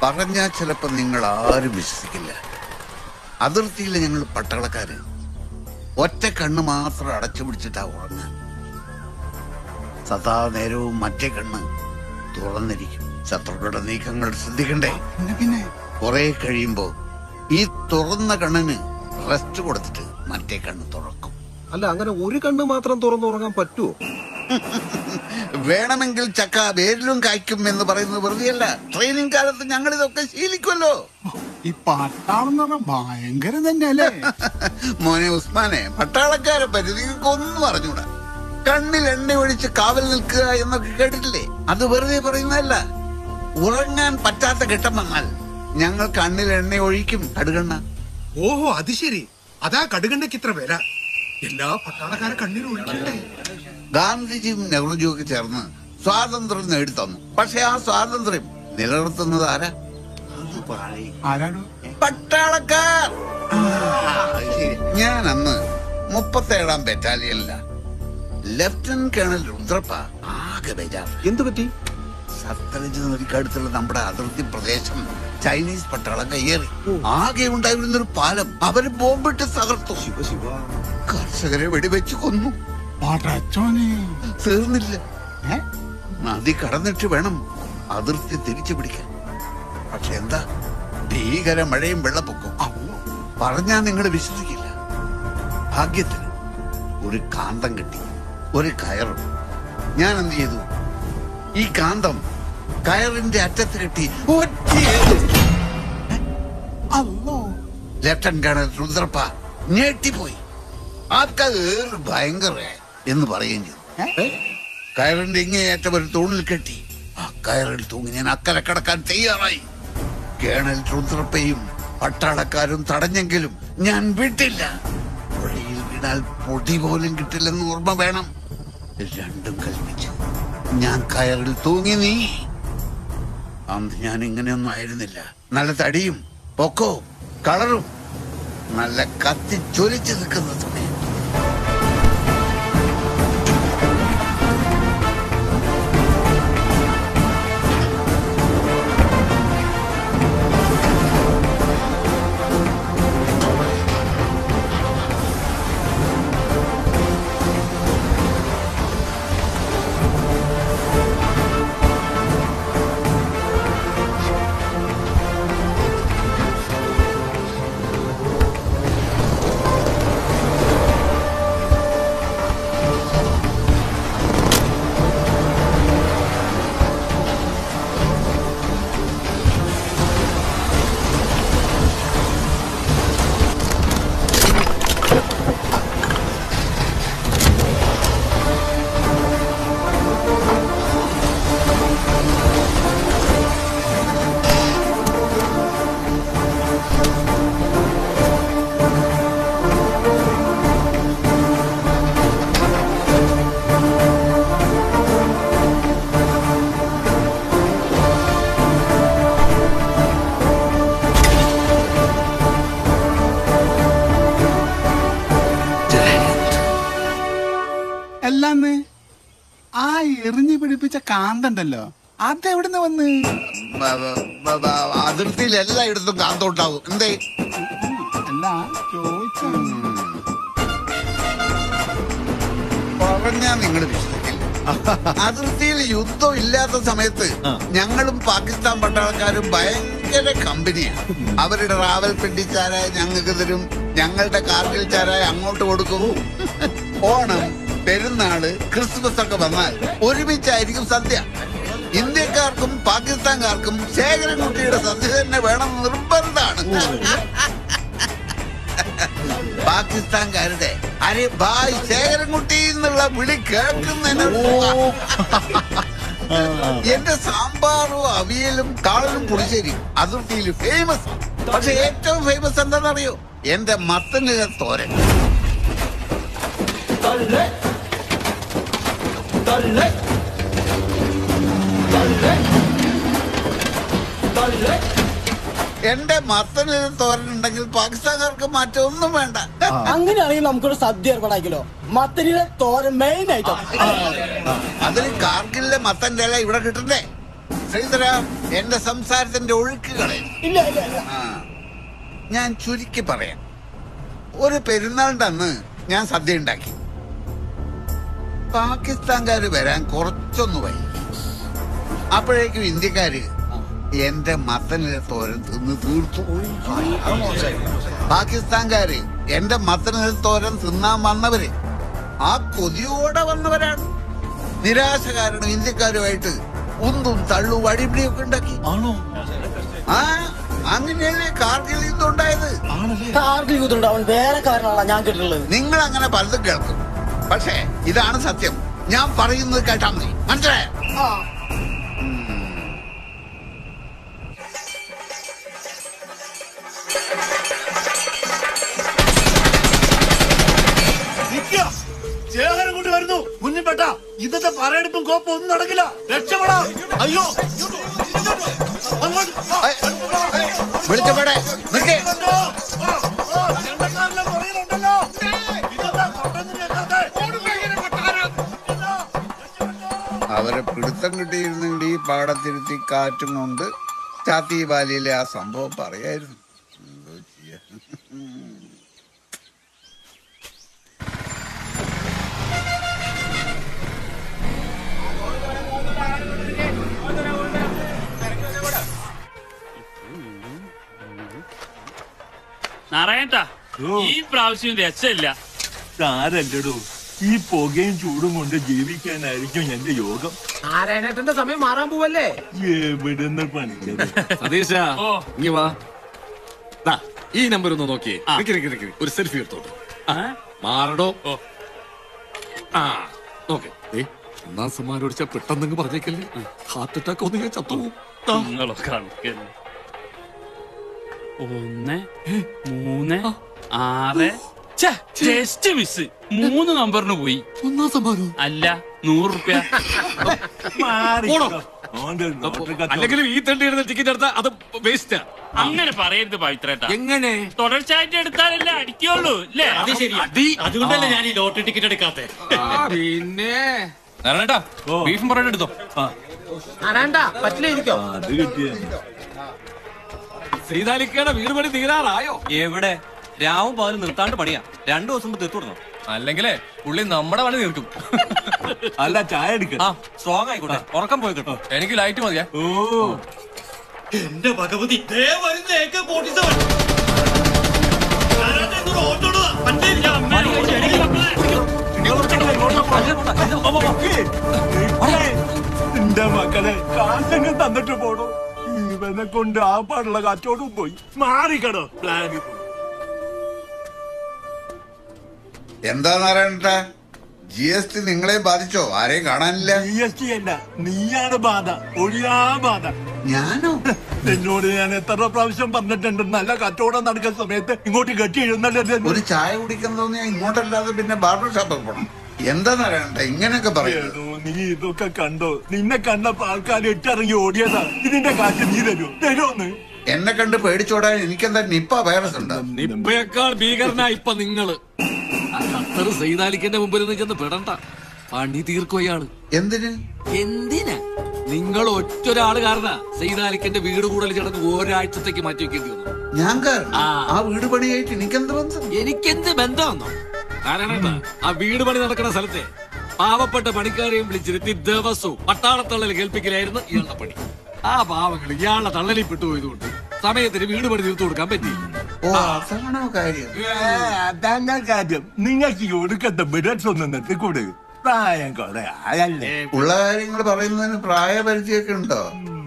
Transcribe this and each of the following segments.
പറഞ്ഞാൽ ചിലപ്പോ നിങ്ങൾ ആരും വിശ്വസിക്കില്ല അതിർത്തിയിൽ ഞങ്ങൾ പട്ടാളക്കാര് ഒറ്റ കണ്ണ് മാത്രം അടച്ചു പിടിച്ചിട്ടാ ഉറങ്ങാൻ സദാ നേരവും മറ്റേ കണ്ണ് തുറന്നിരിക്കും ശത്രുക്കളുടെ നീക്കങ്ങൾ ശ്രദ്ധിക്കണ്ടേ പിന്നെ പിന്നെ കുറെ കഴിയുമ്പോ ഈ തുറന്ന കണ്ണിന് റെസ്റ്റ് കൊടുത്തിട്ട് മറ്റേ കണ്ണ് തുറക്കും അല്ല അങ്ങനെ ഒരു കണ്ണ് മാത്രം തുറന്നുറങ്ങാൻ പറ്റുമോ വേണമെങ്കിൽ ചക്ക വേരിലും കായ്ക്കും എന്ന് പറയുന്നത് വെറുതെയല്ല ട്രെയിനിങ് കാലത്ത് ഞങ്ങൾ ഇതൊക്കെ ശീലിക്കുമല്ലോ ഈ പട്ടാളം എന്ന് പറഞ്ഞാൽ ഭയങ്കരം തന്നെയല്ലേ മോനെ ഉസ്മാനെ പട്ടാളക്കാരെ പറ്റി നിങ്ങൾക്ക് ഒന്നും അറിഞ്ഞൂടാ കണ്ണിൽ എണ്ണ ഒഴിച്ച് കാവൽ നിൽക്കുക എന്നൊക്കെ കേട്ടിട്ടില്ലേ അത് വെറുതെ പറയുന്നതല്ല ഉറങ്ങാൻ പറ്റാത്ത ഘട്ടം വന്നാൽ ഞങ്ങൾ കണ്ണിൽ എണ്ണ ഒഴിക്കും കടുകണ്ണ ഓഹോ അത് ശരി അതാ കടുകണ്ടയ്ക്ക് ഇത്ര വില എല്ലാ പട്ടാളക്കാരെ കണ്ണീർ ഒഴിക്കണ്ടേ ഗാന്ധിജിയും നെഹ്റുജിയും ഒക്കെ ചേർന്ന് സ്വാതന്ത്ര്യം നേടിത്തന്നു പക്ഷെ ആ സ്വാതന്ത്ര്യം നിലനിർത്തുന്നത് ആരാ ആരാണ് പട്ടാളക്കാർ ആ, അത് ശരി. ഞാൻ അന്ന് മുപ്പത്തേഴാം ബറ്റാലിയനില ലഫ്റ്റനന്റ് കേണൽ രുദ്രപ്പ ആകെ ബേജാർ എന്തു പറ്റി സത്ലജ് നദിക്കടുത്തുള്ള നമ്മുടെ അതിർത്തി പ്രദേശം ചൈനീസ് പട്ടാളം കയ്യേറി ആകെ ഉണ്ടായിരുന്ന ഒരു പാലം അവര് ബോംബിട്ട് തകർത്തു ശിവ ശിവ കർഷകരെ വെടിവെച്ച് കൊന്നു പടച്ചോനെ തീർന്നില്ല ഏ? നദി കടന്നിട്ട് വേണം അതിർത്തി തിരിച്ചു പിടിക്കാൻ പക്ഷെ എന്താ ഭീകര മഴയും വെള്ളപ്പൊക്കവും പറഞ്ഞാ നിങ്ങൾ വിശ്വസിക്കില്ല ഭാഗ്യത്തിന് ഒരു കാന്തം കിട്ടി ഒരു കയറും ഞാൻ എന്ത് ചെയ്തു ഈ കാന്തം കയറിന്റെ അറ്റത്ത് കെട്ടി ഒറ്റയേറ്. അല്ലോ ലെഫ്റ്റനന്റ് കേണൽ രുദ്രപ്പ ഞെട്ടിപ്പോയി ആർക്കാ ഏറ് ഭയങ്കര എന്ന് പറയുകയും ചെയ്തു കയറിന്റെ ഇങ്ങേയറ്റം ഒരു തൂണിൽ കെട്ടി ആ കയറിൽ തൂങ്ങി ഞാൻ അക്കരെ കടക്കാൻ തയ്യാറായി കേണൽ രുദ്രപ്പയും പട്ടാളക്കാരും തടഞ്ഞെങ്കിലും ഞാൻ വിട്ടില്ല പുഴയിൽ വീണാൽ പൊടി പോലും കിട്ടില്ലെന്ന് ഓർമ്മ വേണം രണ്ടും കൽപ്പിച്ചു ഞാൻ കയറിൽ തൂങ്ങി നീ അന്ന് ഞാൻ ഇങ്ങനെയൊന്നും ആയിരുന്നില്ല നല്ല തടിയും പൊക്കവും കളറും നല്ല കത്തി ചൊലിച്ചു നിൽക്കുന്ന സമയം എല്ലാന്ന് ആ എറിഞ്ഞു പിടിപ്പിച്ച കാന്തണ്ടല്ലോ അതെവിടുന്ന് വന്ന് ബ- ബ- ബ- ബ- അതിർത്തിയിൽ എല്ലായിടത്തും കാന്തോട്ടാവും എന്തേ അല്ല ചോദിച്ച പറഞ്ഞാ നിങ്ങൾ വിശ്വസിക്കില്ല അതിർത്തിയിൽ യുദ്ധം ഇല്ലാത്ത സമയത്ത് ഞങ്ങളും പാകിസ്ഥാൻ പട്ടാളക്കാരും ഭയങ്കര കമ്പനിയാണ് അവരുടെ റാവൽ പെട്ടി ചാരായ ഞങ്ങൾക്ക് തരും ഞങ്ങളുടെ കാർഗിൽ ചാരായ അങ്ങോട്ട് കൊടുക്കും ഓണം പെരുന്നാള് ക്രിസ്മസ് ഒക്കെ വന്നാൽ ഒരുമിച്ചായിരിക്കും സദ്യ ഇന്ത്യക്കാർക്കും പാകിസ്ഥാൻകാർക്കും ശേഖരൻകുട്ടിയുടെ സദ്യ തന്നെ വേണം നിർബന്ധമാണ് പാകിസ്ഥാൻകാരുടെ അരെ ബായ് ശേഖരൻകുട്ടി എന്നുള്ള വിളി കേൾക്കുന്നതിന് എന്റെ സാമ്പാറും അവിയലും കാളനും പുളിശ്ശേരിയും അതിർത്തിയിൽ ഫേമസ് പക്ഷെ ഏറ്റവും ഫേമസ് എന്താണെന്നറിയോ എന്റെ മത്തനില തോരൻ എന്റെ മത്തനില തോരൻ ഉണ്ടെങ്കിൽ പാകിസ്ഥാൻകാർക്ക് മാറ്റമൊന്നും വേണ്ട അങ്ങനെയാണെങ്കിൽ നമുക്കൊരു സദ്യ ഏർപ്പാടാക്കിയല്ലോ മത്തനിയുടെ തോരൻ മെയിൻ ഐറ്റം അതിന് കാർഗിലിലെ മത്തന്റെ ഇല ഇവിടെ കിട്ടണ്ടേ ശ്രീധര എന്റെ സംസാരത്തിന്റെ ഒഴുക്കുകളെ ഇല്ല ഇല്ല ഇല്ല ആ ഞാൻ ചുരുക്കി പറയാം ഒരു പെരുന്നാളിന്റെ അന്ന് ഞാൻ സദ്യ ഉണ്ടാക്കി പാകിസ്ഥാൻകാര് വരാൻ കുറച്ചൊന്ന് വൈകി അപ്പോഴേക്കും ഇന്ത്യക്കാര് എന്റെ മത്തനിലെ തോരൻ തിന്ന് തീർത്തു അത് മോശമായി. പാകിസ്ഥാൻകാര് എന്റെ മത്തനിലെ തോരൻ തിന്നാൻ വന്നവര് ആ കൊതിയോടെ വന്നവരാണ് നിരാശ കാരണം ഇന്ത്യക്കാരുമായിട്ട് ഉന്തും തള്ളും അടിപിടിയൊക്കെ ഉണ്ടാക്കി ആണോ ആ അങ്ങനെയല്ലേ കാർഗിൽ യുദ്ധം ഉണ്ടായത് കാർഗിൽ യുദ്ധം ഉണ്ടാവാൻ വേറെ കാരണമാണ് ഞാൻ കേട്ടിട്ടുള്ളത് നിങ്ങൾ അങ്ങനെ പലതും കേൾക്കും പക്ഷേ ഇതാണ് സത്യം ഞാൻ പറയുന്നത് കേട്ടാ മതി മനസ്സിലായോ ശേഖരം കൊണ്ട് വരുന്നു കുഞ്ഞിപ്പെട്ട ഇന്നത്തെ പറയെടുപ്പും കോപ്പും ഒന്നും നടക്കില്ല രക്ഷപ്പെടാ അയ്യോ അങ്ങോട്ട് വാ. വിളിച്ചപ്പോടെ നിൽക്കേ ഉണ്ടോ? വാ, വാ, ചെണ്ടക്കാരന്റെ പുറകിലുണ്ടല്ലോ. ഇതെന്താ കൊട്ടൊന്നും കേൾക്കാത്തെ? ഇതാ, രക്ഷപ്പെട്ടോ. അവരെ പിടുത്തം കിട്ടിയിരുന്നെങ്കിൽ ഈ പാടത്തിരുത്തി കാറ്റും കൊണ്ട് ചാത്തി ബാലിയിലെ ആ സംഭവം പറയായിരുന്നു എന്തോ ചെയ്യാ നാരായണട്ടാ ഈ പ്രാവശ്യം രസമില്ല സാരല്ലടോ ഈ പുകയും ചൂടും കൊണ്ട് ജീവിക്കാനായിരിക്കും എന്റെ യോഗം നാരായണേട്ടന്റെ സമയം മാറാൻ പോവല്ലേ എവിടുന്ന് പണിക്കത് സതീശ ഓ. ഇങ്ങ് വാ ദാ, ഈ നമ്പർ ഒന്ന് നോക്കിയേ ആ. നിക്ക് നിക്ക് നിക്ക്. ഒരു സെൽഫി എടുത്തോട്ട് ആ? മാറടോ ഓ. ആ നോക്കെ എന്നാ സമ്മാനം പെട്ടെന്ന് പറഞ്ഞേക്കല്ലേ ഹാർട്ട് അറ്റാക്ക് ഒന്ന് ഞാൻ ചത്തു നിങ്ങളൊക്കെ കണക്കന്നെ ഒന്ന് മൂന്ന് ആറ് ജസ്റ്റ് മിസ് മൂന്ന് നമ്പറിന് പോയി ഒന്നാം സമ്മാനം അല്ല നൂറ് റുപ്യ പോടോ. അല്ലെങ്കിലും ഈ തണ്ടി എടുത്ത ടിക്കറ്റ് എടുത്താൽ അത് വേസ്റ്റാ അങ്ങനെ പറയരുത് പവിത്രേട്ടാ എങ്ങനെ തുടർച്ചയായിട്ട് എടുത്താലല്ലേ അടിക്കുള്ളൂ അല്ലേ അടി. അതുകൊണ്ടല്ലേ ഞാൻ ഈ ലോട്ടറി ടിക്കറ്റ് എടുക്കാത്തെ ആ, പിന്നെ ബീഫും പൊറോട്ട എടുത്തോ നാരായണ പറ്റില്ല ഇരിക്കോ അത് കിട്ടിയ ശ്രീതാലിക്കയുടെ വീട് പണി തീരാറായോ എവിടെ രാവും പകലും നിർത്താണ്ട് പണിയാ രണ്ടു ദിവസം മുമ്പ് തീർത്തു കൊടുക്കണം അല്ലെങ്കിലേ പുള്ളി നമ്മുടെ പണി തീർക്കും അല്ല ചായ എടുക്ക ആ സ്ട്രോങ് ആയിക്കോട്ടെ ഉറക്കം പോയി കിട്ടോ എനിക്ക് ലൈറ്റ് മതിയാ ഓ എന്റെ ഭഗവതി ദേ വരുന്ന AK -47. ഞാനത് ഇങ്ങോട്ട് ഓട്ടോടുവാ. വണ്ടിയിൽ ഞാൻ അമ്മേനെ വിളിച്ച് എനിക്ക് മക്കളെ. എന്റെ മക്കളെ കാശങ്ങ് തന്നിട്ട് പോടോ ഇവനെ കൊണ്ട് ആ പാടുള്ള കച്ചവടം പോയി മാറിക്കടോ പ്ലാൻ എന്താ നാരായണട്ടാ ജി എസ് ടി നിങ്ങളെ ബാധിച്ചോ ആരെയും കാണാനില്ല ജി എസ് ടി അല്ല നീയാണ് ബാധ ഒഴിയാ ബാധ ഞാനോ എന്നോട് ഞാൻ എത്ര പ്രാവശ്യം പറഞ്ഞിട്ടുണ്ട് നല്ല കച്ചവടം നടക്കുന്ന സമയത്ത് ഇങ്ങോട്ട് കെട്ടി എഴുന്നള്ളരുത് ഒരു ചായ കുടിക്കാൻ തോന്നിയാ ഇങ്ങോട്ടല്ലാതെ പിന്നെ ബാർബർ ഷോപ്പിൽ പോണം എന്താ നാരായണട്ട ഇങ്ങനെയൊക്കെ പറയുന്നത് ഏടോ, നീ ഇതൊക്കെ കണ്ടോ നിന്നെ കണ്ടപ്പോ ആൾക്കാർ ഇട്ടിറങ്ങി ഓടിയതാ ഇതിന്റെ കാശ് നീ തരൂ തരുമോന്ന് എന്നെ കണ്ട് പേടിച്ചോടാൻ എനിക്കെന്താ നിപ്പ വൈറസ് ഉണ്ടോ നിപ്പയേക്കാൾ ഭീകരനാ ഇപ്പൊ നിങ്ങള് ആ ഖത്തർ സൈതാലിക്കന്റെ മുമ്പിൽ നിന്ന് ചെന്ന് പെടണ്ട പണി തീർക്കുകയാണ് എന്തിന് എന്തിനാ നിങ്ങൾ ഒറ്റൊരാള് കാരണ സൈതാലിക്കന്റെ വീട് കൂടൽ ചടങ്ങ് ഒരാഴ്ചത്തേക്ക് മാറ്റി വെക്കേണ്ടി വന്നു ഞാൻ കാരണം ആ. ആ വീട് പണിയായിട്ട് എനിക്കെന്ത് ബന്ധം എനിക്കെന്ത് ബന്ധമെന്നോ കാരണം എന്താ ആ വീട് പണി നടക്കുന്ന സ്ഥലത്തെ പാവപ്പെട്ട പണിക്കാരെയും വിളിച്ചിരുത്തി ദിവസവും പട്ടാളത്തള്ളൽ കേൾപ്പിക്കലായിരുന്നു ഇയാളുടെ പണി ആ പാവങ്ങൾ ഇയാളുടെ തള്ളലിൽ പെട്ടുപോയതുകൊണ്ട് സമയത്തിന് വീട് പണി തീർത്തു കൊടുക്കാൻ പറ്റിയില്ല ഓ അതാണോ കാര്യം അതന്നെ കാര്യം നിങ്ങൾക്ക് ഈ ഒടുക്കത്തെ ബിഡറ്റ്സ് ഒന്ന് നിർത്തിക്കൂടെ പ്രായം കൊറേ ആയല്ലേ ഉള്ള കാര്യങ്ങൾ പറയുന്നതിന് പ്രായപരിധിയൊക്കെ ഉണ്ടോ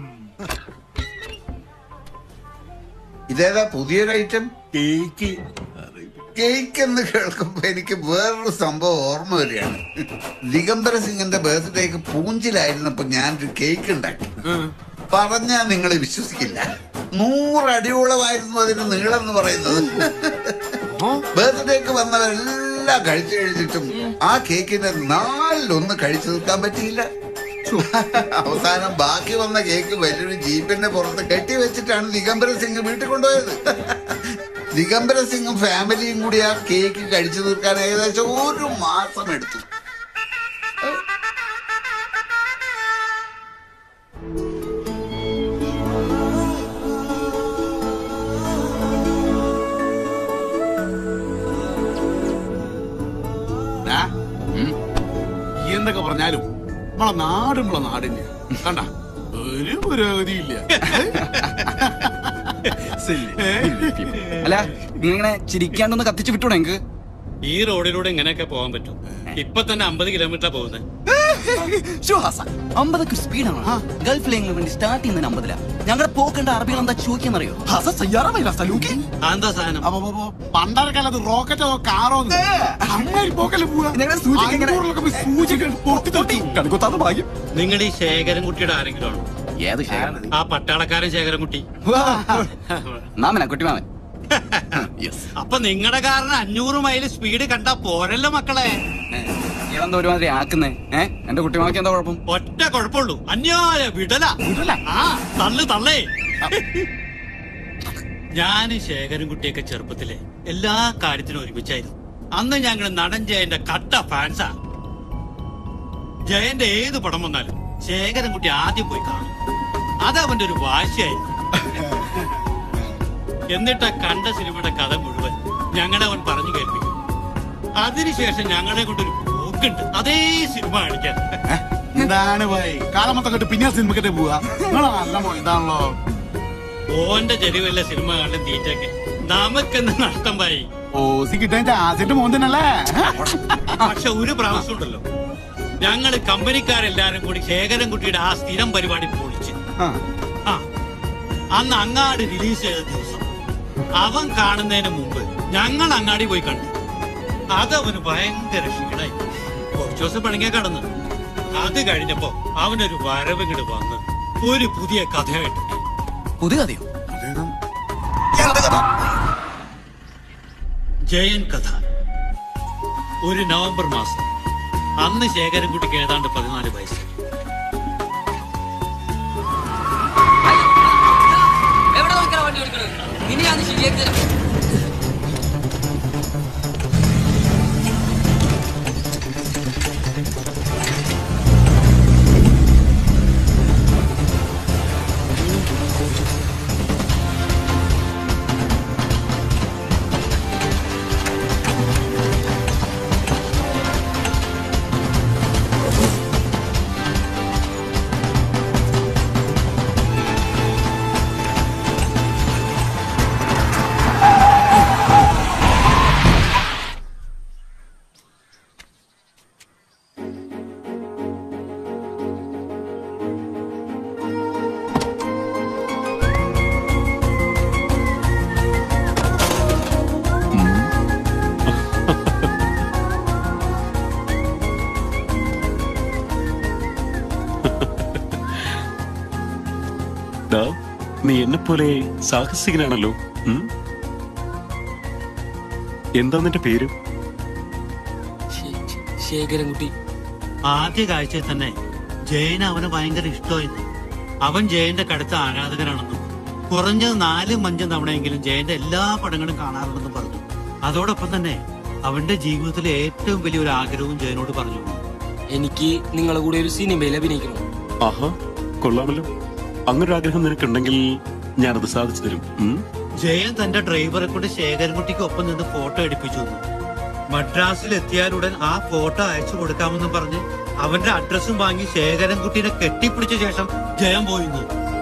ഇതേതാ പുതിയൊരു ഐറ്റം കേക്ക് കേക്ക് എന്ന് കേൾക്കുമ്പോ എനിക്ക് വേറൊരു സംഭവം ഓർമ്മ വരികയാണ് ദിഗംബര സിംഗിന്റെ ബർത്ത്ഡേക്ക് പൂഞ്ചിലായിരുന്നപ്പോ ഞാനൊരു കേക്ക് ഉണ്ടാക്കി പറഞ്ഞാ നിങ്ങൾ വിശ്വസിക്കില്ല നൂറ് അടിയോളമായിരുന്നു അതിന് നീളം എന്ന് പറയുന്നത് ബർത്ത്ഡേക്ക് വന്നവരെല്ലാം കഴിച്ചു കഴിഞ്ഞിട്ടും ആ കേക്കിന്റെ നാലിലൊന്ന് കഴിച്ചു തീർക്കാൻ പറ്റിയില്ല അവസാനം ബാക്കി വന്ന കേക്ക് വലിയൊരു ജീപ്പിന്റെ പുറത്ത് കെട്ടി വെച്ചിട്ടാണ് ദിഗംബര സിംഗ് വീട്ടിൽ കൊണ്ടുപോയത് ദിഗംബര സിംഗും ഫാമിലിയും കൂടി ആ കേക്ക് കഴിച്ചു തീർക്കാൻ ഏകദേശം ഒരു മാസം എടുത്തു പറഞ്ഞാലും നമ്മളെ നാട് നമ്മളെ നാടിന്റെ കണ്ട ഒരു പുരോഗതിയില്ല അല്ല നീ ഇങ്ങനെ ചിരിക്കാണ്ടൊന്ന് കത്തിച്ചു വിട്ടൂടെ എനിക്ക് ഈ റോഡിലൂടെ ഇങ്ങനെയൊക്കെ പോകാൻ പറ്റും ഇപ്പൊ തന്നെ അമ്പത് കിലോമീറ്റർ പോകുന്നത് ഷുഹാസ അമ്പതൊക്കെ സ്പീഡാണ് ഗൾഫിലെങ്കിലും വേണ്ടി സ്റ്റാർട്ട് ചെയ്യുന്നതിന് അമ്പതില ഞങ്ങളുടെ പോക്കേണ്ട അറബികൾ എന്താ ചോദിക്കാന്നറിയോ ഹസ സയ്യാറമല്ല സലൂക്കി എന്താ സാധനം പണ്ടാര കാലത്ത് റോക്കറ്റോ കാറോ അമ്മയിൽ പോക്കല് പോവാ അഞ്ഞൂറിലൊക്കെ പോയി സൂചികൾ പൊട്ടി തൊട്ടി കണിക്കൊത്താത്ത ഭാഗ്യം നിങ്ങൾ ഈ ശേഖരൻകുട്ടിയുടെ ആരെങ്കിലും ആണോ ഏത് ശേഖരൻ ആ പട്ടാളക്കാരൻ ശേഖരൻകുട്ടി മാമനാ കുട്ടിമാമൻ അപ്പൊ നിങ്ങളുടെ കാരണം അഞ്ഞൂറ് മൈൽ സ്പീഡ് കണ്ടാ പോരല്ലോ മക്കളെ ഇതെന്താ ഒരുമാതിരി ആക്കുന്നേ ഏ എന്റെ കുട്ടിമാമയ്ക്ക് എന്താ കുഴപ്പം ഒറ്റ കുഴപ്പമുള്ളൂ അന്യായ വിടല ആ തള്ളു തള്ളേ ഞാൻ ശേഖരൻകുട്ടിയൊക്കെ ചെറുപ്പത്തിലെ എല്ലാ കാര്യത്തിനും ഒരുമിച്ചായിരുന്നു അന്ന് ഞങ്ങൾ നടൻ ജയന്റെ കട്ട ഫാൻസാ ജയന്റെ ഏത് പടം വന്നാലും ശേഖരൻകുട്ടി ആദ്യം പോയി കാണും അതവന്റെ ഒരു വാശിയായിരുന്നു എന്നിട്ട് ആ കണ്ട സിനിമയുടെ കഥ മുഴുവൻ ഞങ്ങളെ അവൻ പറഞ്ഞു കേൾപ്പിക്കും അതിനുശേഷം ഞങ്ങളെ കൊണ്ടൊരു പോക്കുണ്ട് അതേ സിനിമ കാണിക്കാൻ എന്താണ് പോയി കാലം മൊത്തം കെട്ട് പിന്നെ സിനിമക്കട്ടെ പോവാ നിങ്ങളെ നല്ല മോ ഇതാണല്ലോ ഓന്റെ ചെരുവല്ല സിനിമ കാണാൻ തീറ്റൊക്കെ നമുക്കെന്ന് നഷ്ടം പോയി ഓസി കിട്ടാൻ ആസിന്റെ മോൻ തന്നെയല്ലേ പക്ഷെ ഒരു പ്രാവശ്യം ഉണ്ടല്ലോ ഞങ്ങള് കമ്പനിക്കാരെല്ലാരും കൂടി ശേഖരൻകുട്ടിയുടെ ആ സ്ഥിരം പരിപാടി പൊളിച്ച് ആ അന്ന് അങ്ങാടി റിലീസ് ചെയ്ത ദിവസം അവൻ കാണുന്നതിന് മുമ്പ് ഞങ്ങൾ അങ്ങാടി പോയി കണ്ടു അതവന് ഭയങ്കര ക്ഷീണായി കുറച്ചു ദിവസം പണിങ്ങാൻ കടന്നു അത് കഴിഞ്ഞപ്പോ അവനൊരു വരവ് ഇങ്ങോട്ട് വന്ന് ഒരു പുതിയ കഥയായിട്ട് പുതിയ കഥയോ ജയൻ കഥ ഒരു നവംബർ മാസം അന്ന് ശേഖരൻകുട്ടിക്ക് ഏതാണ്ട് പതിനാല് വയസ്സ് എവിടെ നോക്കിയാ വണ്ടി ഓടിക്കണത് ഇനി ഞാൻ ശരിയാക്കി തരാം ദാ, നീ എന്നെ പോലെ സാഹസികനാണല്ലോ ഉം? എന്താ നിന്റെ പേര് ശേഖരൻകുട്ടി ആദ്യ കാഴ്ചയിൽ തന്നെ ജയൻ അവന് ഭയങ്കര ഇഷ്ടമായിരുന്നു അവൻ ജയന്റെ കടുത്ത ആരാധകനാണെന്നും കുറഞ്ഞത് നാലും അഞ്ചും തവണയെങ്കിലും ജയന്റെ എല്ലാ പടങ്ങളും കാണാറുണ്ടെന്നും പറഞ്ഞു അതോടൊപ്പം തന്നെ അവന്റെ ജീവിതത്തിലെ ഏറ്റവും വലിയൊരു ആഗ്രഹവും ജയനോട് പറഞ്ഞു എനിക്ക് നിങ്ങളെ കൂടെ ഒരു സിനിമയിൽ അഭിനയിക്കണം ആഹാ കൊള്ളാമല്ലോ അങ്ങനൊരു ആഗ്രഹം നിനക്കുണ്ടെങ്കിൽ ഞാനത് സാധിച്ചു തരും ഉം? ജയൻ തന്റെ ഡ്രൈവറെ കൊണ്ട് ശേഖരൻകുട്ടിക്ക് ഒപ്പം നിന്ന് ഫോട്ടോ എടുപ്പിച്ചു തന്നു മദ്രാസിൽ എത്തിയാലുടൻ ആ ഫോട്ടോ അയച്ചു കൊടുക്കാമെന്നും പറഞ്ഞ് അവന്റെ അഡ്രസ്സും വാങ്ങി ശേഖരൻകുട്ടിനെ കെട്ടിപ്പിടിച്ച ശേഷം ജയൻ പോയിന്ന്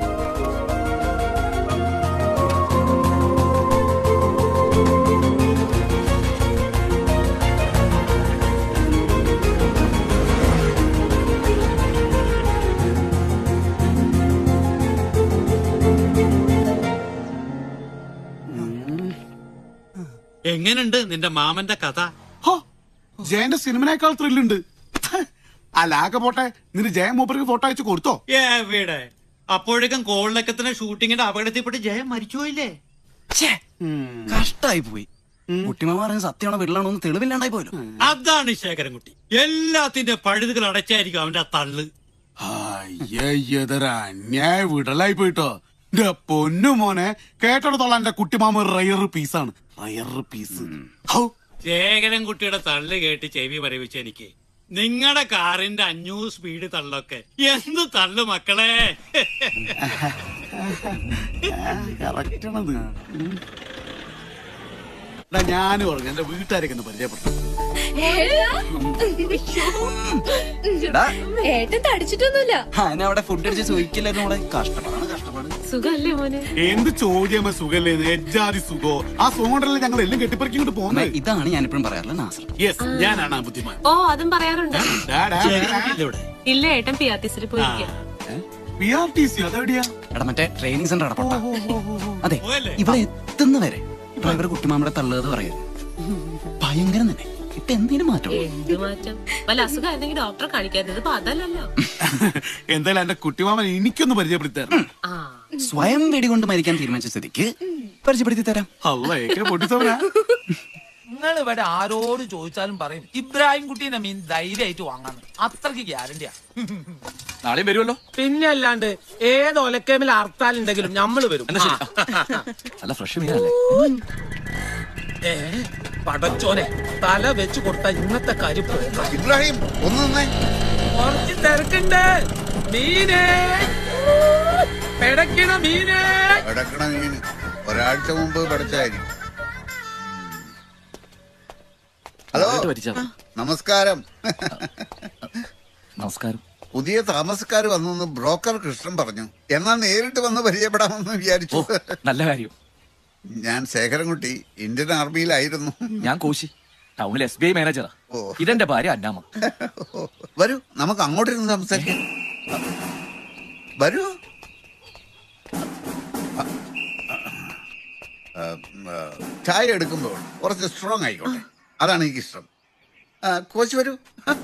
എങ്ങനുണ്ട് നിന്റെ മാമന്റെ കഥ ജയന്റെ സിനിമനേക്കാൾ ത്രില്ലുണ്ട് അല്ല ആകെ പോട്ടെ നിന്റെ ജയൻ മൂപ്പർക്ക് ഫോട്ടോ അയച്ചു കൊടുത്തോ എവിടെ അപ്പോഴേക്കും കോളിലക്കത്തിന് ഷൂട്ടിങ്ങിന്റെ അപകടത്തിൽപ്പെട്ട് ജയൻ മരിച്ചുപോയില്ലേ കഷ്ടായി പോയി കുട്ടിമാമ പറയുന്നത് സത്യമാണോ വീട്ടിലാണോ എന്ന് തെളിവില്ലാണ്ടായി പോയല്ലോ അതാണ് ശേഖരൻകുട്ടി എല്ലാത്തിന്റെ പഴുതുകൾ അടച്ചായിരിക്കും അവന്റെ ആ തള്ള് അയ്യതൊരു അന്യായ വിടലായി പോയിട്ടോ എന്റെ പൊന്നു മോനെ കേട്ടിടത്തോളം എന്റെ കുട്ടിമാമ റയർ പീസാണ് റയർ പീസ് ശേഖരൻകുട്ടിയുടെ തള്ള് കേട്ട് ചെവി മരവിച്ച എനിക്ക് നിങ്ങളുടെ കാറിന്റെ അഞ്ഞൂറ് സ്പീഡ് തള്ളൊക്കെ എന്ത് തള്ളു മക്കളെ കറക്റ്റാണത് ഞാൻ പറഞ്ഞു എന്റെ വീട്ടുകാരൊക്കെ ഒന്ന് പരിചയപ്പെട്ടു എടാ ഏട്ടൻ തടിച്ചിട്ടൊന്നുമില്ല ആ, എന്നെ അവിടെ ഫുഡ് അടിച്ച് സൂഹിക്കില്ലായിരുന്നു മോളെ കഷ്ടപ്പാടാണ് കഷ്ടപ്പാട് സുഖല്ലേ മോനെ എന്ത് ചോദ്യമ സുഖല്ലേ എജാതി സുഖോ ആ സുഖം കൊണ്ടല്ലേ ഞങ്ങൾ എല്ലാം കെട്ടിപ്പറിക്കി ഇങ്ങോട്ട് അമ്മേ, പോകുന്നത് ഇതാണ് ഞാനിപ്പോഴും പറയാറുള്ളത് നാസർ യെസ് ഞാനാണ് ആ ബുദ്ധിമാൻ ഓ അതും പറയാറുണ്ട് ഡാ, ഡാ, ഡാ. ഇല്ല ഏട്ടൻ പിയാത്തിസിൽ പോയിരിക്കുക PRTC, അതെവിടെയാ എടാ മറ്റേ ട്രെയിനിങ് സെന്റർ അടപ്പട്ട അതെ ഇവിടെ എത്തുന്ന വരെ ഡ്രൈവർ കുട്ടിമാമയുടെ തള്ളുന്നത് പറയരുത് ഭയങ്കരം തന്നെ ഇപ്പൊ എന്തിനു മാറ്റം എന്ത് മാറ്റം വല്ല അസുഖമായിരുന്നെങ്കിൽ ഡോക്ടറെ കാണിക്കാത്തത് ഇപ്പൊ അതല്ലല്ലോ എന്തായാലും എന്റെ കുട്ടിമാമൻ എനിക്കൊന്ന് പരിചയപ്പെടുത്താറ് ആ സ്വയം വെടികൊണ്ട് മരിക്കാൻ തീരുമാനിച്ച സ്ഥിതിക്ക് പരിചയപ്പെടുത്തി തരാം അല്ല ഏക്കെ പൊട്ടിച്ചവനാ നിങ്ങൾ ഇവിടെ ആരോട് ചോദിച്ചാലും പറയും ഇബ്രാഹിം കുട്ടീനെ മീൻ ധൈര്യമായിട്ട് വാങ്ങാന്ന് അത്രക്ക് ഗ്യാരണ്ടിയാ നാളെയും വരുമല്ലോ പിന്നെ അല്ലാണ്ട് ഏത് ഒലക്കേമിൽ ഹർത്താലുണ്ടെങ്കിലും ഞമ്മള് വരും എന്നാ ശരി. നല്ല ഫ്രഷ് മീനല്ലേ ഏ, പടച്ചോനെ തല വെച്ച് കൊടുത്ത ഇന്നത്തെ കാര്യം പോകാം ഇബ്രാഹിം ഒന്ന് നിന്നേ കുറച്ച് തിരക്കുണ്ട് മീനേ പെടക്കണ മീനേ കിടക്കണ മീന് ഒരാഴ്ച മുമ്പ് പഠിച്ചായിരിക്കും ഹലോ നമസ്കാരം നമസ്കാരം പുതിയ താമസക്കാർ വന്നു ബ്രോക്കർ കൃഷ്ണൻ പറഞ്ഞു എന്നാ നേരിട്ട് വന്ന് പരിചയപ്പെടാമെന്ന് വിചാരിച്ചു നല്ല കാര്യം ഞാൻ ശേഖരൻകുട്ടി ഇന്ത്യൻ ആർമിയിലായിരുന്നു ഞാൻ കോശി ടൗണിൽ എസ് ബി ഐ മാനേജറാ ഇതെന്റെ ഭാര്യ അന്നാമ്മ വരൂ നമുക്ക് അങ്ങോട്ടിരുന്ന് സംസാരിക്കാം വരൂ ആ, ആ, ചായ എടുക്കുമ്പോൾ കുറച്ച് സ്ട്രോങ് ആയിക്കോട്ടെ അതാണ് എനിക്ക് ഇഷ്ടം ആ, കോച്ച് വരൂ ആ,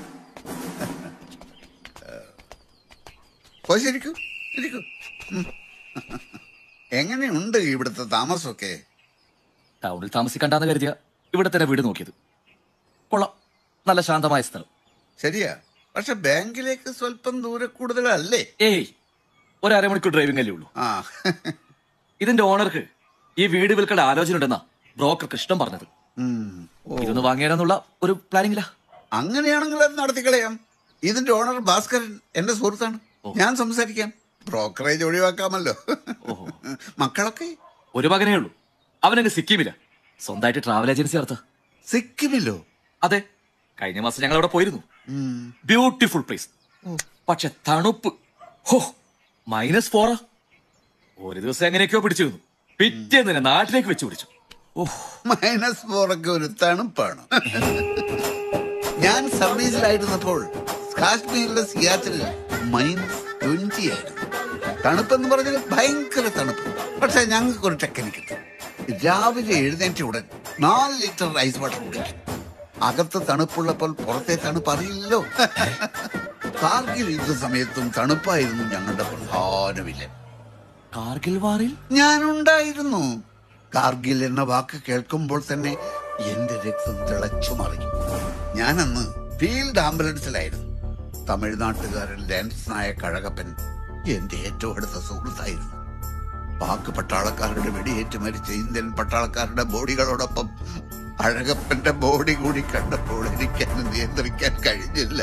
കോച്ച് ഇരിക്കൂ ഇരിക്കൂ ഉം. എങ്ങനെയുണ്ട് ഇവിടുത്തെ താമസമൊക്കെ ടൗണിൽ താമസിക്കണ്ടെന്ന് കരുതിയ ഇവിടെ തന്നെ വീട് നോക്കിയത് കൊള്ളാം നല്ല ശാന്തമായ സ്ഥലം ശരിയാ പക്ഷെ ബാങ്കിലേക്ക് സ്വല്പം ദൂരെ കൂടുതലല്ലേ ഏയ് ഒരു അരമണിക്കൂർ ഡ്രൈവിംഗ് അല്ലേ ഉള്ളൂ ആ ഇതിന്റെ ഓണർക്ക് ഈ വീട് വിൽക്കേണ്ട ആലോചന ഉണ്ടെന്നാ ബ്രോക്കർ കൃഷ്ണൻ പറഞ്ഞത് ഇതൊന്ന് വാങ്ങിയാലെന്നുള്ള ഒരു പ്ലാനിങ്ങിലാ അങ്ങനെയാണെങ്കിൽ അത് നടത്തിക്കളയാം ഇതിന്റെ ഓണർ ഭാസ്കരൻ എന്റെ സുഹൃത്താണ് ഞാൻ സംസാരിക്കാം ബ്രോക്കറേജ് ഒഴിവാക്കാമല്ലോ മക്കളൊക്കെ ഒരു മകനേ ഉള്ളൂ അവനങ്ങ് സിക്കിമില്ല സ്വന്തമായിട്ട് ട്രാവൽ ഏജൻസി നടത്ത സിക്കിമില്ലോ അതെ കഴിഞ്ഞ മാസം ഞങ്ങൾ അവിടെ പോയിരുന്നു ബ്യൂട്ടിഫുൾ പ്ലേസ് പക്ഷെ തണുപ്പ് ഹോ മൈനസ് ഫോറാ ഒരു ദിവസം എങ്ങനെയൊക്കെയോ പിടിച്ചിരുന്നു പിറ്റേന്ന് തന്നെ നാട്ടിലേക്ക് വെച്ച് പിടിച്ചു മൈനസ് ഫോറൊക്കെ ഒരു തണുപ്പാണ് ഞാൻ സർവീസിലായിരുന്നപ്പോൾ കാശ്മീരിലെ സിയാച്ചിൽ മൈനസ് ട്വന്റി ആയിരുന്നു തണുപ്പെന്ന് പറഞ്ഞാൽ ഭയങ്കര തണുപ്പ് പക്ഷെ ഞങ്ങൾക്ക് ഒരു ടെക്നിക്ക് ഉണ്ട് രാവിലെ എഴുന്നേറ്റ ഉടൻ നാല് ലിറ്റർ ഐസ് വാട്ടർ കുടിക്കും അകത്ത് തണുപ്പുള്ളപ്പോൾ പുറത്തെ തണുപ്പ് അറിയില്ലല്ലോ കാർഗിൽ യുദ്ധ സമയത്തും തണുപ്പായിരുന്നു ഞങ്ങളുടെ പ്രധാന വില്ലൻ കാർഗിൽ വാറിൽ ഞാനുണ്ടായിരുന്നു കാർഗിൽ എന്ന വാക്ക് കേൾക്കുമ്പോൾ തന്നെ എന്റെ രക്തം തിളച്ചു മറിയും ഞാനന്ന് ഫീൽഡ് ആംബുലൻസിലായിരുന്നു തമിഴ്നാട്ടുകാരൻ ലാൻസ് നായ കഴകപ്പൻ എന്റെ ഏറ്റവും അടുത്ത സുഹൃത്തായിരുന്നു പാക് പട്ടാളക്കാരുടെ വെടിയേറ്റ് മരിച്ച ഇന്ത്യൻ പട്ടാളക്കാരുടെ ബോഡികളോടൊപ്പം അഴകപ്പന്റെ ബോഡി കൂടി കണ്ടപ്പോൾ എനിക്ക് അത് നിയന്ത്രിക്കാൻ കഴിഞ്ഞില്ല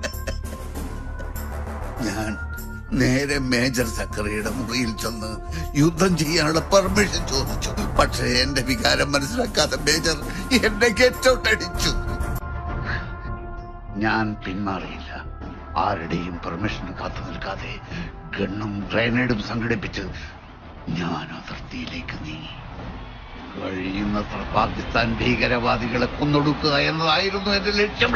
ഞാൻ നേരെ മേജർ സക്കറിയുടെ മുറിയിൽ ചെന്ന് യുദ്ധം ചെയ്യാനുള്ള പെർമിഷൻ ചോദിച്ചു പക്ഷേ എന്റെ വികാരം മനസ്സിലാക്കാതെ മേജർ എന്നെ ഗെറ്റൗട്ട് അടിച്ചു ഞാൻ പിന്മാറിയില്ല ആരുടെയും പെർമിഷൻ കാത്തു നിൽക്കാതെ ഗണ്ണും ഗ്രനേഡും സംഘടിപ്പിച്ച് ഞാൻ അതിർത്തിയിലേക്ക് നീങ്ങി കഴിയുന്നത്ര പാകിസ്ഥാൻ ഭീകരവാദികളെ കൊന്നൊടുക്കുക എന്നതായിരുന്നു എന്റെ ലക്ഷ്യം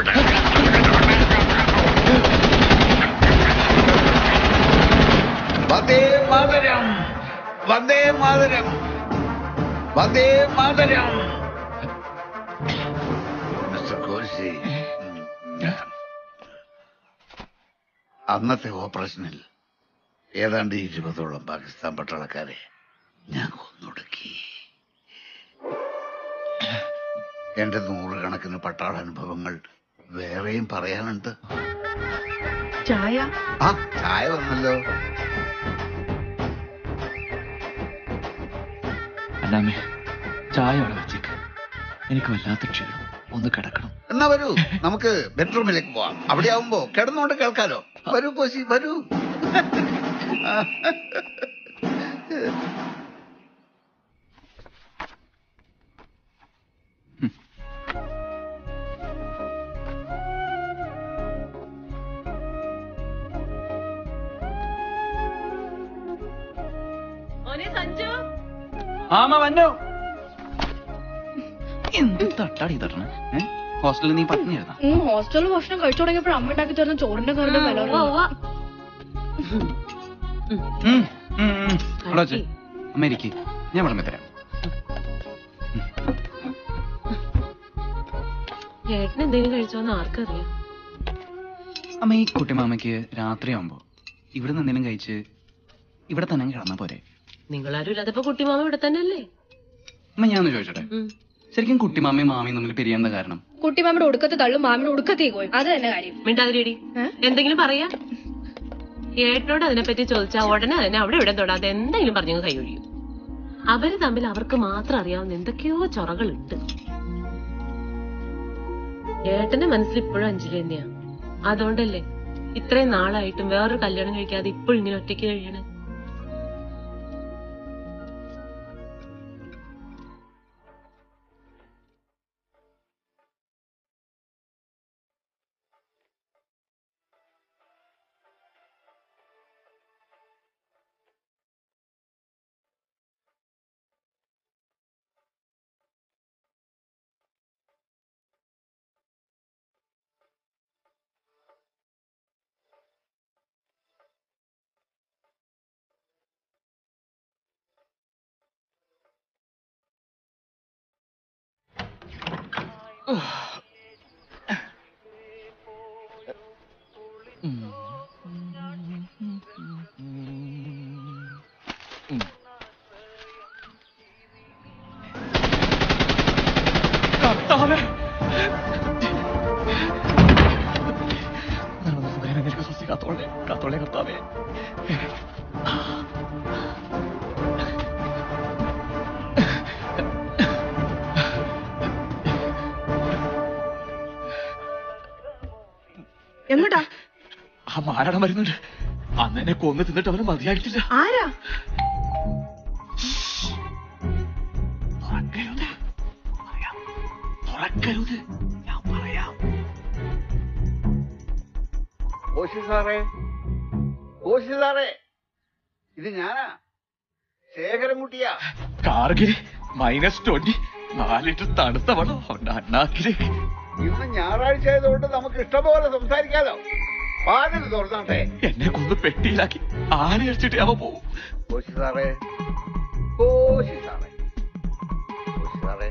വന്ദേ മാതരം വന്ദേ മാതരം വന്ദേ മാതരം മിസ്റ്റർ കോശി അന്നത്തെ ഓപ്പറേഷനിൽ ഏതാണ്ട് ഇരുപതോളം പാകിസ്ഥാൻ പട്ടാളക്കാരെ ഞാൻ കൊന്നൊടുക്കി എന്റെ നൂറുകണക്കിന് പട്ടാള അനുഭവങ്ങൾ വേറെയും പറയാനുണ്ട് ചായ ആ ചായ വന്നല്ലോ അന്നാമേ ചായ അവിടെ വെച്ചേക്ക് എനിക്ക് വല്ലാത്ത ക്ഷീണം ഒന്ന് കിടക്കണം എന്നാ വരൂ നമുക്ക് ബെഡ്റൂമിലേക്ക് പോവാം അവിടെ ആവുമ്പോ കിടന്നുകൊണ്ട് കേൾക്കാലോ വരൂ കോശി വരൂ ആമ വന്നോ എന്ത് തട്ടാടി തട്ടണ ഹോസ്റ്റലിൽ നീ പട്ടിണിയായിരുന്ന ഹോസ്റ്റലിൽ ഭക്ഷണം കഴിച്ചു തുടങ്ങിയപ്പോൾ അമ്മ ഉണ്ടാക്കി തരുന്ന ചോറിന്റെ കറിയുടെ വില അവിടെ വെച്ച് അമ്മ ഇരിക്ക് ഞാൻ വിളമ്പി തരാം ഏട്ടൻ എന്തെങ്കിലും കഴിച്ചോന്ന് ആർക്കറിയാം അമ്മ ഈ കുട്ടിമാമയ്ക്ക് രാത്രിയാവുമ്പോ ഇവിടെ നിന്ന് എന്തെങ്കിലും കഴിച്ച് ഇവിടെ തന്നെ അങ്ങ് കിടന്നാ പോരെ നിങ്ങളാരും ഇല്ലാത്തപ്പോ കുട്ടിമാമ ഇവിടെ തന്നെ അല്ലേ അമ്മ ഞാനൊന്ന് ചോദിച്ചോട്ടെ ശരിക്കും കുട്ടിമാമയും മാമയും തമ്മിൽ പിരിയാൻ കാരണം കുട്ടിമാമിയുടെ ഒടുക്കത്തെ തള്ളും മാമിയുടെ ഒടുക്കത്തേക്ക് പോയി അത് തന്നെ കാര്യം മിണ്ടാതിരിടി എന്തെങ്കിലും പറയാ ഏട്ടനോട് അതിനെപ്പറ്റി ചോദിച്ചാ ഉടനെ തന്നെ അവിടെ ഇവിടെ തൊടാതെ എന്തെങ്കിലും പറഞ്ഞു കൈ ഒഴിയും അവര് തമ്മിൽ അവർക്ക് മാത്രം അറിയാവുന്ന എന്തൊക്കെയോ ചൊറകളുണ്ട് ഏട്ടന്റെ മനസ്സിൽ ഇപ്പോഴും അഞ്ജലി തന്നെയാ അതുകൊണ്ടല്ലേ ഇത്രയും നാളായിട്ടും വേറൊരു കല്യാണം കഴിക്കാതെ ഇപ്പോഴും ഇങ്ങനെ ഒറ്റയ്ക്ക് കഴിയണേ കർത്താവേ കാത്തോളെ കാത്തോളെ കർത്താവേ എങ്ങോട്ടാ ആ മാരണം വരുന്നുണ്ട് അന്ന് എന്നെ കൊന്ന് തിന്നിട്ട് അവന് മതിയായിട്ടില്ല ആരാ തുറക്കരുത് ഞാൻ പറയാം കോശി സാറേ കോശി സാറേ ഇത് ഞാനാ ശേഖരൻകുട്ടിയാ കാർഗിൽ മൈനസ് ട്വന്റി നാല് ലിറ്റർ തണുത്ത വെള്ളം ഉണ്ട് അണ്ണാക്കിലേക്ക് ഇന്ന് ഞായറാഴ്ച ആയതുകൊണ്ട് നമുക്ക് ഇഷ്ടംപോലെ സംസാരിക്കാലോ വാതിൽ തുറന്നാട്ടെ എന്നെ കൊന്ന് പെട്ടിയിലാക്കി ആന അടിച്ചിട്ട് അവ പോവും കോശി സാറേ കോശി സാറേ കോശി സാറേ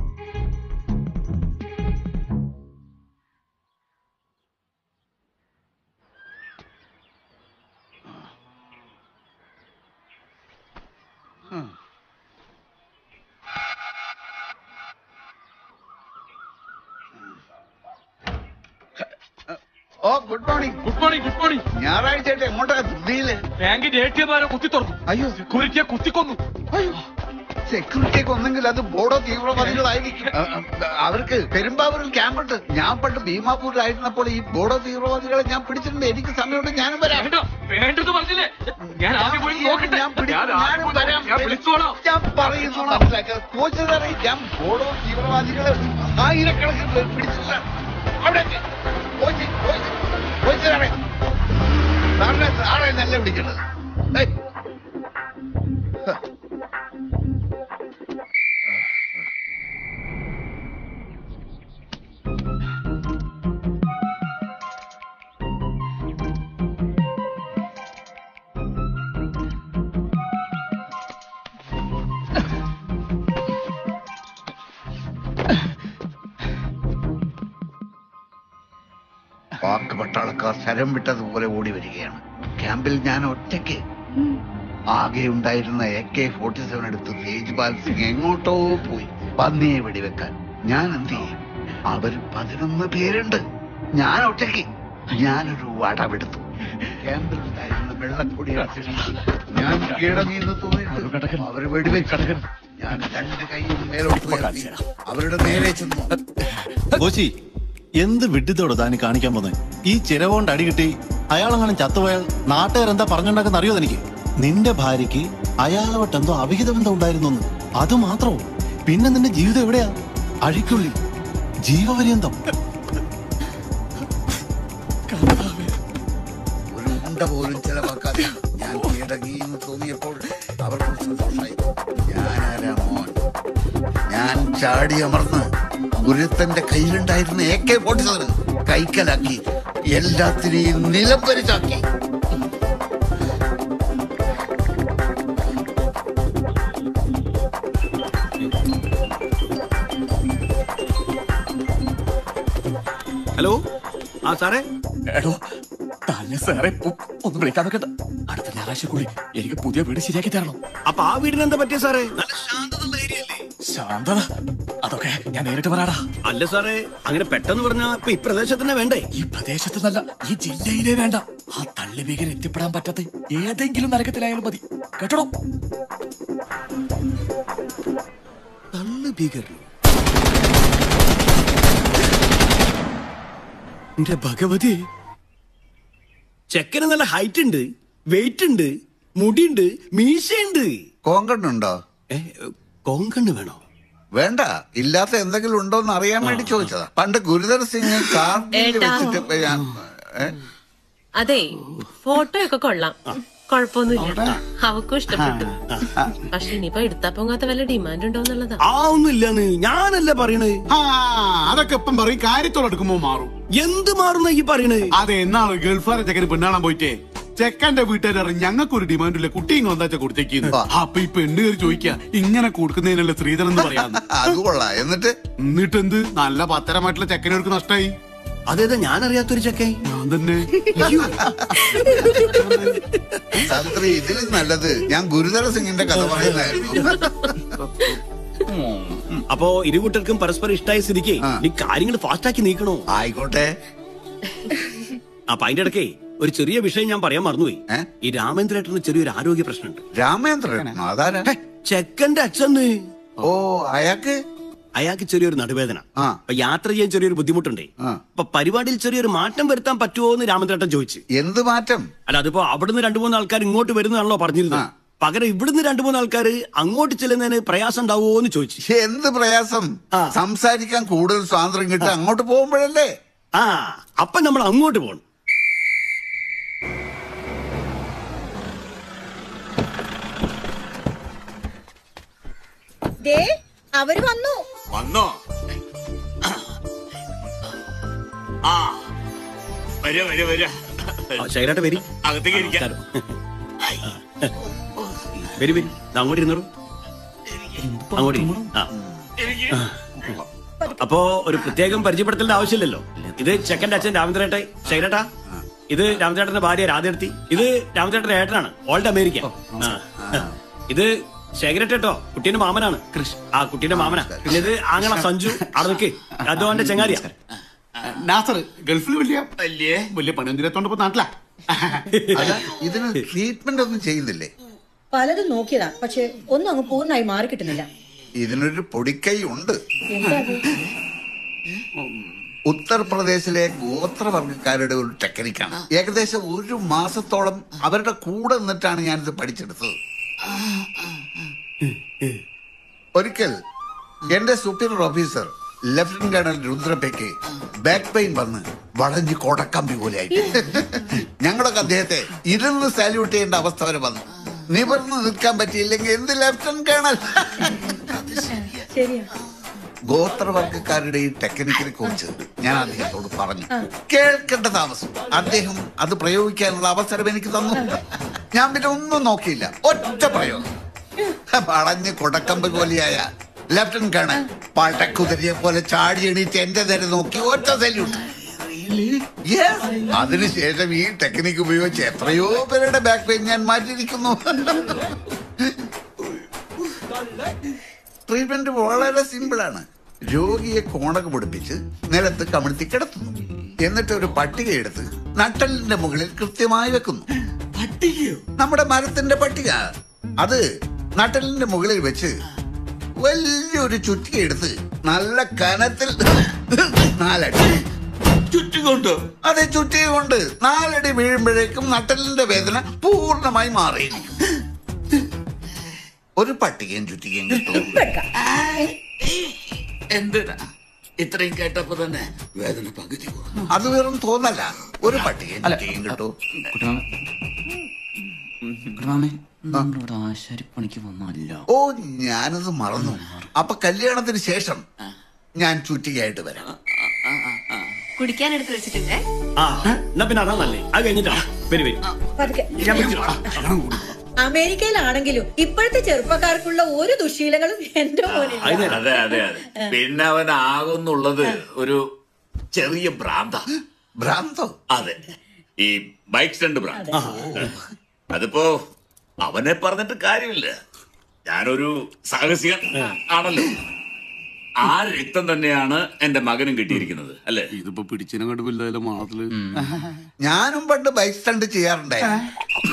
ഓ good morning good morning good morning ഞായറാഴ്ച ആയിട്ട് എങ്ങോട്ടാ ധൃതിയില് ബാങ്കിന്റെ എ ടി എം ആരോ കുത്തി തുറന്നു അയ്യോ സെക്യൂരിറ്റിയെ കുത്തിക്കൊന്നു സെക്യൂരിറ്റിയൊക്കെ ഒന്നെങ്കിൽ അത് ബോഡോ തീവ്രവാദികളായിരിക്കും അ- അ- അവർക്ക് പെരുമ്പാവൂരിൽ ക്യാമ്പുണ്ട് ഞാൻ പണ്ട് ഭീമാപൂരിലായിരുന്നപ്പോൾ ഈ ബോഡോ തീവ്രവാദികളെ ഞാൻ പിടിച്ചിട്ടുണ്ട് എനിക്ക് സമയമുണ്ട് ഞാനും വരാം വേണ്ടത് പറഞ്ഞില്ലേ ഞാൻ ആദ്യം പോയി നോക്കട്ടെ ഞാൻ പിടിക്കും, ഞാൻ ആദ്യം ഞാനും പോയി വരാം. ഞാൻ വിളിച്ചോളാം ഞാൻ പറയുന്നു മനസ്സിലാക്കുക കോച്ച് സാറേ ഞാൻ ബോഡോ തീവ്രവാദികളെ ആയിരക്കണക്കിന് പേർ പിടിച്ചില്ല അവിടെ കോച്ച് കോച്ച് കോച്ച് സാറേ സാറിനെ സാറേ നല്ല പിടിക്കണത് ഏയ്. ഹ. പാക് പട്ടാളക്കാർ ശരം വിട്ടതുപോലെ ഓടി വരികയാണ് ക്യാമ്പിൽ ഞാൻ ഒറ്റയ്ക്ക് ആകെ ഉണ്ടായിരുന്ന എ കെ ഫോർട്ടി സെവൻ എടുത്ത് തേജ്പാൽ സിംഗ് എങ്ങോട്ടോ പോയി പന്നിയെ വെടിവെക്കാൻ ഞാൻ എന്ത് ചെയ്യും അവർ പതിനൊന്ന് പേരുണ്ട് ഞാൻ ഒറ്റയ്ക്ക് ഞാനൊരു വടവെടുത്തു ക്യാമ്പിൽ ഉണ്ടായിരുന്ന വെള്ളക്കൊടി ഞാൻ കീഴടങ്ങിയെന്ന് തോന്നിയിട്ട് അവർ വെടിവെച്ചു ഞാൻ രണ്ട് കൈയും മേലോട്ട് ഉയർത്തി അവരുടെ നേരെ ചെന്നു കോശി എന്ത് വിഡ്ഢിത്തോട് താനി കാണിക്കാൻ പോന്നെ ഈ ചിരവുകൊണ്ട് അടി കിട്ടി അയാളെങ്ങനെ ചത്തുപോയാൽ നാട്ടുകാരെന്താ പറഞ്ഞുണ്ടാക്കുന്ന അറിയോ എനിക്ക് നിന്റെ ഭാര്യയ്ക്ക് അയാളോട്ട് എന്തോ അവിഹിത ബന്ധം ഉണ്ടായിരുന്നു എന്ന്. അത് മാത്രമോ പിന്നെ നിന്റെ ജീവിതം എവിടെയാ അഴിക്കുള്ളി ജീവപര്യന്തം ഒരു ഉണ്ട പോലും ചെലവാക്കാതെ ഞാൻ കീഴടങ്ങി എന്ന് തോന്നിയപ്പോൾ അവർക്കും സന്തോഷമായി ഞാനാരാ മോൻ ഞാൻ ചാടി അമർന്ന് ഗുരുത്തന്റെ കയ്യിലുണ്ടായിരുന്ന എ കെ ഫോർട്ടി സെവൻ കൈക്കലാക്കി എല്ലാത്തിനെയും നിലംപരിച്ചാക്കി ഹലോ ആ സാറേ എടോ തന്നെ സാറേ ഒ- ഒന്ന് വിളിക്കാൻ നോക്കണ്ട അടുത്ത ഞായറാഴ്ചക്കുള്ളിൽ എനിക്ക് പുതിയ വീട് ശരിയാക്കി തരണം അപ്പൊ ആ വീടിന് എന്താ പറ്റിയ സാറേ ശാന്തത അതൊക്കെ ഞാൻ നേരിട്ട് പറയാടാ അല്ല സാറേ അങ്ങനെ പെട്ടെന്ന് പറഞ്ഞാ ഇപ്പൊ ഈ പ്രദേശത്തന്നെ വേണ്ടേ ഈ പ്രദേശത്ത് നല്ല ഈ ജില്ലയിലേ വേണ്ട ആ തള്ളി ഭീകരൻ എത്തിപ്പെടാൻ പറ്റാത്ത ഏതെങ്കിലും നരകത്തിലായാലും മതി കേട്ടോ തള്ളു ഭീകരൻ എന്റെ ഭഗവതി ചെക്കന് നല്ല ഹൈറ്റ് ഉണ്ട് വെയിറ്റ് ഉണ്ട് മുടിയുണ്ട് മീശയുണ്ട് കോങ്കണ്ണുണ്ടോ കോങ്കണ്ണ് വേണോ വേണ്ട ഇല്ലാത്ത എന്തെങ്കിലും ഉണ്ടോ എന്ന് അറിയാൻ വേണ്ടി ചോദിച്ചതാ പണ്ട് ഗുരുതർ സിംഗ് കാർഗിൽ ഏട്ടാ. വെച്ചിട്ട് ഞാൻ ഏ? അതെ ഫോട്ടോ ഒക്കെ കൊള്ളാം കൊഴപ്പൊന്നുമില്ല അവക്കും ഇഷ്ടപ്പെട്ടു പക്ഷെ ഇനിയിപ്പോ എടുത്താ പൊങ്ങാത്ത വല്ല ഡിമാൻഡ് ഉണ്ടോ എന്നുള്ളതാ ആ ഒന്നുമില്ലെന്ന് ഞാനല്ല പറയണേ ആ അതൊക്കെ ഇപ്പം പറയും കാര്യത്തോടെടുക്കുമ്പോ മാറും എന്ത് മാറുന്ന ഈ പറയണേ അതെ എന്നാണ് ഗൾഫാരെ ചെക്കന് പെണ്ണാണാൻ പോയിട്ടേ ചെക്കന്റെ വീട്ടുകാർ ഞങ്ങൾക്ക് ഒരു ഡിമാൻഡ് ഇല്ല കുട്ടി ഇങ്ങനെ എന്താ കൊടുത്തേക്കുന്നു അപ്പൊ ഈ പെണ്ണ് കയറി ചോദിക്കാ ഇങ്ങനെ കൊടുക്കുന്നതിനല്ല സ്ത്രീധനം എന്ന് പറയാന്ന് അത് കൊള്ളാം എന്നിട്ട് എന്നിട്ട് എന്ത് നല്ല പത്തരമായിട്ടുള്ള ചെക്കനവർക്ക് നഷ്ടായി അതേതാ ഞാൻ അറിയാത്തൊരു ചെക്കൻ ഞാൻ തന്നെ തന്ത്രി ഇതിലും നല്ലത് ഞാൻ ഗുരുതര സിംഗിന്റെ കഥ പറയുന്നതായിരുന്നു അപ്പോ ഇരു കൂട്ടർക്കും പരസ്പരം ഇഷ്ടമായ സ്ഥിതിക്ക് നീ കാര്യങ്ങൾ ഫാസ്റ്റ് ആക്കി നീക്കണോ ആയിക്കോട്ടെ അപ്പൊ അതിന്റെ ഇടയ്ക്കേ ഒരു ചെറിയ വിഷയം ഞാൻ പറയാൻ മറന്നുപോയി ഈ രാമേന്ദ്രേട്ടന് ചെറിയൊരു ആരോഗ്യ പ്രശ്നമുണ്ട് രാമേന്ദ്രൻ അതാരാ ചെക്കന്റെ അച്ഛന്ന് ഓ അയാൾക്ക് അയാൾക്ക് ചെറിയൊരു നടുവേദന അപ്പൊ യാത്ര ചെയ്യാൻ ചെറിയൊരു ബുദ്ധിമുട്ടുണ്ട് അപ്പൊ പരിപാടിയിൽ ചെറിയൊരു മാറ്റം വരുത്താൻ പറ്റുമോ എന്ന് രാമേന്ദ്രേട്ടൻ ചോദിച്ചു എന്ത് മാറ്റം അല്ല അതിപ്പോ അവിടുന്ന് രണ്ടു മൂന്ന് ആൾക്കാർ ഇങ്ങോട്ട് വരുന്നതാണല്ലോ പറഞ്ഞിരുന്നത് പകരം ഇവിടുന്ന് രണ്ടു മൂന്ന് ആൾക്കാർ അങ്ങോട്ട് ചെല്ലുന്നതിന് പ്രയാസം ഉണ്ടാവുമോ എന്ന് ചോദിച്ചു എന്ത് പ്രയാസം സംസാരിക്കാൻ കൂടുതൽ സ്വാതന്ത്ര്യം കിട്ടുക അങ്ങോട്ട് പോകുമ്പോഴല്ലേ ആ അപ്പൊ നമ്മൾ അങ്ങോട്ട് പോകണം ദേ അവര് വന്നു വന്നോ ആ വര വര വര ശൈലാട്ട വരി അകത്തേക്ക് ഇരിക്കാം വരി വരി ദാ അങ്ങോട്ട് ഇരുന്നോളൂ അങ്ങോട്ട് ഇരി. ആ അപ്പോ ഒരു പ്രത്യേകം പരിചയപ്പെടുത്തേണ്ട ആവശ്യമില്ലല്ലോ ഇത് ചെക്കന്റെ അച്ഛൻ രാമചന്ദ്രേട്ടെ ശൈലട്ടാ ഇത് രാമചേട്ടന്റെ ഭാര്യ രാധേർത്തി ഇത് രാമചേട്ടന്റെ ഏട്ടനാണ് ഓൾഡ് അമേരിക്ക ആ. ഇത് ശേഖരട്ടോ കുട്ടീന്റെ മാമനാണ് കൃഷ് ആ കുട്ടീന്റെ മാമനാ പിന്നെ ഇത് ആങ്ങള സഞ്ജു അതൊക്കെ അതോന്റെ ചെങ്ങാതിയാ നാസർ ഗൾഫിൽ വലിയ വലിയ വലിയ പണിയൊന്നും ഇപ്പൊ നാട്ടിലാ അല്ല ഇതിന് ട്രീറ്റ്മെന്റ് ഒന്നും ചെയ്യുന്നില്ലേ പലതും നോക്കിയതാ പക്ഷെ ഒന്നും അങ്ങ് പൂർണ്ണമായി മാറി കിട്ടുന്നില്ല ഇതിനൊരു പൊടിക്കൈ ഉണ്ട് എന്താ അത്? ഉത്തർപ്രദേശിലെ ഗോത്രവർഗക്കാരുടെ ഒരു ടെക്നിക്കാണ് ഏകദേശം ഒരു മാസത്തോളം അവരുടെ കൂടെ നിന്നിട്ടാണ് ഞാനിത് പഠിച്ചെടുത്തത് ഒരിക്കൽ എന്റെ സുപ്പീരിയർ ഓഫീസർ ലഫ്റ്റനന്റ് കേണൽ രുദ്രപ്പയ്ക്ക് ബാക്ക് പെയിൻ വന്ന് വളഞ്ഞ് കൊടക്കമ്പി പോലെയായി ഞങ്ങളൊക്കെ അദ്ദേഹത്തെ ഇരുന്ന് സാല്യൂട്ട് ചെയ്യേണ്ട അവസ്ഥ വരെ വന്നു നിവർന്ന് നിൽക്കാൻ പറ്റിയില്ലെങ്കിൽ എന്ത് ലഫ്റ്റനന്റ് കേണൽ ശരിയാ ഗോത്രവർഗക്കാരുടെ ഈ ടെക്നിക്കിനെ കുറിച്ച് ഞാൻ അദ്ദേഹത്തോട് പറഞ്ഞു കേൾക്കേണ്ട താമസം അദ്ദേഹം അത് പ്രയോഗിക്കാനുള്ള അവസരം എനിക്ക് തന്നു ഞാൻ പിന്നെ ഒന്നും നോക്കിയില്ല ഒറ്റ പ്രയോഗം വളഞ്ഞ് കൊടക്കമ്പ് പോലെയായ ലഫ്റ്റനന്റ് കേണൽ പടക്കുതിരിയെ പോലെ ചാടി എണീറ്റ് എന്റെ നേരെ നോക്കി ഒറ്റ സല്യൂട്ട് അതിനുശേഷം ഈ ടെക്നിക്ക് ഉപയോഗിച്ച് എത്രയോ പേരുടെ ബാക്ക് പെയിൻ ഞാൻ മാറ്റിയിരിക്കുന്നു ട്രീറ്റ്മെന്റ് വളരെ സിമ്പിളാണ് രോഗിയെ കോണക പിടിപ്പിച്ച് നിലത്ത് കമിഴ്ത്തി കിടത്തുന്നു എന്നിട്ട് ഒരു പട്ടിക എടുത്ത് നട്ടലിന്റെ മുകളിൽ കൃത്യമായി വെക്കുന്നു പട്ടികയോ നമ്മുടെ മരത്തിന്റെ പട്ടിക അത് നട്ടലിന്റെ മുകളിൽ വെച്ച് വലിയൊരു ചുറ്റിക എടുത്ത് നല്ല കനത്തിൽ നാലടി ചുറ്റിക്കൊണ്ടോ അതെ ചുറ്റിക കൊണ്ട് നാലടി വീഴുമ്പോഴേക്കും നട്ടലിന്റെ വേദന പൂർണ്ണമായി മാറിയിരിക്കും ഒരു പട്ടികയും ചുറ്റികയും കിട്ടും എന്തിനാ ഇത്രയും കേട്ടപ്പോ തന്നെ വേദന പകുതി കുറഞ്ഞു. അത് വെറും തോന്നല്ല ഒരു പട്ടികയും ചുറ്റികയും കിട്ടും നമ്മളിവിടെ ആശാരിപ്പണിക്ക് വന്നല്ല ഓ ഞാനത് മറന്നു അപ്പൊ കല്യാണത്തിന് ശേഷം ഞാൻ ചുറ്റികയായിട്ട് വരാം കുടിക്കാൻ എടുത്ത് വെച്ചിട്ടുണ്ടേ ആ എന്നാ പിന്നെ അതാ നല്ലേ അത് കഴിഞ്ഞിട്ടാ വരി വരി പതുക്കെ. ഞാൻ പിടിച്ചിടാം. അമേരിക്കയിലാണെങ്കിലും ഇപ്പോഴത്തെ ചെറുപ്പക്കാർക്കുള്ള ഒരു ദുശീലങ്ങളും എന്റെ മോനില്ല അതെ അതെ അതെ പിന്നെ അവൻ ആകുന്നുള്ളത് ഒരു ചെറിയ ഭ്രാന്ത ഭ്രാന്തോ അതെ ഈ ബൈക്ക് സ്റ്റണ്ട് ഭ്രാന്ത് അതിപ്പോ അവനെ പറഞ്ഞിട്ട് കാര്യമില്ല ഞാനൊരു സാഹസികൻ ആണല്ലോ ആ രക്തം തന്നെയാണ് എന്റെ മകനും കിട്ടിയിരിക്കുന്നത് അല്ലേ ഇതിപ്പോ പിടിച്ചിനെ കണ്ട് വലുതായാലും മാളത്തില് ഞാനും പണ്ട് ബൈക്ക് സ്റ്റണ്ട് ചെയ്യാറുണ്ടായിരുന്നു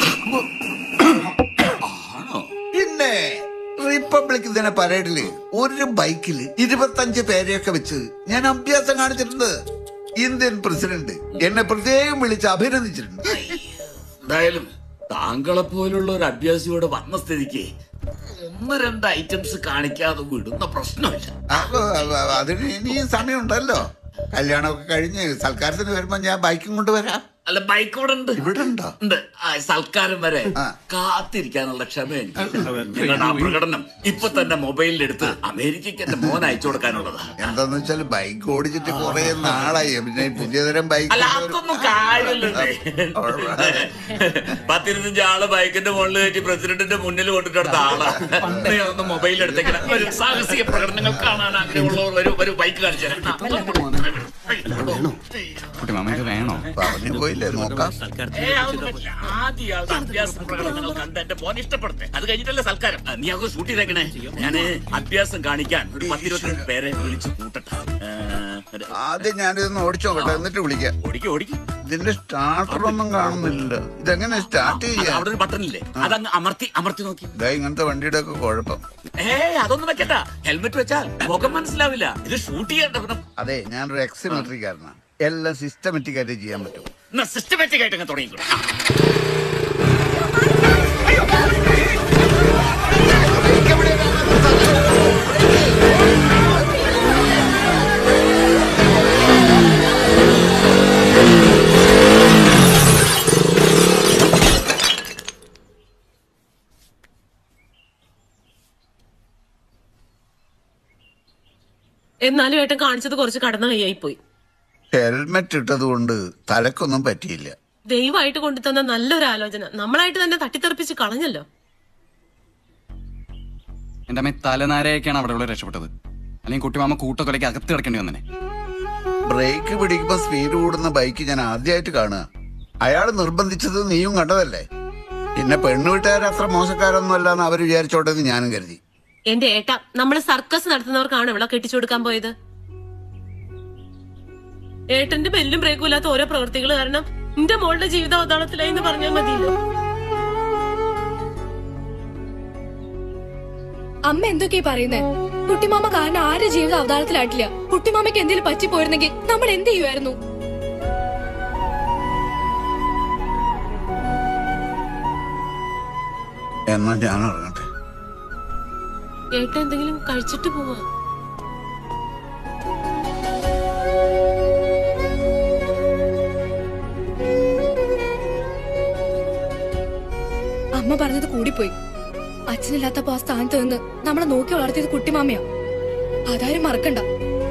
പിന്നെ റിപ്പബ്ലിക് ദിന പരേഡില് ഒരു ബൈക്കിൽ ഇരുപത്തഞ്ച് പേരെയൊക്കെ വെച്ച് ഞാൻ അഭ്യാസം കാണിച്ചിട്ടുണ്ട് ഇന്ത്യൻ പ്രസിഡന്റ് എന്നെ പ്രത്യേകം വിളിച്ച് അഭിനന്ദിച്ചിട്ടുണ്ട് എന്തായാലും താങ്കളെ പോലുള്ള ഒരു അഭ്യാസിയോടെ വന്ന സ്ഥിതിക്ക് ഒന്ന് രണ്ട് ഐറ്റംസ് കാണിക്കാതെ വിടുന്ന പ്രശ്നമില്ല അപ്പൊ അതിന് ഇനിയും സമയമുണ്ടല്ലോ കല്യാണമൊക്കെ കഴിഞ്ഞ് സൽക്കാരത്തിന് വരുമ്പോ ഞാൻ ബൈക്കും കൊണ്ടുവരാം അല്ല ബൈക്ക് ഇവിടെ ഉണ്ട് ഇവിടെ ഉണ്ടോ ഉണ്ട് ആ, സൽക്കാരം വരെ കാത്തിരിക്കാനുള്ള ക്ഷമ എനിക്ക് നിങ്ങളുടെ ആ പ്രകടനം ഇപ്പൊ തന്നെ മൊബൈലിൽ എടുത്ത് അമേരിക്കക്ക് എന്റെ മോൻ അയച്ചു കൊടുക്കാനുള്ളതാ എന്താന്ന് വെച്ചാൽ ബൈക്ക് ഓടിച്ചിട്ട് കുറെ നാളായി പിന്നെ ഈ പുതിയതരം ബൈക്ക് അല്ല അതൊന്നും കാര്യമില്ലേ പത്തിരുപത്തഞ്ച് ആള് ബൈക്കിന്റെ മുകളിൽ കയറ്റി പ്രസിഡന്റിന്റെ മുന്നിൽ കൊണ്ടിട്ടെടുത്ത ആളാ നീ ഒന്ന് മൊബൈൽ എടുത്തേക്കണം ഒരു സാഹസിക പ്രകടനങ്ങൾ കാണാൻ ആഗ്രഹമുള്ളവർ ഒരു ഒരു ബൈക്ക് കാണിച്ചു കുട്ടി മാമ ഇത് വേണോ പറഞ്ഞു പോയില്ലേ നോക്കാം ആദ്യ ഇയാളുടെ അഭ്യാസ പ്രകടനങ്ങൾ കണ്ട് എന്റെ മോൻ ഇഷ്ടപ്പെടുത്തേ അത് കഴിഞ്ഞിട്ടല്ലേ സൽക്കാരം ആ, നീ അങ്ങ് ഷൂട്ട് ചെയ്തേക്കണേ ഞാന് അഭ്യാസം കാണിക്കാൻ ഒരു പത്തിരുപത്തിരണ്ട് പേരെ വിളിച്ച് കൂട്ടട്ടെ ആ, ഒരു- ആദ്യം ഞാനിതൊന്ന് ഓടിച്ചു നോക്കട്ടെ എന്നിട്ട് വിളിക്കാം ഓടിക്കും ഓടിക്കും ഇതിന്റെ സ്റ്റാർട്ടർ ഒന്നും കാണുന്നില്ല ഇതെങ്ങനെ സ്റ്റാർട്ട് ചെയ്യാം അവിടെ ഒരു ബട്ടൺ ഇല്ലേ അതങ്ങ് അമർത്തി അമർത്തി നോക്കി ഇതാ ഇങ്ങനത്തെ വണ്ടിയുടെ ഒക്കെ കുഴപ്പം ഏ അതൊന്നും വെക്കണ്ട ഹെൽമെറ്റ് വെച്ചാൽ മുഖം മനസ്സിലാവില്ല ഇത് ഷൂട്ട് ചെയ്യണ്ട അതെ ഞാനൊരു എക്സിമെട്രിക്കാരനാണ് എല്ലാം സിസ്റ്റമാറ്റിക് ആയിട്ട് ചെയ്യാൻ പറ്റും സിസ്റ്റമാറ്റിക് ആയിട്ട് അങ്ങ് തുടങ്ങിക്കോ എന്നാലും ഏട്ടൻ കാണിച്ചത് കുറച്ച് കടന്ന കൈയായി പോയി ഹെൽമെറ്റ് ഇട്ടത് കൊണ്ട് തലക്കൊന്നും പറ്റിയില്ല ദൈവമായിട്ട് കൊണ്ടുതന്ന നല്ലൊരു ആലോചന നമ്മളായിട്ട് തന്നെ തട്ടിത്തെറിപ്പിച്ച് കളഞ്ഞല്ലോ എന്റെ അമ്മ തലനാരയൊക്കെയാണ് അവിടെ ഉള്ള രക്ഷപ്പെട്ടത് അല്ലെങ്കിൽ കുട്ടിമാമ കൂട്ടക്കൊലയ്ക്ക് അകത്ത് കിടക്കേണ്ടി വന്നെ ബ്രേക്ക് പിടിക്കുമ്പോ സ്പീഡ് കൂടുന്ന ബൈക്ക് ഞാൻ ആദ്യമായിട്ട് കാണുക അയാൾ നിർബന്ധിച്ചത് നീയും കണ്ടതല്ലേ പിന്നെ പെണ്ണുവീട്ടുകാർ അത്ര മോശക്കാരൊന്നും അല്ലാന്ന് അവർ വിചാരിച്ചോട്ടെ എന്ന് ഞാനും കരുതി എന്റെ ഏട്ട നമ്മള് സർക്കസ് നടത്തുന്നവർക്കാണ് ഇവിടെ കെട്ടിച്ചു കൊടുക്കാൻ പോയത് ഏട്ടന്റെ ബെല്ലും ബ്രേക്കും ഇല്ലാത്ത ഓരോ പ്രവൃത്തികൾ കാരണം എന്റെ മോളുടെ ജീവിതം അവതാളത്തിലായി എന്ന് പറഞ്ഞാൽ മതിയല്ലോ അമ്മ എന്തൊക്കെയാ പറയുന്നേ കുട്ടിമാമ കാരണം ആരുടെ ജീവിതം അവതാളത്തിലായിട്ടില്ല കുട്ടിമാമയ്ക്ക് എന്തെങ്കിലും പറ്റിപ്പോയിരുന്നെങ്കിൽ നമ്മൾ എന്ത് ചെയ്യുമായിരുന്നു എന്നാ ഞാൻ ഇറങ്ങട്ടെ ഏട്ട എന്തെങ്കിലും കഴിച്ചിട്ട് പോവാ അമ്മ പറഞ്ഞത് കൂടിപ്പോയി അച്ഛനില്ലാത്തപ്പോ ആ സ്ഥാനത്ത് നിന്ന് നമ്മളെ നോക്കി വളർത്തിയത് കുട്ടിമാമയാ അതാരും മറക്കണ്ട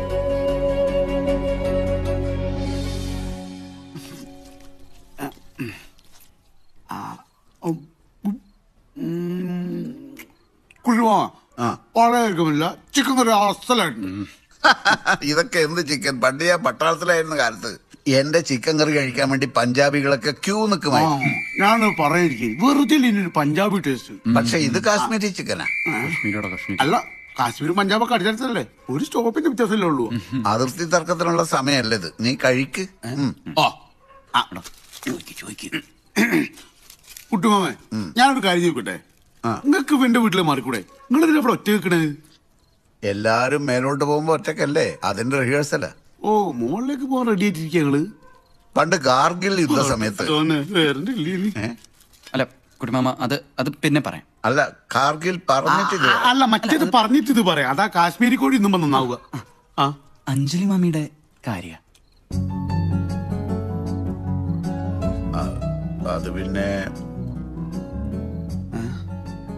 കുഴിമാ വളരെയധികമില്ല ചിക്കൻ കറി അസലായിട്ട് ഇതൊക്കെ എന്ത് ചിക്കൻ പണ്ട് ഞാൻ പട്ടാളത്തിലായിരുന്ന കാലത്ത് എന്റെ ചിക്കൻ കറി കഴിക്കാൻ വേണ്ടി പഞ്ചാബികളൊക്കെ ക്യൂ നിൽക്കുമായിരുന്നു ഞാൻ പറയാതിരിക്കും വെറുതെ ഇനി ഒരു പഞ്ചാബി ടേസ്റ്റ് പക്ഷെ ഇത് കാശ്മീരി ചിക്കനാ അല്ല കാശ്മീർ പഞ്ചാബൊക്കെ അടുത്തല്ലേ ഒരു സ്റ്റോപ്പിന്റെ വ്യത്യാസമല്ലേ ഉള്ളൂ അതിർത്തി തർക്കത്തിനുള്ള സമയമല്ല ഇത് നീ കഴിക്ക് ഉം. കുട്ടുമാമേ ഞാനൊരു കാര്യം ചോദിക്കട്ടെ നിങ്ങൾക്ക് എന്റെ വീട്ടിലെ മാറിക്കൂടെ നിങ്ങൾ ഇതിനെ അവിടെ ഒറ്റ വെക്കണേ എല്ലാരും മേലോട്ട് പോകുമ്പോ ഒറ്റക്കല്ലേ അതിന്റെ റിഹേഴ്സലാ ഓ മുകളിലേക്ക് പോകാൻ റെഡി ആയിട്ടിരിക്കുക ഞങ്ങള് പണ്ട് കാർഗിൽ യുദ്ധ സമയത്ത് അല്ല കുട്ടിമാമ അത് അത് പിന്നെ പറയാം അല്ല കാർഗിൽ പറഞ്ഞിട്ട് ഇത് ആ, അല്ല മറ്റേത് പറഞ്ഞിട്ട് ഇത് പറയാം അതാ കാശ്മീരി കോഴി ഇന്നും നന്നാവുക ആ അഞ്ജലി മാമിയുടെ കാര്യ അത് പിന്നെ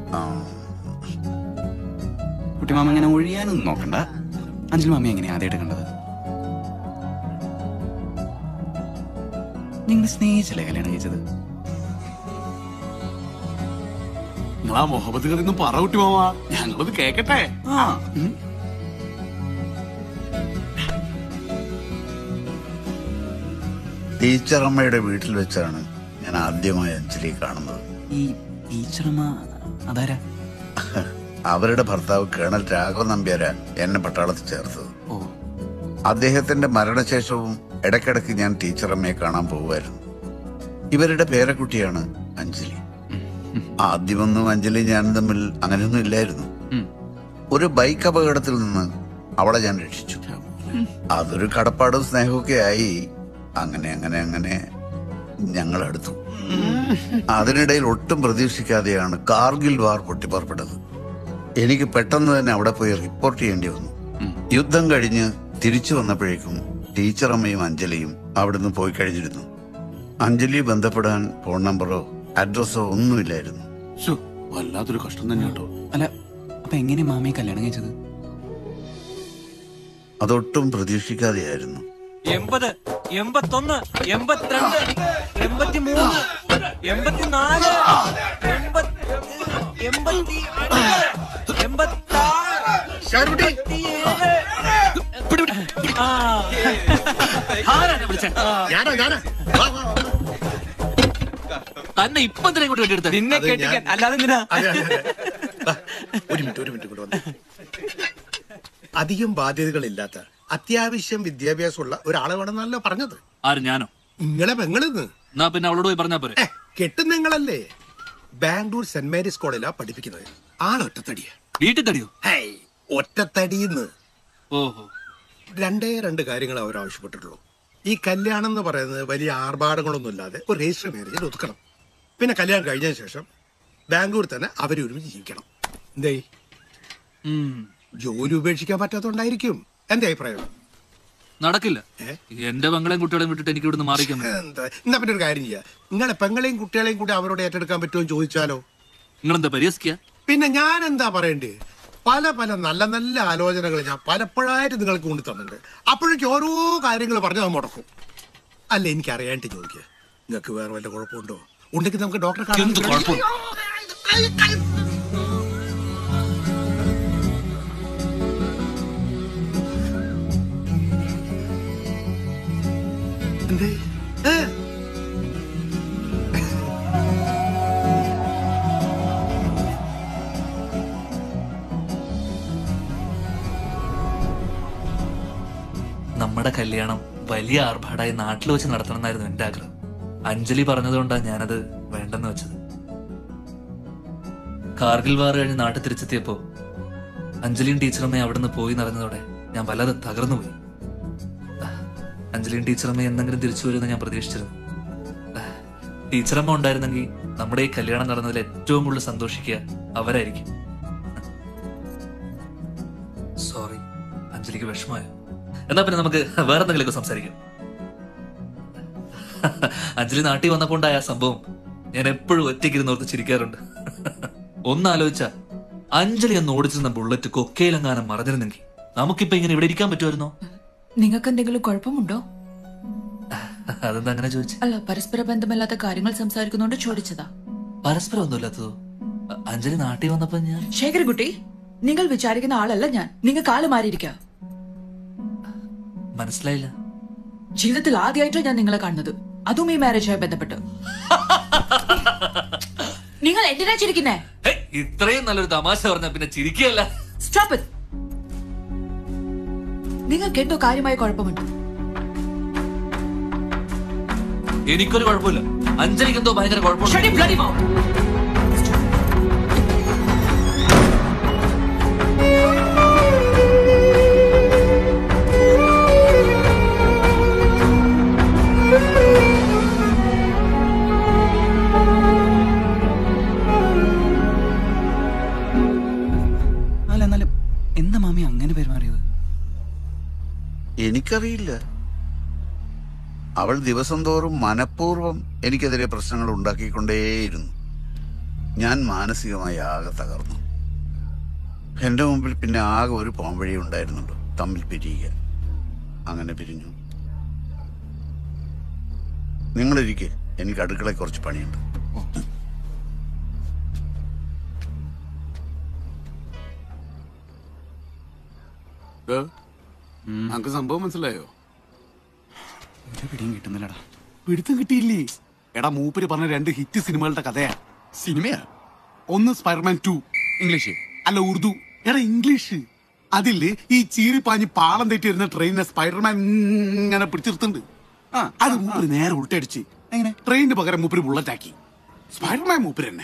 കുട്ടിമാമ ഇങ്ങനെ ഒഴിയാനൊന്നും നോക്കണ്ട അഞ്ജലി മാമി എങ്ങനെയാ ആദ്യമായിട്ട് കണ്ടത് നിങ്ങൾ സ്നേഹിച്ചല്ലേ കല്യാണം കഴിച്ചത് നിങ്ങളാ മുഹമ്മദ് കറിന്ന് പറ കുട്ടി മാമ ഞങ്ങളത് കേക്കട്ടെ ഉം. ടീച്ചറമ്മയുടെ വീട്ടിൽ വെച്ചാണ് ഞാൻ ആദ്യമായി അഞ്ജലി കാണുന്നത് ഈ ടീച്ചറമ്മ അതാരാ അവരുടെ ഭർത്താവ് കേണൽ രാഘവ നമ്പ്യാര എന്നെ പട്ടാളത്തിൽ ചേർത്തത് അദ്ദേഹത്തിന്റെ മരണശേഷവും ഇടയ്ക്കിടയ്ക്ക് ഞാൻ ടീച്ചറമ്മയെ കാണാൻ പോകുമായിരുന്നു ഇവരുടെ പേരക്കുട്ടിയാണ് അഞ്ജലി ആദ്യമൊന്നും അഞ്ജലി ഞാനും തമ്മിൽ അങ്ങനെയൊന്നും ഇല്ലായിരുന്നു ഒരു ബൈക്ക് അപകടത്തിൽ നിന്ന് അവളെ ഞാൻ രക്ഷിച്ചു അതൊരു കടപ്പാടും സ്നേഹമൊക്കെ ആയി അങ്ങനെ അങ്ങനെ അങ്ങനെ ഞങ്ങൾ അടുത്തു അതിനിടയിൽ ഒട്ടും പ്രതീക്ഷിക്കാതെയാണ് കാർഗിൽ വാർ പൊട്ടിപ്പുറപ്പെട്ടത് എനിക്ക് പെട്ടെന്ന് തന്നെ അവിടെ പോയി റിപ്പോർട്ട് ചെയ്യേണ്ടി വന്നു യുദ്ധം കഴിഞ്ഞ് തിരിച്ചു വന്നപ്പോഴേക്കും ടീച്ചറമ്മയും അഞ്ജലിയും അവിടുന്ന് പോയി കഴിഞ്ഞിരുന്നു അഞ്ജലി ബന്ധപ്പെടാൻ ഫോൺ നമ്പറോ അഡ്രസ്സോ ഒന്നുമില്ലായിരുന്നു ശ്ശോ, വല്ലാത്തൊരു കഷ്ടം തന്നെ കേട്ടോ അല്ല അപ്പൊ എങ്ങനെ മാമിയെ കല്യാണം കഴിച്ചത് അതൊട്ടും പ്രതീക്ഷിക്കാതെയായിരുന്നു എൺപത് എൺപത്തൊന്ന് എൺപത്തിരണ്ട് എൺപത്തിമൂന്ന് എൺപത്തിനാല് എൺപത്തി എൺപത്തി ഞാനാ ഞാനാ തന്നെ ഇപ്പൊ എന്തിനാ ഇങ്ങോട്ട് വേണ്ടിയെടുത്ത നിന്നെ കെട്ടിക്കാൻ അല്ലാതെ എന്തിനാ അതെ, അതെ, അതെ. ദാ, ഒരു മിനിറ്റ് ഒരു മിനിറ്റ് ഇങ്ങോട്ട് വന്നേ. അധികം ബാധ്യതകളില്ലാത്ത അത്യാവശ്യം വിദ്യാഭ്യാസമുള്ള ഒരാളെ വേണമെന്നല്ലോ പറഞ്ഞത് ആര് ഞാനോ നിങ്ങളെ പെങ്ങളിന്ന് എന്നാ പിന്നെ അവളോട് പോയി പറഞ്ഞാ പോരെ കെട്ടും നിങ്ങളല്ലേ ബാംഗ്ലൂർ സെന്റ് മേരീസ് കോളേജിലാ പഠിപ്പിക്കുന്നത് ആളൊറ്റത്തടിയാ വീട്ടിൽ തടിയോ ഹേയ്, ഒറ്റത്തടിന്ന് ഓഹോ രണ്ടേ രണ്ട് കാര്യങ്ങൾ അവർ ആവശ്യപ്പെട്ടിട്ടുള്ളൂ ഈ കല്യാണം എന്ന് പറയുന്നത് വലിയ ആർഭാടങ്ങളൊന്നും ഇല്ലാതെ ഒരു രജിസ്റ്റർ മാരേജിൽ ഒതുക്കണം പിന്നെ കല്യാണം കഴിഞ്ഞതിന് ശേഷം ബാംഗ്ലൂർ തന്നെ അവര് ഒരുമിച്ച് ജീവിക്കണം എന്തേ ജോലി ഉപേക്ഷിക്കാൻ പറ്റാത്തോണ്ടായിരിക്കും എന്റെ അഭിപ്രായം നടക്കില്ല എന്റെ പെങ്ങളെയും കുട്ടികളെയും വിട്ടിട്ട് എനിക്ക് ഇവിടുന്ന് മാറിക്കാൻ പറ്റും എന്താ എന്നാ പിന്നെ ഒരു കാര്യം ചെയ്യാം നിങ്ങളെ പെങ്ങളെയും കുട്ടികളെയും കൂടി അവരോട് ഏറ്റെടുക്കാൻ പറ്റുമോ എന്ന് ചോദിച്ചാലോ നിങ്ങളെന്താ പരിഹസിക്കുക പിന്നെ ഞാൻ എന്താ പറയണ്ടേ പല പല നല്ല നല്ല ആലോചനകൾ ഞാൻ പലപ്പോഴായിട്ട് നിങ്ങൾക്ക് കൊണ്ടു തന്നിട്ടുണ്ട് അപ്പോഴേക്കും ഓരോ കാര്യങ്ങൾ പറഞ്ഞ് അത് മുടക്കും അല്ല എനിക്ക് അറിയാണ്ട് ചോദിക്കുക നിങ്ങൾക്ക് വേറെ വല്ല കുഴപ്പമുണ്ടോ ഉണ്ടെങ്കിൽ നമുക്ക് ഡോക്ടറെ എന്ത് കുഴപ്പം? എന്തേ ഏ? നമ്മുടെ കല്യാണം വലിയ ആർഭാടായി നാട്ടിൽ വെച്ച് നടത്തണം എന്നായിരുന്നു എന്റെ ആഗ്രഹം അഞ്ജലി പറഞ്ഞതുകൊണ്ടാണ് ഞാനത് വേണ്ടെന്ന് വെച്ചത് കാർഗിൽ വാർ കഴിഞ്ഞ് നാട്ടിൽ തിരിച്ചെത്തിയപ്പോ അഞ്ജലിയും ടീച്ചറമ്മയും അവിടുന്ന് പോയി നിറഞ്ഞതോടെ ഞാൻ വല്ലാതെ തകർന്നുപോയി അഞ്ജലിയും ടീച്ചറമ്മയും എന്തെങ്കിലും തിരിച്ചു വരുമെന്ന് ഞാൻ പ്രതീക്ഷിച്ചിരുന്നു ടീച്ചറമ്മ ഉണ്ടായിരുന്നെങ്കിൽ നമ്മുടെ ഈ കല്യാണം നടന്നതിൽ ഏറ്റവും കൂടുതൽ സന്തോഷിക്കുക അവരായിരിക്കും സോറി അഞ്ജലിക്ക് വിഷമമായോ എന്നാ പിന്നെ നമുക്ക് വേറെ എന്തെങ്കിലുമൊക്കെ സംസാരിക്കാം അഞ്ജലി നാട്ടിൽ വന്നപ്പോ ഉണ്ടായ ആ സംഭവം ഞാൻ എപ്പോഴും ഒറ്റയ്ക്കിരുന്ന് ഓർത്ത് ചിരിക്കാറുണ്ട് ഒന്നാലോചിച്ച അഞ്ജലി ഒന്ന് ഓടിച്ചിരുന്ന ബുള്ളറ്റ് കൊക്കയിലെങ്ങാനും മറഞ്ഞിരുന്നെങ്കിൽ നമുക്കിപ്പോ ഇങ്ങനെ ഇവിടെ ഇരിക്കാൻ പറ്റുമായിരുന്നോ നിങ്ങൾക്ക് എന്തെങ്കിലും കുഴപ്പമുണ്ടോ അതെന്താ അങ്ങനെ ചോദിച്ചു അല്ല പരസ്പര ബന്ധമില്ലാത്ത കാര്യങ്ങൾ സംസാരിക്കുന്നോണ്ട് ചോദിച്ചതാ പരസ്പരം ഒന്നുമില്ലാത്തതോ അ- അഞ്ജലി നാട്ടിൽ വന്നപ്പോ ഞാൻ ശേഖരകുട്ടി നിങ്ങൾ വിചാരിക്കുന്ന ആളല്ല ഞാൻ നിങ്ങൾ കാല് മാറിയിരിക്കുക മനസ്സിലായില്ല ജീവിതത്തിൽ ആദ്യമായിട്ടാണ് ഞാൻ നിങ്ങളെ കാണുന്നത് അതും ഈ മാരേജുമായി ബന്ധപ്പെട്ട് നിങ്ങൾ എന്തിനാ ചിരിക്കുന്നേ ഹേ, ഇത്രയും നല്ലൊരു തമാശ പറഞ്ഞ പിന്നെ ചിരിക്കുകയല്ല സ്റ്റോപ്പ് ഇറ്റ് നിങ്ങൾക്ക് എന്തോ കാര്യമായ കുഴപ്പമുണ്ട് എനിക്കൊരു കുഴപ്പമില്ല അഞ്ജലിക്ക് എന്തോ ഭയങ്കര Shut your bloody കുഴപ്പമില്ല mouth. അല്ല എന്നാലും എന്താ മാമി അങ്ങനെ പെരുമാറിയത് എനിക്കറിയില്ല അവൾ ദിവസം തോറും മനഃപൂർവ്വം എനിക്കെതിരെ പ്രശ്നങ്ങൾ ഉണ്ടാക്കിക്കൊണ്ടേയിരുന്നു ഞാൻ മാനസികമായി ആകെ തകർന്നു എൻ്റെ മുമ്പിൽ പിന്നെ ആകെ ഒരു പോംവഴി ഉണ്ടായിരുന്നുള്ളൂ തമ്മിൽ പിരിയുക അങ്ങനെ പിരിഞ്ഞു നിങ്ങളിരിക്കെ എനിക്ക് അടുക്കളയിൽ കുറച്ച് പണിയുണ്ട് നമുക്ക് സംഭവം മനസ്സിലായോ ഒരു പിടിയും കിട്ടുന്നില്ലടാ പിടുത്തം കിട്ടിയില്ലേ എടാ മൂപ്പര് പറഞ്ഞ രണ്ട് ഹിറ്റ് സിനിമകളുടെ കഥയാ സിനിമയാ ഒന്ന് സ്പൈഡർമാൻ ടു ഇംഗ്ലീഷ് അല്ല ഉറുദു എടാ ഇംഗ്ലീഷ് അതില് ഈ ചീറിപ്പാഞ്ഞ് പാളം തെറ്റി വരുന്ന ട്രെയിനിനെ സ്പൈഡർമാൻ ഇങ്ങനെ പിടിച്ചിർത്തുണ്ട് അത് മൂപ്പര് നേരെ ഉൾട്ടടിച്ച് എങ്ങനെ ട്രെയിനിന് പകരം മൂപ്പര് ബുള്ളറ്റ് ആക്കി സ്പൈഡർമാൻ മൂപ്പര് തന്നെ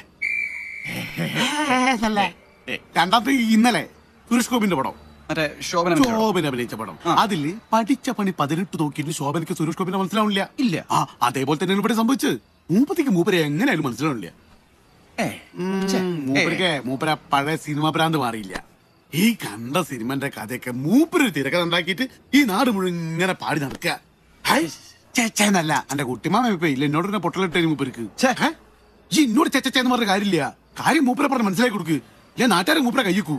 രണ്ടാമത്തെ ഈ ഇന്നലെ സുരേഷ് ഗോപിന്റെ പടം മറ്റേ ശോഭന ശോഭന അഭിനയിച്ച പടം അതില് പഠിച്ച പണി പതിനെട്ട് നോക്കിയിട്ട് ശോഭനയ്ക്ക് സുരേഷ് ഗോപിനെ മനസ്സിലാവില്ല ഇല്ല ആ അതേപോലെ തന്നെ ഇവിടെ സംഭവിച്ചത് മൂപ്പത്തിക്ക് മൂപ്പരെ എങ്ങനെയായാലും മനസ്സിലാവില്ല മൂപ്പർക്ക് മൂപ്പര പഴയ സിനിമ ഭ്രാന്ത് മാറിയില്ല ഈ കണ്ട സിനിമന്റെ കഥയൊക്കെ മൂപ്പര് തിരക്കഥ ഉണ്ടാക്കിയിട്ട് ഈ നാട് മുഴുവൻ ഇങ്ങനെ പാടി നടക്കുക ഹൈ, ചേച്ചേന്നല്ല എന്റെ കുട്ടിമാമ ഇപ്പൊ ഇല്ല എന്നോട് തന്നെ പൊട്ടലിട്ടേ മൂപ്പർക്ക് ഹേ? ഈ എന്നോട് ചേച്ചേന്ന് പറഞ്ഞ കാര്യമില്ല കാര്യം മൂപ്പരെ പറഞ്ഞ് മനസ്സിലാക്കി കൊടുക്ക് ഞാൻ നാട്ടുകാരെ മൂപ്പരെ കയ്യക്കൂ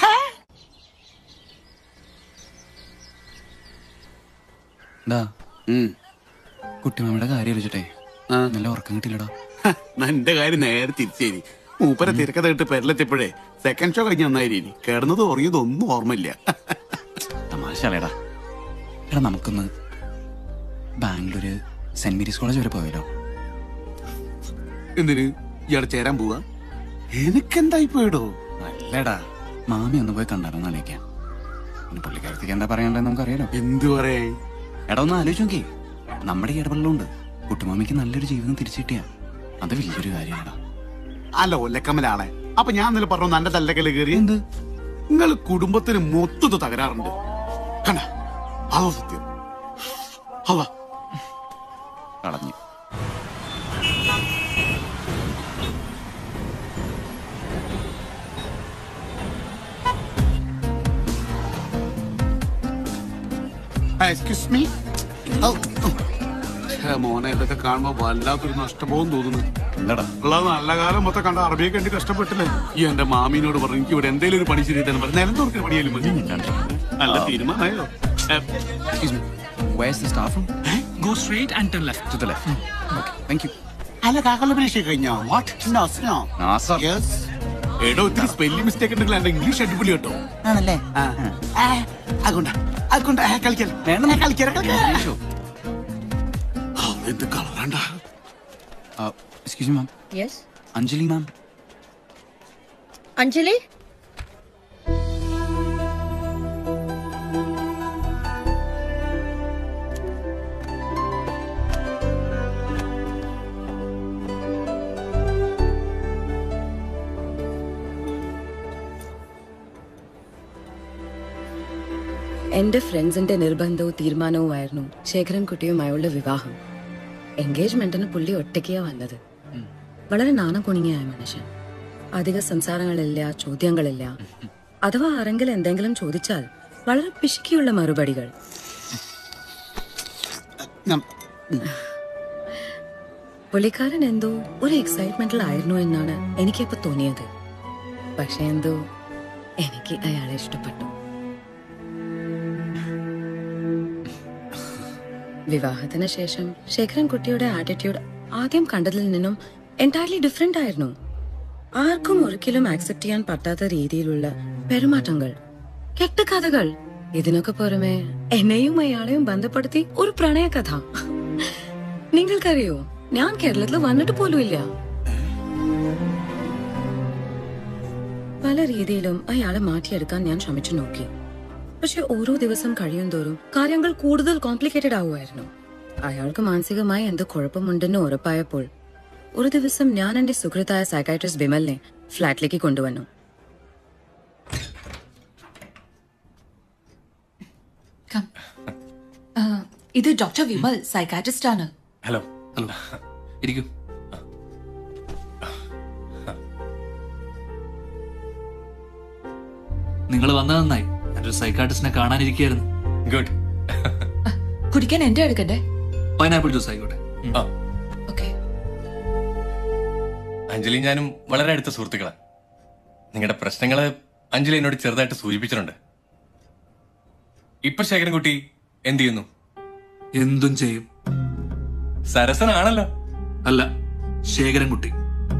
ഡാ കുട്ടിമാമയുടെ കാര്യം ആലോചിച്ചിട്ടേ നല്ല ഉറക്കം കിട്ടില്ലടാ എന്റെ കാര്യം നേരെ തിരിച്ചേരി മൂപ്പരെ തിരക്കഥ ഇട്ട് പെരലെത്തിയപ്പോഴേ സെക്കൻഡ് ഷോ കഴിഞ്ഞ നന്നായി കിടന്നത് ഉറങ്ങിയത് ഒന്നും ഓർമ്മയില്ല തമാശാലേടാ എടാ നമുക്കൊന്ന് ബാംഗ്ലൂര് സെന്റ് മേരീസ് കോളേജ് വരെ പോയാലോ എന്തിന് ഇയാളെ ചേരാൻ പോവാ എനിക്കെന്തായി പോയിടോ അല്ലടാ മാമി ഒന്ന് പോയി കണ്ടാലോ ആലോചിക്കാം പിന്നെ പുള്ളിക്കാരത്തേക്ക് എന്താ പറയാനുള്ളത് നമുക്കറിയാലോ എന്ത് പറയേ എടാ ഒന്ന് ആലോചിച്ച് നോക്കി നമ്മുടെ ഈ ഇടപെടലുണ്ട് കുട്ടുമാമിക്ക് നല്ലൊരു ജീവിതം തിരിച്ചു കിട്ടിയ അത് വലിയൊരു കാര്യമാടാ അല്ല ഒല്ലക്കമ്മലാളെ അപ്പൊ ഞാൻ ഇന്നലെ പറഞ്ഞു എന്റെ തല്ലക്കല് കയറി എന്ത് നിങ്ങൾ കുടുംബത്തിന് മൊത്തത്ത് തകരാറുണ്ട് കണ്ട അതോ സത്യം അല്ല കളഞ്ഞു എക്സ്ക്യൂസ് മീ മോനെ ഇതൊക്കെ കാണുമ്പോ വല്ലാത്തൊരു നഷ്ടബോധം തോന്നുന്നു ഉള്ള നല്ല കാലം മൊത്തം കണ്ട അറബിയെ കണ്ടി കഷ്ടപ്പെട്ടില്ലേ ഈ എന്റെ മാമീനോട് പറഞ്ഞു എനിക്ക് ഇവിടെ എന്തെങ്കിലും ഒരു പണി ശരി തന്നെ പറഞ്ഞു നിലം തോർക്കുന്ന പണിയാലും മതി നല്ല തീരുമാനമായോ Where's the staff room? Go straight and turn left. To the left. Okay, thank you. അല്ല കാക്കളുടെ പരീക്ഷ കഴിഞ്ഞോ what no no Nasar. Yes എടോ ഇത്തിരി സ്പെല്ലിംഗ് മിസ്റ്റേക്ക് ഉണ്ടെങ്കിൽ എന്റെ ഇംഗ്ലീഷ് അടിപൊളി കേട്ടോ ആണല്ലേ അതുകൊണ്ടാ അതുകൊണ്ടാ കളിക്കൽ കളിക്കല കളിക്കല എന്ത് കളറാണ്ട excuse ma'am yes Anjali ma'am Anjali എന്റെ ഫ്രണ്ട്സിന്റെ നിർബന്ധവും തീരുമാനവുമായിരുന്നു ശേഖരൻകുട്ടിയുമായുള്ള വിവാഹം എൻഗേജ്മെന്റിന് പുള്ളി ഒറ്റയ്ക്കാ വന്നത് വളരെ നാണം കുണിങ്ങിയായ മനുഷ്യൻ അധിക സംസാരങ്ങളില്ല ചോദ്യങ്ങളില്ല അഥവാ ആരെങ്കിലും എന്തെങ്കിലും ചോദിച്ചാൽ വളരെ പിശുക്കിയുള്ള മറുപടികൾ പുള്ളിക്കാരൻ എന്തോ ഒരു എക്സൈറ്റ്മെന്റിലായിരുന്നു എന്നാണ് എനിക്കിപ്പോ തോന്നിയത് പക്ഷെ എന്തോ എനിക്ക് അയാളെ ഇഷ്ടപ്പെട്ടു വിവാഹത്തിന് ശേഷം ശേഖരൻ കുട്ടിയുടെ ആറ്റിറ്റ്യൂഡ് ആദ്യം കണ്ടതിൽ നിന്നും എൻറ്റയർലി ഡിഫറെന്റ് ആയിരുന്നു ആർക്കും ഒരിക്കലും ആക്സെപ്റ്റ് ചെയ്യാൻ പറ്റാത്ത രീതിയിലുള്ള പെരുമാറ്റങ്ങൾ കെട്ടുകഥകൾ ഇതിനൊക്കെ പുറമെ എന്നെയും അയാളെയും ബന്ധപ്പെടുത്തി ഒരു പ്രണയകഥ നിങ്ങൾക്കറിയോ ഞാൻ കേരളത്തിൽ വന്നിട്ട് പോലുമില്ല പല രീതിയിലും അയാളെ മാറ്റിയെടുക്കാൻ ഞാൻ ശ്രമിച്ചു നോക്കി പക്ഷെ ഓരോ ദിവസം കഴിയും തോറും കാര്യങ്ങൾ കൂടുതൽ കോംപ്ലിക്കേറ്റഡ് ആവുമായിരുന്നു അയാൾക്ക് മാനസികമായി എന്ത് കുഴപ്പമുണ്ടെന്ന് ഉറപ്പായപ്പോൾ ഒരു ദിവസം ഞാൻ എന്റെ സുഹൃത്തായ സൈക്കാട്രിസ്റ്റ് ബിമലിനെ ഫ്ലാറ്റിലേക്ക് കൊണ്ടുവന്നു ആ, ഇത് ഡോക്ടർ വിമൽ സൈക്കാട്രിസ്റ്റ് ആണ് ഹലോ ഹലോ ഇരിക്കൂ നിങ്ങൾ വന്നത് നന്നായി ഞാനൊരു സൈക്കാട്രിസ്റ്റിനെ കാണാനിരിക്കുകയായിരുന്നു ഗുഡ് കുടിക്കാൻ എന്റെ എടുക്കണ്ടേ പൈനാപ്പിൾ ജ്യൂസ് ആയിക്കോട്ടെ അഞ്ജലി ഞാനും വളരെ അടുത്ത സുഹൃത്തുക്കളാണ് നിങ്ങളുടെ പ്രശ്നങ്ങള് അഞ്ജലി എന്നോട് ചെറുതായിട്ട് സൂചിപ്പിച്ചിട്ടുണ്ട് ഇപ്പൊ ശേഖരൻകുട്ടി എന്ത് ചെയ്യുന്നു എന്തും ചെയ്യും സരസനാണല്ലോ അല്ല ശേഖരൻകുട്ടി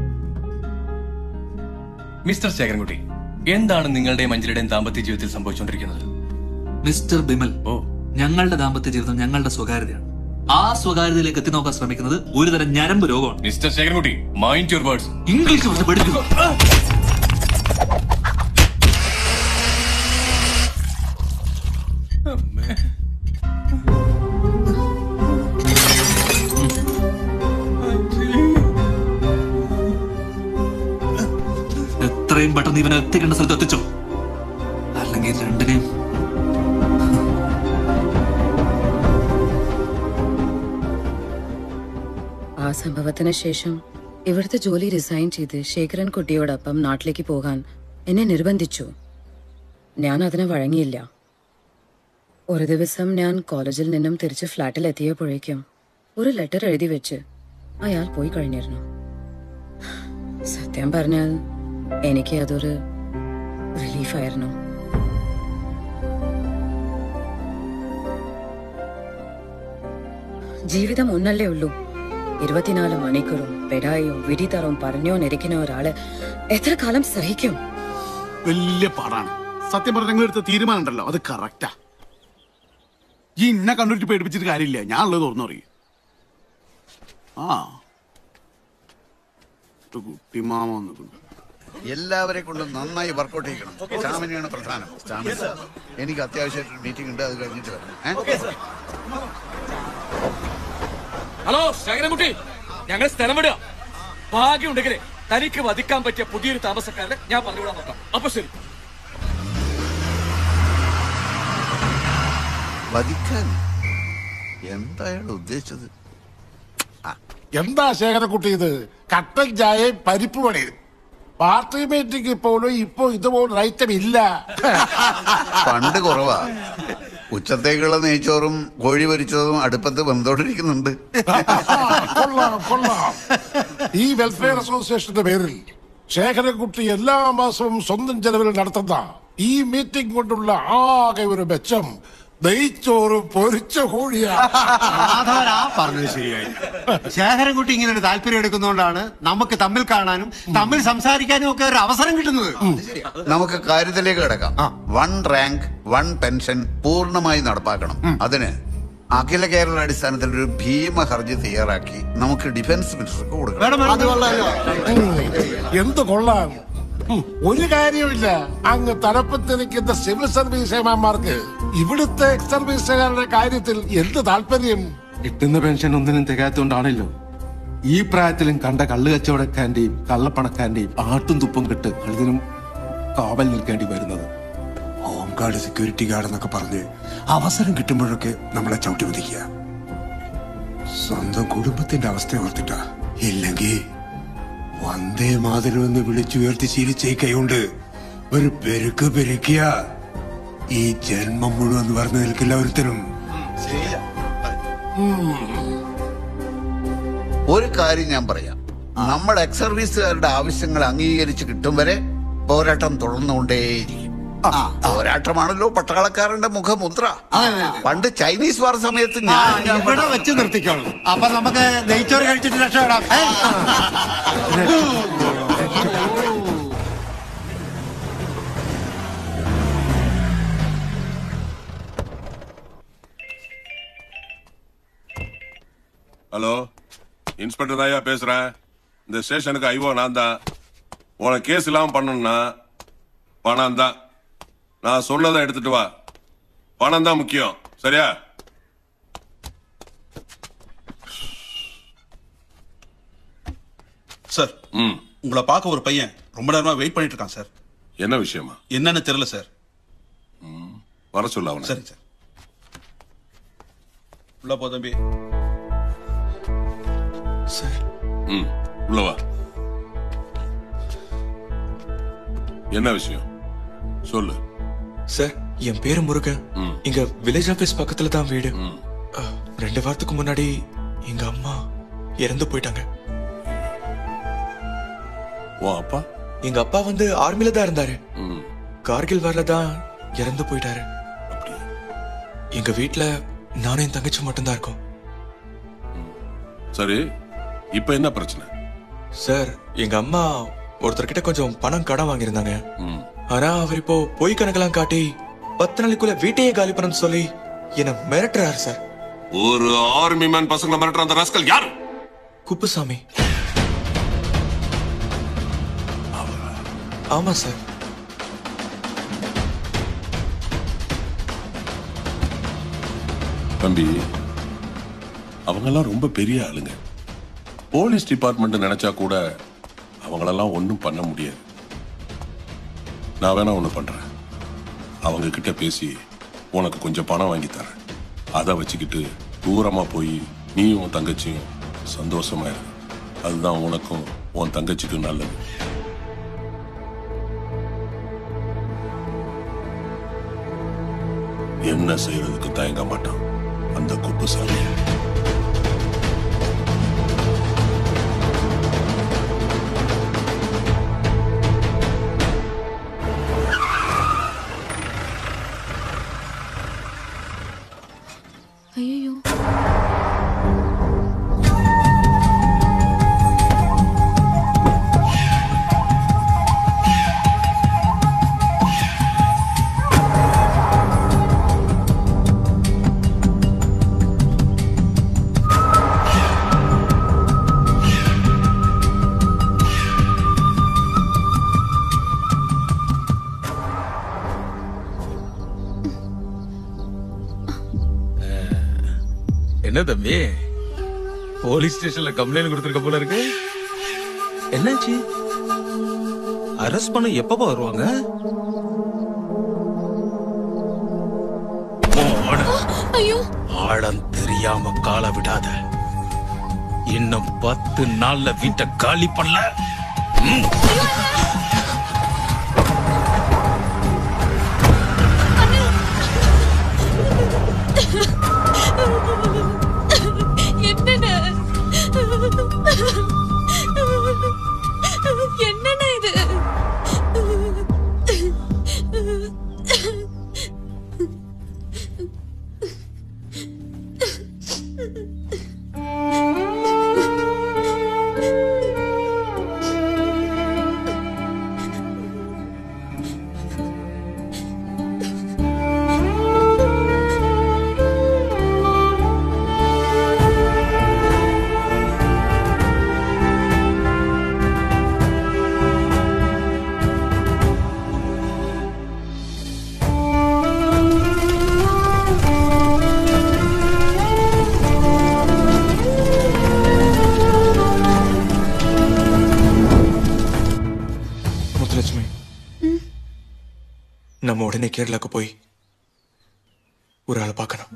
മിസ്റ്റർ ശേഖരൻകുട്ടി എന്താണ് നിങ്ങളുടെയും അഞ്ജലിയുടെയും ദാമ്പത്യ ജീവിതത്തിൽ സംഭവിച്ചുകൊണ്ടിരിക്കുന്നത് മിസ്റ്റർ ബിമൽ ഓ ഞങ്ങളുടെ ദാമ്പത്യ ജീവിതം ഞങ്ങളുടെ സ്വകാര്യതയാണ് ആ സ്വകാര്യതയിലേക്ക് എത്തി നോക്കാൻ ശ്രമിക്കുന്നത് ഒരുതരം ഞരമ്പ് രോഗമാണ് mister Sekharankutty mind your words English പറഞ്ഞ് പഠിക്കുന്നു എത്രയും പെട്ടെന്ന് ഇവനെ എത്തിക്കേണ്ട സ്ഥലത്ത് എത്തിച്ചോ അല്ലെങ്കിൽ രണ്ടിനെയും ആ സംഭവത്തിന് ശേഷം ഇവിടുത്തെ ജോലി റിസൈൻ ചെയ്ത് ശേഖരൻ കുട്ടിയോടൊപ്പം നാട്ടിലേക്ക് പോകാൻ എന്നെ നിർബന്ധിച്ചു ഞാൻ അതിന് വഴങ്ങിയില്ല ഒരു ദിവസം ഞാൻ കോളേജിൽ നിന്നും തിരിച്ച് ഫ്ലാറ്റിൽ എത്തിയപ്പോഴേക്കും ഒരു ലെറ്റർ എഴുതി വെച്ച് അയാൾ പോയി കഴിഞ്ഞിരുന്നു സത്യം പറഞ്ഞാൽ എനിക്ക് അതൊരു റിലീഫായിരുന്നു ജീവിതം ഒന്നല്ലേ ഉള്ളൂ ഇരുപത്തിനാല് മണിക്കൂറും പെടായും വിടിതറവും പറഞ്ഞോന്നിരിക്കുന്ന ഒരാള് എത്ര കാലം സഹിക്കും വലിയ പാടാണ് സത്യം പറഞ്ഞ നിങ്ങൾ എടുത്ത തീരുമാനം ഉണ്ടല്ലോ അത് കറക്റ്റാ ഈ ഇന്നെ കണ്ടിട്ട് പേടിപ്പിച്ചിട്ട് കാര്യമില്ല ഞാൻ ഉള്ളത് തുറന്നു പറയും ആ ഒരു കുട്ടിമാമ വന്നിട്ടുണ്ട് എല്ലാവരെ കൊണ്ടും നന്നായി വർക്കൗട്ട് ചെയ്യണം സ്റ്റാമിനയാണ് പ്രധാനം സ്റ്റാമിന എനിക്ക് അത്യാവശ്യമായിട്ട് മീറ്റിംഗ് ഉണ്ട് അത് കഴിഞ്ഞിട്ട് വരണം ഏ? ഹലോ ശേഖരൻകുട്ടി ഞങ്ങൾ സ്ഥലം വിടുക ഭാഗ്യമുണ്ടെങ്കിലേ തനിക്ക് വധിക്കാൻ പറ്റിയ പുതിയൊരു താമസക്കാരനെ ഞാൻ പറഞ്ഞുവിടാൻ നോക്കാം അപ്പൊ ശരി വധിക്കാൻ എന്താ അയാൾ ഉദ്ദേശിച്ചത് എന്താ ശേഖരക്കുട്ടി ഇത് കട്ടൻ ചായയും പരിപ്പ് പണിയും പാർട്ടി മീറ്റിംഗ് പോലും ഇപ്പൊ ഇതുപോലെ ഐറ്റം ഇല്ല പണ്ട് കുറവാ ഉച്ചത്തേക്കുള്ള നെയ്ച്ചോറും കോഴി പൊരിച്ചതും അടുപ്പത്ത് വെന്തോണ്ടിരിക്കുന്നുണ്ട് കൊള്ളാം കൊള്ളാം ഈ വെൽഫെയർ അസോസിയേഷന്റെ പേരിൽ ശേഖരൻകുട്ടി എല്ലാ മാസവും സ്വന്തം ചെലവിൽ നടത്തുന്ന ഈ മീറ്റിംഗ് കൊണ്ടുള്ള ആകെ ഒരു മെച്ചം നെയ്ച്ചോറും പൊരിച്ച കോഴിയാ മാധവരാ പറഞ്ഞത് ശരിയായി ശേഖരൻകുട്ടി ഇങ്ങനെ ഒരു താല്പര്യം എടുക്കുന്നതുകൊണ്ടാണ് നമുക്ക് തമ്മിൽ കാണാനും തമ്മിൽ സംസാരിക്കാനും ഒക്കെ ഒരു അവസരം കിട്ടുന്നത് നമുക്ക് കാര്യത്തിലേക്ക് കിടക്കാം വൺ റാങ്ക് വൺ പെൻഷൻ പൂർണ്ണമായി നടപ്പാക്കണം അതിന് അഖില കേരള അടിസ്ഥാനത്തിൽ ഒരു ഭീമ ഹർജി തയ്യാറാക്കി നമുക്ക് ഡിഫൻസ് മിനിസ്റ്റർക്ക് കൊടുക്കണം അത് കൊള്ളാലോ എന്ത് കൊള്ളാം ഉം, ഒരു കാര്യമില്ല അങ്ങ് തലപ്പത്തിരിക്കുന്ന സിവിൽ സർവീസ് ഏമാന്മാർക്ക് ഇവിടുത്തെ എക്സ് സർവീസുകാരുടെ കാര്യത്തിൽ എന്ത് താല്പര്യം കിട്ടുന്ന പെൻഷൻ ഒന്നിനും തികയാത്തോണ്ടാണല്ലോ ഈ പ്രായത്തിലും കണ്ട കള്ളു കച്ചവടക്കാരന്റെയും കള്ളപ്പണക്കാരന്റെയും ആട്ടും തുപ്പും കെട്ട് അതിനും കാവൽ നിൽക്കേണ്ടി വരുന്നത് ഹോം ഗാർഡ് സെക്യൂരിറ്റി ഗാർഡ് എന്നൊക്കെ പറഞ്ഞ് അവസരം കിട്ടുമ്പോഴൊക്കെ നമ്മളെ ചവിട്ടി വധിക്കുക സ്വന്തം കുടുംബത്തിന്റെ അവസ്ഥ ഓർത്തിട്ടാ ഇല്ലെങ്കിൽ വന്ദേ മാതരം എന്ന് വിളിച്ചുയർത്തി ശീലിച്ച ഈ കൈകൊണ്ട് ഒരു പെരുക്ക് പെരുക്കിയ ഈ ജന്മം മുഴുവൻ പറഞ്ഞു നിൽക്കില്ല ഒരുത്തരും ഒരു കാര്യം ഞാൻ പറയാം നമ്മുടെ എക്സ് സർവീസുകാരുടെ ആവശ്യങ്ങൾ അംഗീകരിച്ച് കിട്ടും വരെ പോരാട്ടം തുടർന്നുകൊണ്ടേയിരിക്കും പോരാട്ടമാണല്ലോ പട്ടാളക്കാരന്റെ മുഖമുദ്ര പണ്ട് ചൈനീസ് വാർ സമയത്ത് ഞാൻ ഇവിടെ വെച്ച് നിർത്തിക്കോളൂ അപ്പൊ നമുക്ക് നെയ്ച്ചോറ് കഴിച്ചിട്ട് രക്ഷപ്പെടാം ഏ? ஹலோ இன்ஸ்பெக்டர் தாயா பேசுறேன் இந்த ஸ்டேஷனுக்கு ஐவோ நான் தான் உனக்கு கேஸ் இல்லாம பண்ணணும்னா பணம் தான் நான் சொன்னதை எடுத்துட்டு வா பணம் தான் முக்கியம் சரியா சார் ம் உங்களை பார்க்க ஒரு பையன் ரொம்ப நேரமா வெயிட் பண்ணிட்டு இருக்கான் சார் என்ன விஷயமா என்னன்னு தெரியல சார் வர சொல்ல அவனை சரி சார் உள்ள போ தம்பி ம் உள்ள வா என்ன விஷயம் சொல்லு சார் என் பேரு முருகன் இங்க வில்லேஜ் ஆபீஸ் பக்கத்துல தான் வீடு அஹ், ரெண்டு வாரத்துக்கு முன்னாடி எங்க அம்மா இறந்து போயிட்டாங்க உன் அப்பா எங்க அப்பா வந்து ஆர்மில தான் இருந்தாரு ம் கார்கில் வரல தான் இறந்து போயிட்டாரு எங்க வீட்ல நானும் என் தங்கச்சி மட்டும்தான் இருக்கோம் சரி இப்ப என்ன பிரச்சனை சார் எங்க அம்மா ஒருத்தர்கிட்ட கொஞ்சம் பணம் கடன் வாங்கியிருந்தாங்க ம் ஆனா அவர் இப்போ பொய் கணக்கெல்லாம் காட்டி பத்து நாளைக்குள்ள வீட்டையே காலி பண்ணணும்னு சொல்லி என்ன மிரட்டுறாரு சார் ஒரு ஆர்மி மேன் பசங்களை மிரட்டுற அந்த ரஸ்கல் யாரு குப்புசாமி ஆமா சார் தம்பி அவங்கெல்லாம் ரொம்ப பெரிய ஆளுங்க போலீஸ் டிபார்ட்மெண்ட் நினைச்சா கூட அவங்களெல்லாம் ஒன்றும் பண்ண முடியாது நான் வேணா ஒன்று பண்றேன் அவங்க கிட்ட பேசி உனக்கு கொஞ்சம் பணம் வாங்கி தரேன் அதை வச்சுக்கிட்டு தூரமா போய் நீயும் உன் தங்கச்சியும் சந்தோஷமா இரு அதுதான் உனக்கும் உன் தங்கச்சிக்கும் நல்லது என்ன செய்யறதுக்கு தயங்க மாட்டான் அந்த குப்புசாமி ஐயோ என்ன தம்பி போலீஸ் ஸ்டேஷன்ல கம்ப்ளைண்ட் கொடுத்துருக்க போல இருக்கு என்னாச்சு அரெஸ்ட் பண்ண எப்பப்பா வருவாங்க ஐயோ ஆழம் தெரியாம கால விடாத இன்னும் பத்து நாள்ல வீட்டை காலி பண்ணல ம். என்னண்ணே என்னண்ணே இது முத்துலட்சுமி நம்ம உடனே கேரளாக்கு போய் ஒரு ஆளை பார்க்கணும்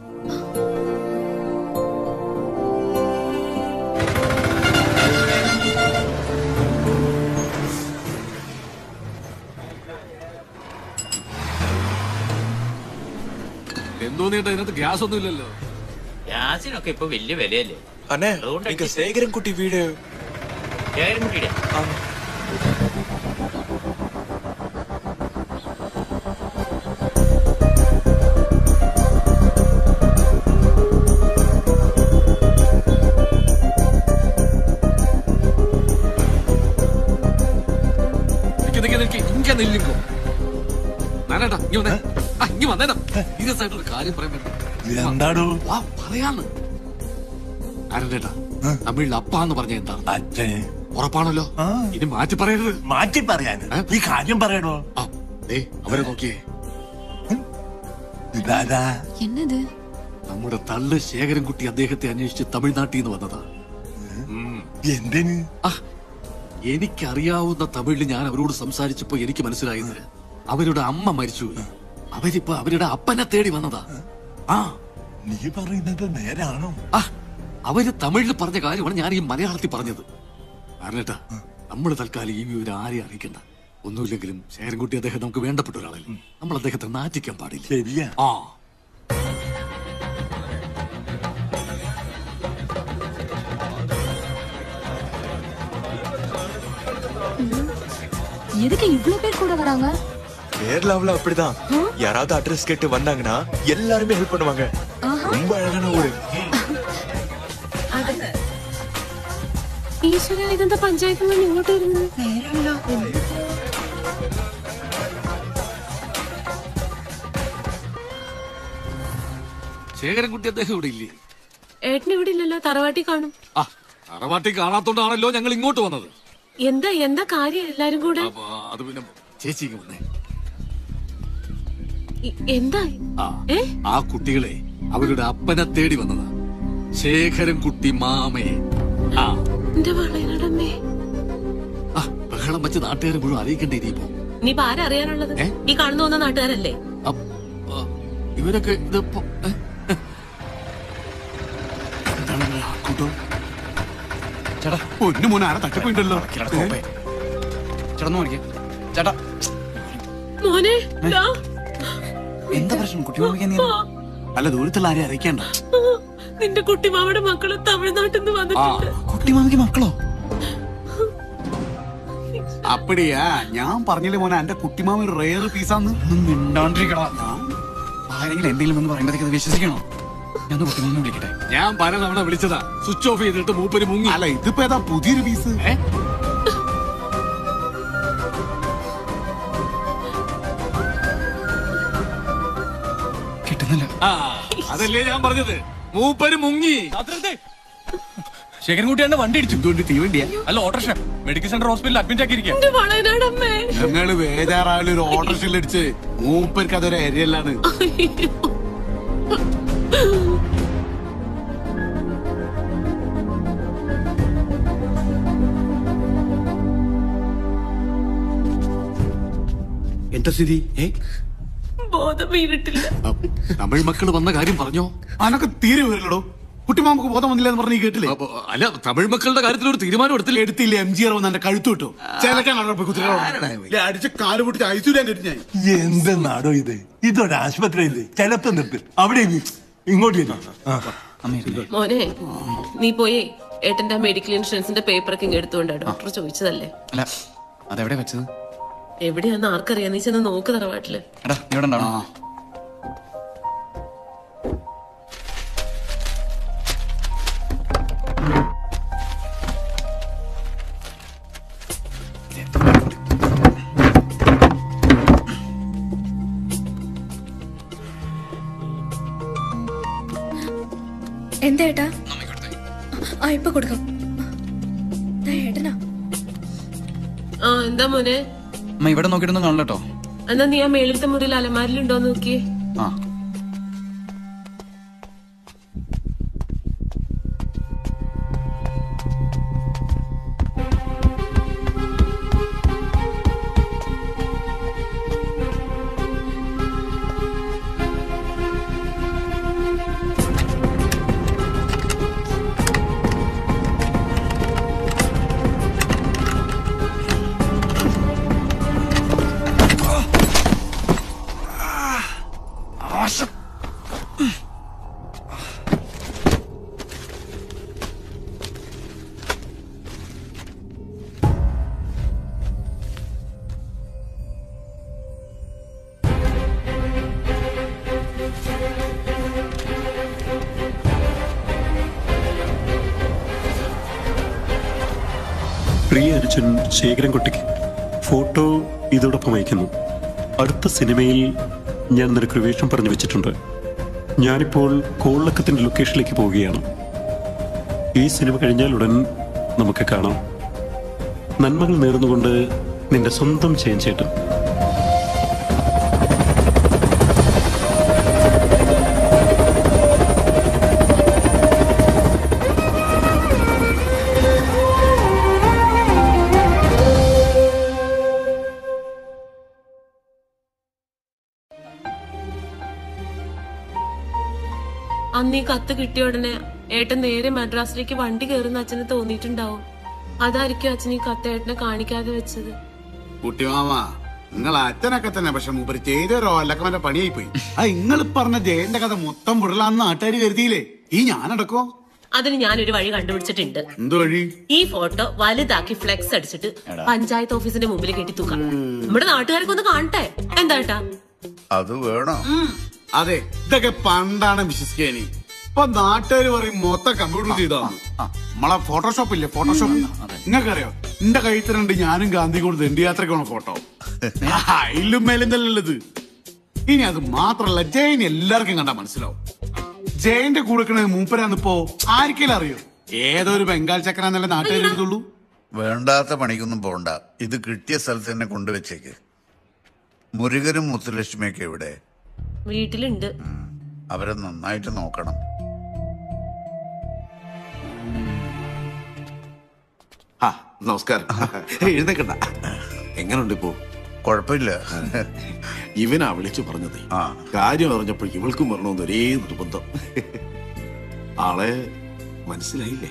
എന്തോന്നേട്ടാ ഇതിനകത്ത് ഗ്യാസ് ഒന്നും ഇല്ലല്ലോ ഗ്യാസിനൊക്കെ ഇപ്പൊ വലിയ വിലയല്ലേ அண்ணே இங்க சேகரன்குட்டி வீடு ഏഴൻകുട്ടിയുടെ നിക്ക് നിക്ക് നിക്ക് ഇങ്ങ നില്ലിങ്കോ നാനേട്ടാ ഇങ്ങ വന്നേ ആ ഇങ്ങ വന്നേടാ സീരിയസ് ആയിട്ടൊരു കാര്യം പറയാൻ പറ്റും എന്താടോ വാ പറയാന്ന് നാരായണേട്ടാ തമിഴിൽ അപ്പ എന്ന് പറഞ്ഞ എന്താണ് അച്ഛന് ഉറപ്പാണല്ലോ ഇനി മാറ്റി പറയരുത് മാറ്റി പറയാന് ഈ കാര്യം പറയണോ ആ ദേ അവരെ നോക്കിയേ ഇതാരാ എന്നത് നമ്മുടെ തള്ളു ശേഖരൻകുട്ടി അദ്ദേഹത്തെ അന്വേഷിച്ച് തമിഴ്നാട്ടിൽ നിന്ന് വന്നതാ എന്തിന് എനിക്കറിയാവുന്ന തമിഴിൽ ഞാൻ അവരോട് സംസാരിച്ചപ്പോ എനിക്ക് മനസ്സിലായത് അവരുടെ അമ്മ മരിച്ചു അവരിപ്പോ അവരുടെ അപ്പനെ തേടി വന്നതാ ആ നീ പറയുന്നത് നേരാണോ ആ അവര് തമിഴിൽ പറഞ്ഞ കാര്യമാണ് ഞാൻ ഈ മലയാളത്തിൽ പറഞ്ഞത് കാരണേട്ടാ നമ്മൾ തൽക്കാലം ഈ വിവരം ആരെയും അറിയിക്കണ്ട ഒന്നുമില്ലെങ്കിലും ശേഖരൻകുട്ടി അദ്ദേഹം നമുക്ക് വേണ്ടപ്പെട്ട ഒരാളല്ലേ നമ്മൾ അദ്ദേഹത്തെ നാറ്റിക്കാൻ പാടില്ല ശരിയാ ആ ഉം. எதுக்கு இவ்ளோ பேர் கூட வராங்க கேரளாவுல அப்படிதான் யாராவது அட்ரஸ் கேட்டு வந்தாங்கன்னா எல்லாருமே ஹெல்ப் பண்ணுவாங்க ரொம்ப அழகான ஊரு ഈശ്വര ഇതെന്താ പഞ്ചായത്തിൽ നിന്ന് ഇങ്ങോട്ട് വരുന്നത് ശേഖരൻകുട്ടി അദ്ദേഹം ഇവിടെ ഇല്ലേ ഏട്ടൻ ഇവിടെ ഇല്ലല്ലോ തറവാട്ടി കാണും ആ തറവാട്ടി കാണാത്തോണ്ടാണല്ലോ ഞങ്ങൾ ഇങ്ങോട്ട് വന്നത് എന്താ എന്താ കാര്യം എല്ലാരും കൂടെ അപ്പൊ അത് പിന്നെ ചേച്ചിക്ക് വന്നേ ഇ- എന്താ ആ ആ കുട്ടികളെ അവരുടെ അപ്പനെ തേടി വന്നതാ ശേഖരൻകുട്ടി മാമയെ ആ എന്റെ വളയനടമ്മേ ആ ബഹളം വെച്ച് നാട്ടുകാരെ മുഴുവൻ അറിയിക്കേണ്ടി ഇനിയിപ്പോ ഇനിയിപ്പോ ആരറിയാനുള്ളത് ഈ കാണുന്ന വന്ന നാട്ടുകാരല്ലേ ഇവരൊക്കെ ഇതിപ്പോ ഏ? ചേട്ടാ പൊന്നു മോനെ ആരെ തട്ടിപ്പോയിട്ടല്ലോ ചേട്ടാ നോക്കിയേ ചേട്ടാ മോനെ ദാ. എന്താ പ്രശ്നം കുട്ടി മാമിക്ക് ആ, അല്ല ദൂരത്തുള്ള ആരെയും അറിയിക്കണ്ട നിന്റെ കുട്ടിമാവയുടെ മക്കള് തമിഴ്നാട്ടിൽ നിന്ന് വന്നിട്ടുണ്ട് കുട്ടി മാമിക്ക് മക്കളോ അപ്പടിയാ ഞാൻ പറഞ്ഞില്ലേ മോനെ എന്റെ കുട്ടിമാമ ഒരു റെയർ പീസാന്ന് മിണ്ടാണ്ടിരിക്കടാ ആരെങ്കിലും എന്തെങ്കിലും ഒന്ന് പറയുമ്പോഴത്തേക്ക് അത് വിശ്വസിക്കണോ ഞാൻ കുട്ടി മാമിനെ വിളിക്കട്ടെ ഞാൻ പലതവണ വിളിച്ചതാ സ്വിച്ച് ഓഫ് ചെയ്തിട്ട് മൂപ്പര് മുങ്ങി അല്ല ഇതിപ്പോ ഏതാ പുതിയൊരു പീസ് കിട്ടുന്നില്ല ആ അതല്ലേ ഞാൻ പറഞ്ഞത് മൂപ്പര് മുങ്ങി ശേഖരൻകുട്ടിയാണ് വണ്ടി ഇടിച്ചു എന്തുകൊണ്ട് തീവണ്ടിയാ അല്ല ഓട്ടോറിക്ഷ മെഡിക്കൽ സെന്റർ ഹോസ്പിറ്റലിൽ അഡ്മിറ്റ് ആക്കിയിരിക്കുക എന്റെ വളയനടമ്മേ ഞങ്ങള് വേജാറായാലും ഒരു ഓട്ടോറിക്ഷയിൽ അടിച്ച് മൂപ്പർക്ക് അതൊരു അരിയല്ലാണ് എന്താ സ്ഥിതി ഏ ബോധം വീണിട്ടില്ല തമിഴ് മക്കള് വന്ന കാര്യം പറഞ്ഞോ അനക്ക് തീരെ വരില്ലടോ കുട്ടിമാമക്ക് ബോധം വന്നില്ല എന്ന് പറഞ്ഞ് നീ കേട്ടില്ലേ അപ്പൊ, അല്ല തമിഴ് മക്കളുടെ കാര്യത്തിൽ ഒരു തീരുമാനം എടുത്തില്ല എടുത്തില്ല എം ജി ആർ വന്ന് എന്റെ കഴുത്തു കിട്ടു ചേലക്കാൻ അടിച്ച് കാല് പൊട്ടിച്ച് ഐശ്വര്യം കെട്ടി ഞാൻ എന്തെന്നാടോ ഇത് ഇതൊരു ആശുപത്രിയല്ലേ ചിലപ്പോ നിർത്തി അവിടെ ഇരി. ഇങ്ങോട്ട് ഇരി. ആ. മോനെ നീ പോയി ഏട്ടന്റെ മെഡിക്കൽ ഇൻഷുറൻസിന്റെ പേപ്പറൊക്കെ ഇങ്ങ് എടുത്തുകൊണ്ട് ഡോക്ടർ ചോദിച്ചതല്ലേ അല്ല അതെവിടെ വെച്ചത് എവിടെയാന്ന് ആർക്കറിയാം നീ ചെന്ന് നോക്ക് തറവാട്ടില് എടാ നീ ഇവിടെ ഉണ്ടാവണം എന്താ ഏട്ടാ ആ ഇപ്പൊ കൊടുക്കാം ദാ ഏട്ടനാ ആ എന്താ മോനെ അമ്മ ഇവിടെ നോക്കിയിട്ടൊന്നും കാണില്ല കേട്ടോ എന്നാ നീ ആ മേളിലത്തെ മുറിയിൽ അലമാരിലുണ്ടോ നോക്കിയേ ആ പ്രിയ അർജുൻ ശേഖരൻകുട്ടിക്ക് ഫോട്ടോ ഇതോടൊപ്പം അയക്കുന്നു അടുത്ത സിനിമയിൽ ഞാൻ നിനക്കൊരു വേഷം പറഞ്ഞു വെച്ചിട്ടുണ്ട് ഞാനിപ്പോൾ കോളക്കത്തിന്റെ ലൊക്കേഷനിലേക്ക് പോവുകയാണ് ഈ സിനിമ കഴിഞ്ഞാൽ ഉടൻ നമുക്ക് കാണാം നന്മകൾ നേർന്നുകൊണ്ട് നിന്റെ സ്വന്തം ചെയ്യാൻ ചേട്ടൻ അന്ന് ഈ കത്ത് കിട്ടിയ ഉടനെ ഏട്ടൻ നേരെ മദ്രാസിലേക്ക് വണ്ടി കയറുന്ന അച്ഛന് തോന്നിയിട്ടുണ്ടാവും അതായിരിക്കും അച്ഛൻ ഈ കത്ത് ഏട്ടനെ കാണിക്കാതെ വെച്ചത് കുട്ടിമാമ നിങ്ങൾ അച്ഛനൊക്കെ തന്നെ പക്ഷെ മൂപ്പര് ചെയ്തൊരു അല്ലക്കമന്റെ പണിയായി പോയി ആ നിങ്ങൾ പറഞ്ഞ ജയന്റെ കഥ മൊത്തം വിടലാന്ന് നാട്ടുകാർ കരുതിയില്ലേ ഈ ഞാനടക്കോ അതിന് ഞാനൊരു വഴി കണ്ടുപിടിച്ചിട്ടുണ്ട് എന്ത് വഴി ഈ ഫോട്ടോ വലുതാക്കി ഫ്ലെക്സ് അടിച്ചിട്ട് പഞ്ചായത്ത് ഓഫീസിന്റെ മുമ്പിൽ കെട്ടി തൂക്കാം നമ്മുടെ നാട്ടുകാരൊക്കെ ഒന്ന് കാണട്ടെ എന്താ ഏട്ടാ അത് വേണം അതെ ഇതൊക്കെ പണ്ടാണ് വിശ്വസിക്കാനി ഇപ്പൊ നാട്ടുകാർ പറയും മൊത്തം കമ്പ്യൂട്ടർ ചെയ്താണ് നമ്മളെ ഫോട്ടോഷോപ്പ് ഇല്ലേ ഫോട്ടോഷോപ്പ് നിങ്ങൾക്കറിയോ എന്റെ കഴുത്തിലുണ്ട് ഞാനും ഗാന്ധി കൊണ്ട് ദണ്ഡിയാത്രക്കാണ് ഫോട്ടോ അതിലും മേലെന്തല്ലത് ഇനി അത് മാത്രല്ല ജയൻ എല്ലാവർക്കും കണ്ടാ മനസ്സിലാവും ജയന്റെ കൂടെ മൂപ്പരാന്നിപ്പോ ആർക്കെങ്കിലും അറിയോ ഏതൊരു ബംഗാൾ ചക്രാന്നല്ല നാട്ടുകാർ എഴുതുള്ളൂ വേണ്ടാത്ത പണിക്കൊന്നും പോണ്ട ഇത് കിട്ടിയ സ്ഥലത്ത് തന്നെ കൊണ്ടുവച്ചേക്ക് മുരുകനും മുത്തുലക്ഷ്മിയൊക്കെ ഇവിടെ വീട്ടിലുണ്ട് അവരെ നന്നായിട്ട് നോക്കണം ആ നമസ്കാരം എഴുന്നേക്കണ്ട എങ്ങനുണ്ട് ഇപ്പോ കുഴപ്പമില്ല ഇവനാ വിളിച്ചു പറഞ്ഞത് കാര്യം അറിഞ്ഞപ്പോൾ ഇവൾക്കും വരണമെന്ന് ഒരേ നിർബന്ധം ആളെ മനസ്സിലായില്ലേ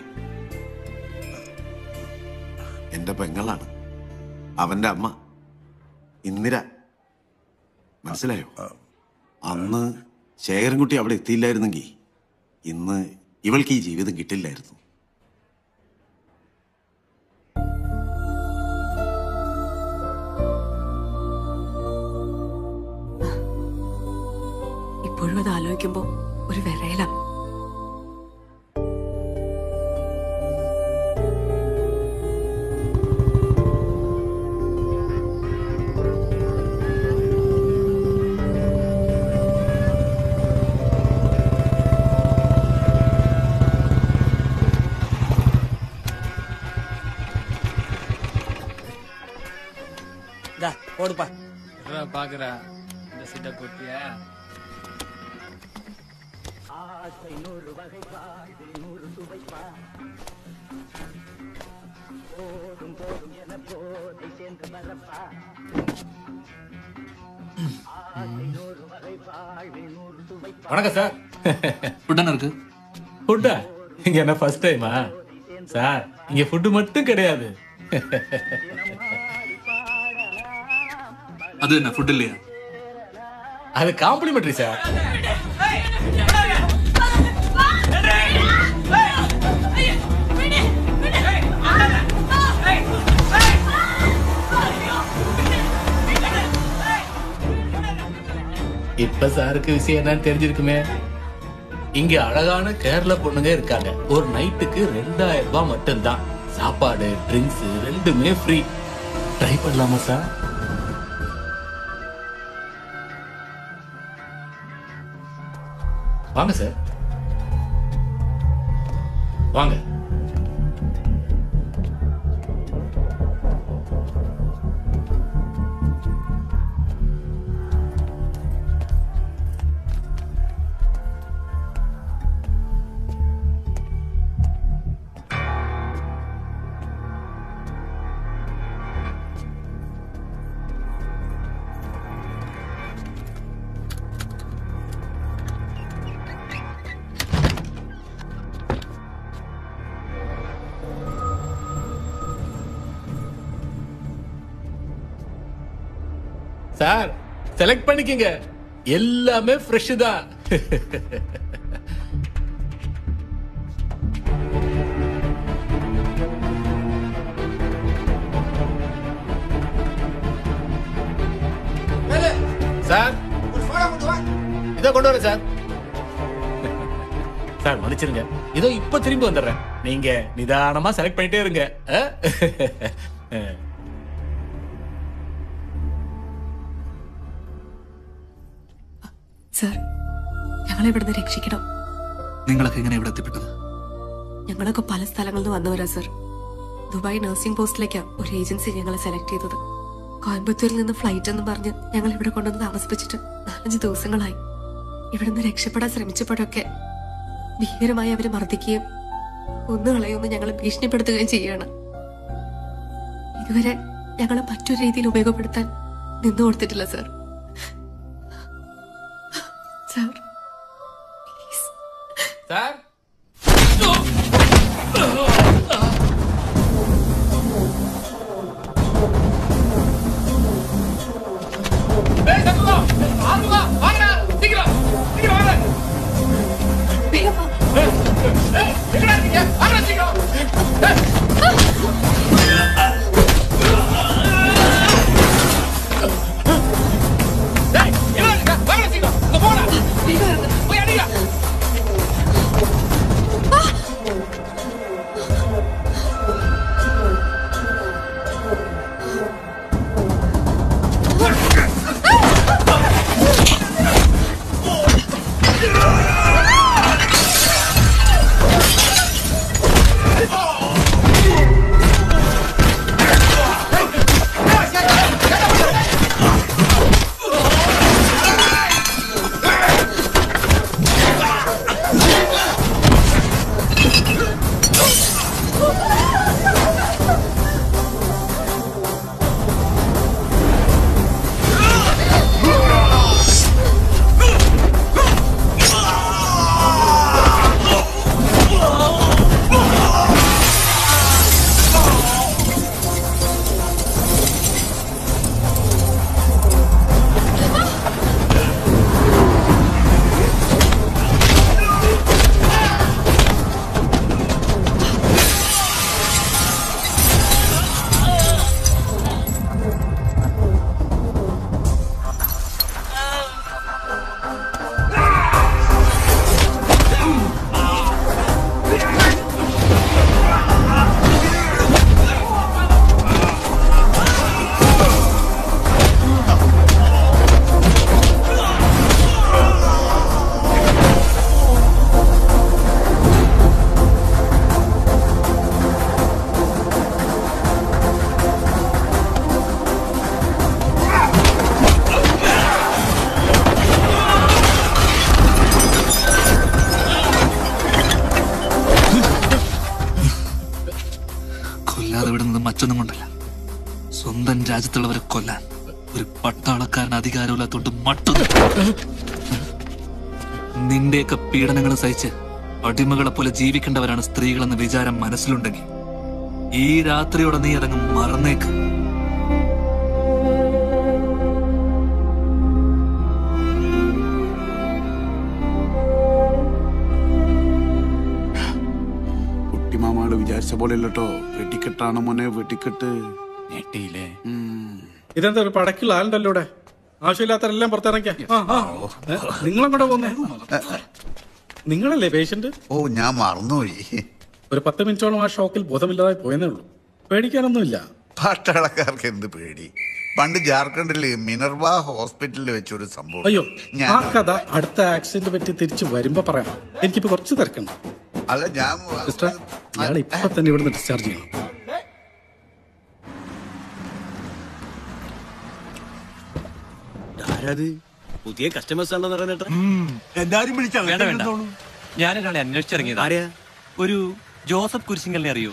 എന്റെ പെങ്ങളാണ് അവന്റെ അമ്മ ഇന്ദിര മനസ്സിലായോ അന്ന് ശേഖരൻകുട്ടി അവിടെ എത്തിയില്ലായിരുന്നെങ്കിൽ ഇന്ന് ഇവൾക്ക് ഈ ജീവിതം കിട്ടില്ലായിരുന്നു ഇപ്പോഴും അത് ആലോചിക്കുമ്പോ ഒരു വിറയല ஓடுப்பா பாக்குறா இந்த சிட்ட போட்டியா வணக்கம் சார் ஃபுட் என்ன இருக்கு ஃபுட்டா இங்க என்ன ஃபர்ஸ்ட் டைமா சார் இங்க ஃபுட் மட்டும் கிடையாது அது என்ன ஃபுட் இல்லையா அது காம்ப்ளிமெண்டரி சார் இப்ப சாருக்கு விஷயம் என்னன்னு தெரிஞ்சிருக்குமே இங்க அழகான கேரள பொண்ணுங்க இருக்காங்க ஒரு நைட்டுக்கு ரெண்டாயிரம் ரூபாய் மட்டும்தான் சாப்பாடு ட்ரிங்க்ஸ் ரெண்டுமே ஃப்ரீ ட்ரை பண்ணலாமா சார் வாங்க சார் வாங்க சார் செலக்ட் பண்ணிக்கங்க எல்லாமே ஃப்ரெஷ் தான் சார் இதோ கொண்டு வரேன் சார் சார் மன்னிச்சிருங்க இதோ இப்ப திரும்பி வந்துடுறேன் நீங்க நிதானமா செலக்ட் பண்ணிட்டே இருங்க ஆ? സർ ഞങ്ങളെ ഇവിടുന്ന് രക്ഷിക്കണം നിങ്ങളൊക്കെ എങ്ങനെ ഇവിടെ എത്തിപ്പെട്ടത് ഞങ്ങളൊക്കെ പല സ്ഥലങ്ങളിൽ നിന്ന് വന്നവരാ സർ ദുബായ് നഴ്സിംഗ് പോസ്റ്റിലേക്കാ ഒരു ഏജൻസി ഞങ്ങളെ സെലക്ട് ചെയ്തത് കോയമ്പത്തൂരിൽ നിന്ന് ഫ്ലൈറ്റ് എന്ന് പറഞ്ഞ് ഞങ്ങൾ ഇവിടെ കൊണ്ടുവന്ന് താമസിപ്പിച്ചിട്ട് നാലഞ്ച് ദിവസങ്ങളായി ഇവിടുന്ന് രക്ഷപ്പെടാൻ ശ്രമിച്ചപ്പോഴൊക്കെ ഭീകരമായി അവര് മർദ്ദിക്കുകയും ഒന്നുകളയൊന്ന് ഞങ്ങളെ ഭീഷണിപ്പെടുത്തുകയും ചെയ്യാണ് ഇതുവരെ ഞങ്ങളെ മറ്റൊരു രീതിയിൽ ഉപയോഗപ്പെടുത്താൻ നിന്നു കൊടുത്തിട്ടില്ല സർ സർ சார் வேகமா ஏய், எங்கடா കൊല്ലാതെ വിടുന്നത് മറ്റൊന്നും കൊണ്ടല്ല സ്വന്തം രാജ്യത്തുള്ളവരെ കൊല്ലാൻ ഒരു പട്ടാളക്കാരന് അധികാരമില്ലാത്തോണ്ട് മട്ടൊന്നും നിന്റെയൊക്കെ പീഡനങ്ങൾ സഹിച്ച് അടിമകളെ പോലെ ജീവിക്കേണ്ടവരാണ് സ്ത്രീകളെന്ന വിചാരം മനസ്സിലുണ്ടെങ്കിൽ ഈ രാത്രിയോടെ നീ അതങ്ങ് മറന്നേക്ക് കുട്ടിമാമാട് വിചാരിച്ച പോലെ അല്ലട്ടോ വെട്ടിക്കെട്ടാണ് മോനെ വെട്ടിക്കെട്ട് ഞെട്ടിയില്ലേ ഇതെന്താ ഒരു പടക്കുള്ള ആളുണ്ടല്ലോ ഇവിടെ ആവശ്യമില്ലാത്തവരെല്ലാം പുറത്തിറങ്ങിയ നിങ്ങളും കൂടെ പോന്നേ നിങ്ങളല്ലേ പേഷ്യന്റ് ഓ ഞാൻ മറന്നുപോയി ഒരു പത്ത് മിനിറ്റോളം ആ ഷോക്കിൽ ബോധമില്ലാതെ പോയെന്നേ ഉള്ളൂ പേടിക്കാനൊന്നുമില്ല പട്ടാളക്കാർക്ക് എന്ത് പേടി പണ്ട് ജാർഖണ്ഡില് മിനർവ ഹോസ്പിറ്റലിൽ വെച്ചൊരു സംഭവം അയ്യോ ഞാൻ ആ കഥ അടുത്ത ആക്സിഡന്റ് പറ്റി തിരിച്ചു വരുമ്പോ പറയാം എനിക്കിപ്പോ കുറച്ച് തിരക്കുണ്ട് അല്ല ഞാൻ സിസ്റ്റർ ഇയാൾ ഇപ്പൊ തന്നെ ഇവിടുന്ന് ഡിസ്ചാർജ് ചെയ്യണം ആരാത് പുതിയ കസ്റ്റമേഴ്സ് ആണെന്ന് പറഞ്ഞിട്ട് എല്ലാരും വേണ്ട വേണ്ട ഞാനൊരാളെ അന്വേഷിച്ചിറങ്ങിയത് ആരെയാ ഒരു ജോസഫ് കുരിശിങ്കലിനെ അറിയോ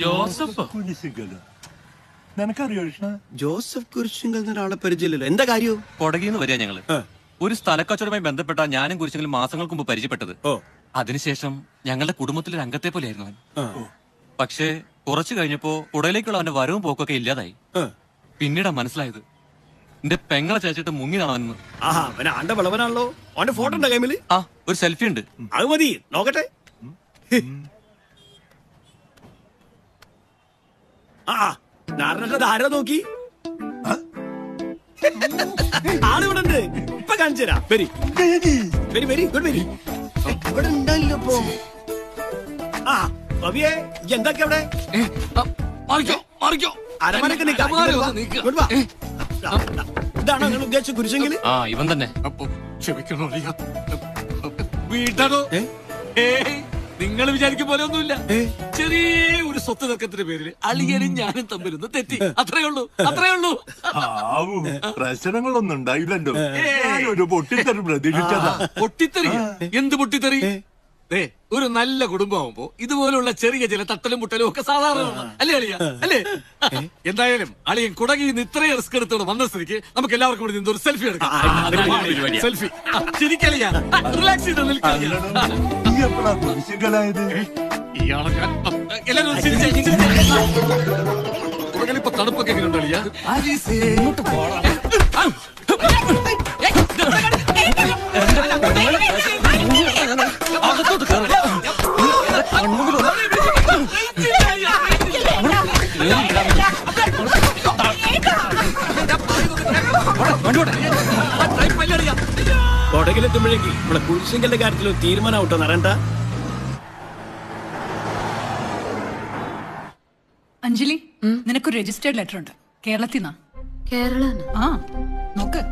നിനക്കറിയോ കൃഷ്ണ ജോസഫ് കുരിശിങ്കൽ എന്നൊരാളെ പരിചയമില്ലല്ലോ എന്താ കാര്യം കൊടകിന്ന് വരിക ഞങ്ങള് ഒരു സ്ഥലക്കച്ചവടവുമായി ബന്ധപ്പെട്ട ഞാനും കുരിശിങ്കലും മാസങ്ങൾക്ക് മുമ്പ് പരിചയപ്പെട്ടത് അതിനുശേഷം ഞങ്ങളുടെ കുടുംബത്തിലെ അംഗത്തെ പോലെയായിരുന്നു അവൻ പക്ഷേ കുറച്ചു കഴിഞ്ഞപ്പോ കുടയിലേക്കുള്ള അവന്റെ വരവും പോക്കൊക്കെ ഇല്ലാതായി പിന്നീടാ മനസ്സിലായത് എന്റെ പെങ്ങളെ ചേച്ചിട്ട് മുങ്ങിയതാണ് അവനെന്ന് ആഹാ അവനെ ആണ്ട വിളവനാണല്ലോ അവന്റെ ഫോട്ടോ ഉണ്ടോ കൈമില് ആ ഒരു സെൽഫി ഉണ്ട് അത് മതി നോക്കട്ടെ ആ നാരണത് ആരാ നോക്കി ആളിവിടെ ഉണ്ട് ഇപ്പൊ കാണിച്ചു തരാം വരി വരി വരി ഗുഡ് വരി ഇവിടെ ഉണ്ടല്ലോ ഇപ്പൊ ആ ഭവിയെ ഇയ്യ് എന്തൊക്കെ അവിടെ അരമനക്ക് നിൽക്കാം മാറി ഒന്ന് നിൽക്ക്. ഇങ്ങോട്ട് വാ. ദാ, ദാ. ഇതാണോ നിങ്ങൾ ഉദ്ദേശിച്ച കുരിശെങ്കിൽ ആ ഇവൻ തന്നെ ക്ഷമിക്കണോ വീട്ടാണോ നിങ്ങൾ വിചാരിക്കും പോലെ ഒന്നുമില്ല ചെറിയ ഒരു സ്വത്ത് തർക്കത്തിന്റെ പേരിൽ അളിയനും ഞാനും തമ്മിലൊന്ന് തെറ്റി അത്രേ ഉള്ളൂ അത്രേ ഉള്ളൂ ആവൂ പ്രശ്നങ്ങളൊന്നും ഉണ്ടായില്ലല്ലോ ഞാനൊരു പൊട്ടിത്തെറി പ്രതീക്ഷിച്ചതാ പൊട്ടിത്തെറി എന്ത് പൊട്ടിത്തെറി ദേ ഒരു നല്ല കുടുംബമാകുമ്പോ ഇതുപോലുള്ള ചെറിയ ചില തട്ടലും മുട്ടലും ഒക്കെ സാധാരണ അല്ലേ അളിയ അല്ലേ എന്തായാലും അളിയൻ കുടകിൽ നിന്ന് ഇത്രയും റിസ്ക് എടുത്തോണ്ട് വന്ന സ്ഥിതിക്ക് നമുക്ക് എല്ലാവർക്കും കൂടി നിന്ന് ഒരു സെൽഫി എടുക്കാം സെൽഫി ശരിക്കളിയ റിലാക്സ് ചെയ്ത് നിൽക്കാം നീ എപ്പോഴാ കുരിശുകളായത് ഇയാളെ ഞാൻ എല്ലാവരും ഒന്ന് ചിരിച്ചേ, ചിരിച്ചേ. കുടകിലിപ്പോ തണുപ്പൊക്കെ എങ്ങനെയുണ്ട് അളിയ ഇങ്ങോട്ട് പോടാ. അകത്തോട്ട് കയറി കൊടകിലെത്തുമ്പോഴേക്ക് നമ്മളെ കുരിശിങ്കലിന്റെ കാര്യത്തിൽ തീരുമാനം ആവട്ടോ നരണ്ട അഞ്ജലി നിനക്കൊരു രജിസ്റ്റേർഡ് ലെറ്റർ ഉണ്ട് കേരളത്തിൽ നിന്നാ കേരള ആ നോക്ക്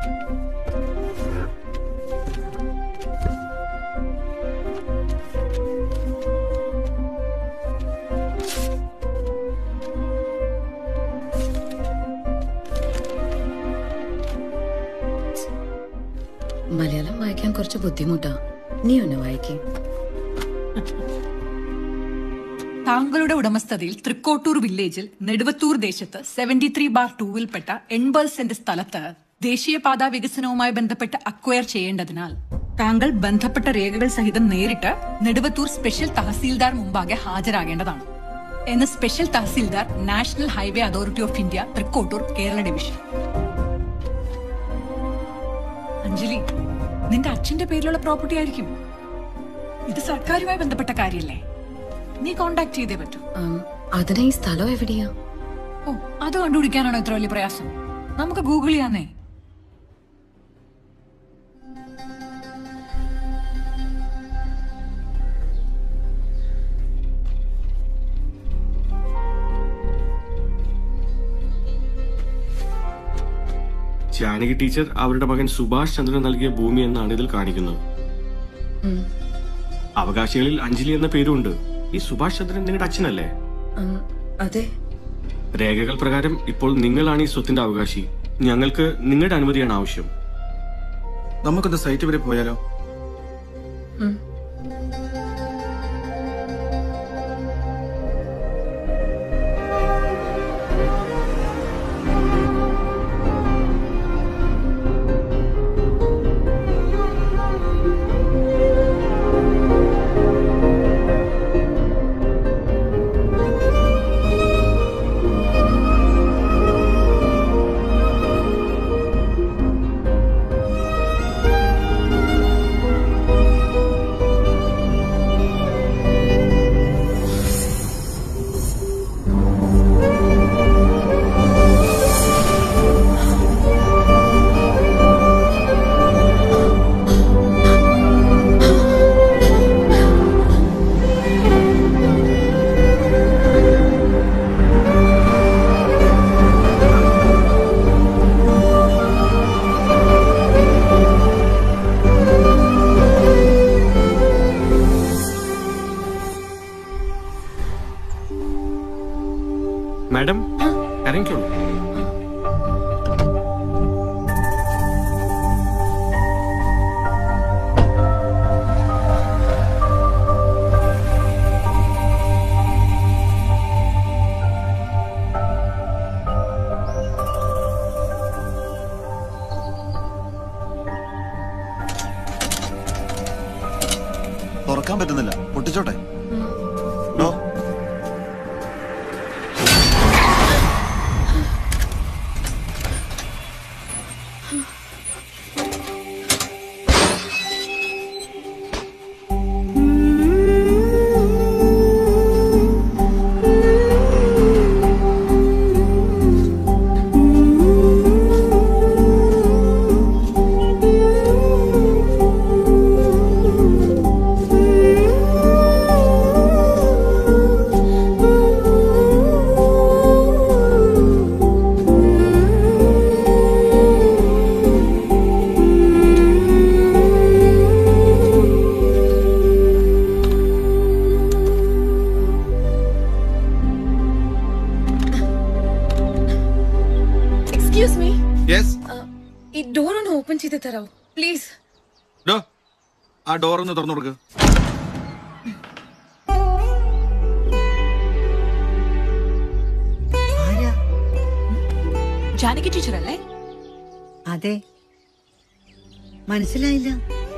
മലയാളം വായിക്കാൻ കുറച്ച് ബുദ്ധിമുട്ടാ നീ ഒന്ന് വായിക്കേ താങ്കളുടെ ഉടമസ്ഥതയിൽ തൃക്കോട്ടൂർ വില്ലേജിൽ നെടുവത്തൂർ ദേശത്ത് സെവന്റി ത്രീ ബാർ ടൂവിൽപ്പെട്ട എൺപത് സെന്റ് സ്ഥലത്ത് ദേശീയപാതാ വികസനവുമായി ബന്ധപ്പെട്ട് അക്വയർ ചെയ്യേണ്ടതിനാൽ താങ്കൾ ബന്ധപ്പെട്ട രേഖകൾ സഹിതം നേരിട്ട് നെടുവത്തൂർ സ്പെഷ്യൽ തഹസീൽദാർ മുമ്പാകെ ഹാജരാകേണ്ടതാണ് എന്ന് special tahsildar national highway authority of India Thrikkottur Kerala division Anjali നിന്റെ അച്ഛന്റെ പേരിലുള്ള പ്രോപ്പർട്ടി ആയിരിക്കും ഇത് സർക്കാരുമായി ബന്ധപ്പെട്ട കാര്യല്ലേ നീ കോണ്ടാക്ട് ചെയ്തേ പറ്റൂ അതിന് ഈ സ്ഥലം എവിടെയാ ഓ അത് കണ്ടുപിടിക്കാനാണോ ഇത്ര വലിയ പ്രയാസം നമുക്ക് ഗൂഗിൾ ചെയ്യാന്നേ ജാനകി ടീച്ചർ അവരുടെ മകൻ സുഭാഷ് ചന്ദ്രൻ നൽകിയ ഭൂമി എന്നാണ് ഇതിൽ കാണിക്കുന്നത് ഉം, അവകാശികളിൽ അഞ്ജലി എന്ന പേരുണ്ട് ഈ സുഭാഷ് ചന്ദ്രൻ നിങ്ങളുടെ അച്ഛനല്ലേ ഉം, അതെ രേഖകൾ പ്രകാരം ഇപ്പോൾ നിങ്ങളാണ് ഈ സ്വത്തിന്റെ അവകാശി ഞങ്ങൾക്ക് നിങ്ങളുടെ അനുമതിയാണ് ആവശ്യം നമുക്കൊന്ന് സൈറ്റ് വരെ പോയാലോ ഉം. മാഡം ഇറങ്ങിക്കോളൂ തുറക്കാൻ പറ്റുന്നില്ല പൊട്ടിച്ചോട്ടെ ഡോ എക്സ്ക്യൂസ് മീ യെസ് ഈ ഡോർ ഒന്ന് ഓപ്പൺ ചെയ്ത് തരാമോ പ്ലീസ് ഡോ ആ ഡോർ ഒന്ന് തുറന്നു കൊടുക്ക് ജാനകി ടീച്ചർ അല്ലേ അതെ മനസ്സിലായില്ല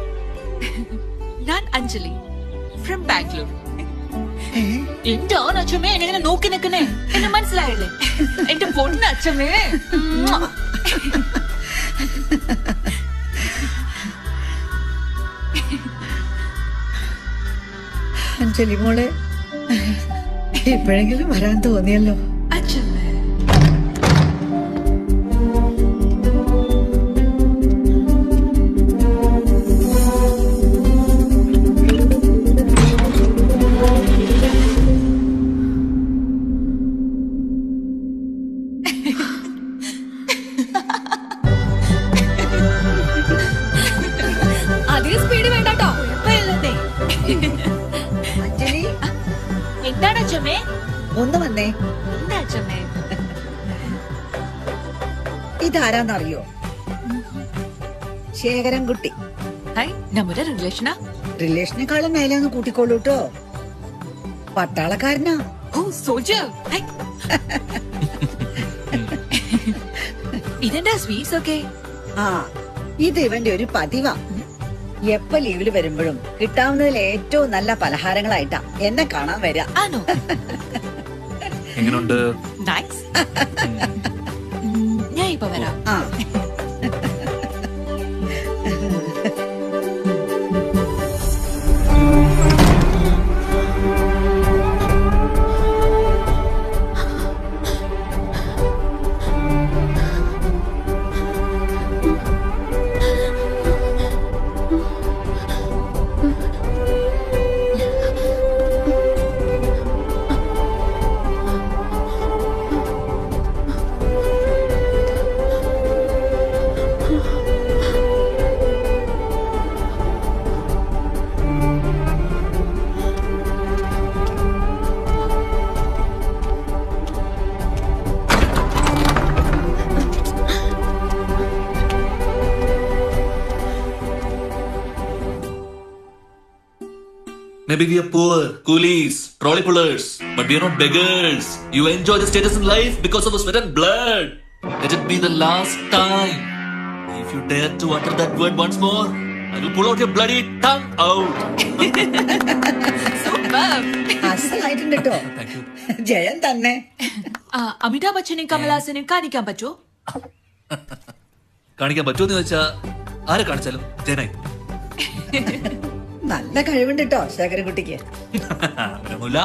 ഞാൻ അഞ്ജലി ഫ്രം ബാംഗ്ലൂർ എന്റെ ഓൻ അച്ഛമ്മേ എന്നെ ഇങ്ങനെ നോക്കി നിൽക്കുന്നേ എന്നെ മനസ്സിലായില്ലേ എന്റെ പൊണ്ണ അച്ഛമ്മേ ഉമ്മുവ. അഞ്ജലി മോളെ എപ്പോഴെങ്കിലും വരാൻ തോന്നിയല്ലോ അച്ഛമ്മേ ഒന്ന് വന്നേ ഇതാരാന്നറിയോ ശേഖരൻകുട്ടി നമ്മുടെ റിലേഷനാ റിലേഷനേക്കാളും മേലെ ഒന്ന് കൂട്ടിക്കോളൂ കേട്ടോ പട്ടാളക്കാരനാ ഓ സോൾജർ ഇതെന്താ സ്വീറ്റ്സ് ഒക്കെ ആ ഇത് ഇവന്റെ ഒരു പതിവാ എപ്പ ലീവില് വരുമ്പോഴും കിട്ടാവുന്നതിൽ ഏറ്റവും നല്ല പലഹാരങ്ങളായിട്ടാ എന്നെ കാണാൻ വരാ ആണോ എങ്ങനെയുണ്ട് നൈസ് ഞാൻ ഇപ്പൊ വരാം ആ Maybe we are poor, coolies, trolley pullers, but we are not beggars. You enjoy the status in life because of the sweat and blood. Let it be the last time. If you dare to utter that word once more, I will pull out your bloody tongue out. അസലായിട്ടുണ്ട് കേട്ടോ ജയൻ തന്നെ ആ, അമിതാഭ് ബച്ചനെയും കമലഹാസനെയും കാണിക്കാൻ പറ്റുമോ കാണിക്കാൻ പറ്റുമെന്ന് ചോദിച്ചാ ആരെ കാണിച്ചാലും ജനായി നല്ല കഴിവുണ്ട് കേട്ടോ ശേഖരൻകുട്ടിക്ക് അങ്ങനെയൊന്നുമില്ല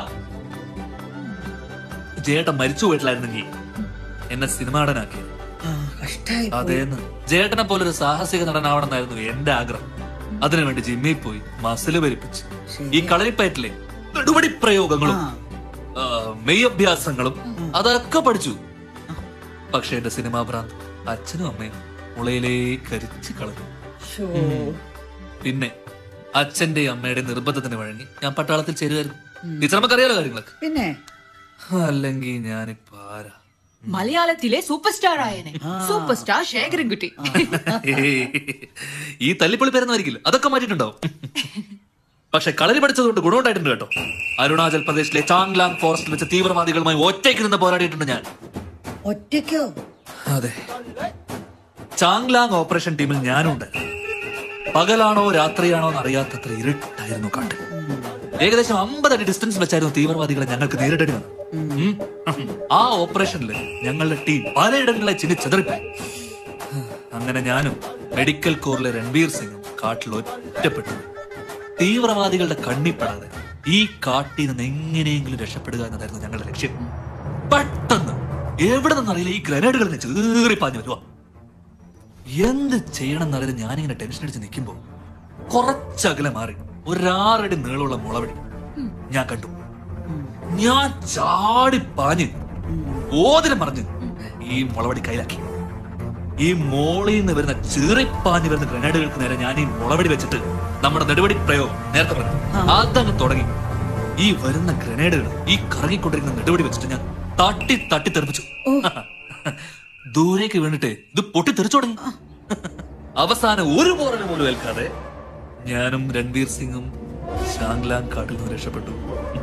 ജയേട്ടൻ മരിച്ചു പോയിട്ടില്ലായിരുന്നെങ്കിൽ എന്നെ സിനിമ നടനാക്കി കഷ്ടായി അതേന്ന് ജയേട്ടനെ പോലെ ഒരു സാഹസിക നടനാവണമെന്നായിരുന്നു എന്റെ ആഗ്രഹം അതിനുവേണ്ടി ജിമ്മിൽ പോയി മസില് വലിപ്പിച്ച് ഈ കളരിപ്പയറ്റിലെ നെടുപടി പ്രയോഗങ്ങളും ആ, മെയ് അഭ്യാസങ്ങളും അതൊക്കെ പഠിച്ചു പക്ഷെ എന്റെ സിനിമാ ഭ്രാന്ത് അച്ഛനും അമ്മയും മുളയിലേക്ക് കരിച്ചു കളഞ്ഞു ശോ. പിന്നെ അച്ഛന്റെ അമ്മയുടെ നിർബന്ധത്തിന് വഴങ്ങി ഞാൻ പട്ടാളത്തിൽ ചേരുമായിരുന്നു ടീച്ചർ നമുക്കറിയാലോ കാര്യങ്ങളൊക്കെ പിന്നെ അല്ലെങ്കിൽ ഞാനിപ്പോ ആരാ മലയാളത്തിലെ സൂപ്പർ സ്റ്റാർ ആയനെ സൂപ്പർ സ്റ്റാർ ശേഖരൻകുട്ടി ഏയ്. ഈ തല്ലിപ്പൊളി പേരൊന്നായിരിക്കില്ല അതൊക്കെ മാറ്റിയിട്ടുണ്ടാവും പക്ഷെ കളരി പഠിച്ചതുകൊണ്ട് ഗുണമുണ്ടായിട്ടുണ്ട് കേട്ടോ അരുണാചൽ പ്രദേശിലെ ചാങ്ലാങ് ഫോറസ്റ്റിൽ വെച്ച് തീവ്രവാദികളുമായി ഒറ്റയ്ക്ക് നിന്ന് പോരാടിയിട്ടുണ്ട് ഞാൻ ഒറ്റയ്ക്കോ അതെ ചാങ്ലാങ് ഓപ്പറേഷൻ ടീമിൽ ഞാനുണ്ട് പകലാണോ രാത്രിയാണോ എന്ന് അറിയാത്തത്ര ഇരുട്ടായിരുന്നു കാട്ട് ഏകദേശം അമ്പത് അടി ഡിസ്റ്റൻസ് വെച്ചായിരുന്നു തീവ്രവാദികളെ ഞങ്ങൾക്ക് നേരിടേണ്ടി വന്നത് ഉം. ആ ഓപ്പറേഷനിൽ ഞങ്ങളുടെ ടീം പലയിടങ്ങളിലെ ചിന്നി ചെതറിപ്പോയി അങ്ങനെ ഞാനും മെഡിക്കൽ കോറിലെ രൺബീർ സിംഗും കാട്ടിൽ ഒറ്റപ്പെട്ടു തീവ്രവാദികളുടെ കണ്ണിപ്പെടാതെ ഈ കാട്ടിൽ നിന്ന് എങ്ങനെയെങ്കിലും രക്ഷപ്പെടുക എന്നതായിരുന്നു ഞങ്ങളുടെ ലക്ഷ്യം പെട്ടെന്ന് എവിടെ നിന്നറിയില്ല ഈ ഗ്രനേഡുകൾ ചീറി പാഞ്ഞു വരുവാ എന്ത് ചെയ്യണം എന്നറിയാതെ ഞാനിങ്ങനെ ടെൻഷൻ അടിച്ച് നിൽക്കുമ്പോ കുറച്ചകലെ മാറി ഒരാറടി നീളമുള്ള മുളവടി ഞാൻ കണ്ടു ഞാൻ ചാടി പാഞ്ഞ് ഓതിരം മറിഞ്ഞ് ഈ മുളവടി കയ്യിലാക്കി ഈ മോളിൽ നിന്ന് വരുന്ന ചീറിപ്പാഞ്ഞ് വരുന്ന ഗ്രനേഡുകൾക്ക് നേരെ ഞാൻ ഈ മുളവടി വെച്ചിട്ട് നമ്മുടെ നെടുവടി പ്രയോഗം നേരത്തെ പറഞ്ഞു അതങ്ങ് തുടങ്ങി ഈ വരുന്ന ഗ്രനേഡുകൾ ഈ കറങ്ങിക്കൊണ്ടിരിക്കുന്ന നെടുവടി വെച്ചിട്ട് ഞാൻ തട്ടി തട്ടി തെറിപ്പിച്ചു ദൂരേക്ക് വീണിട്ട് ഇത് പൊട്ടി തെറിച്ചു തുടങ്ങി അവസാനം ഒരു പോറൽ പോലും ഏൽക്കാതെ ഞാനും രൺവീർ സിംഗും ഷാങ്ലാങ് കാട്ടിൽ നിന്ന് രക്ഷപ്പെട്ടു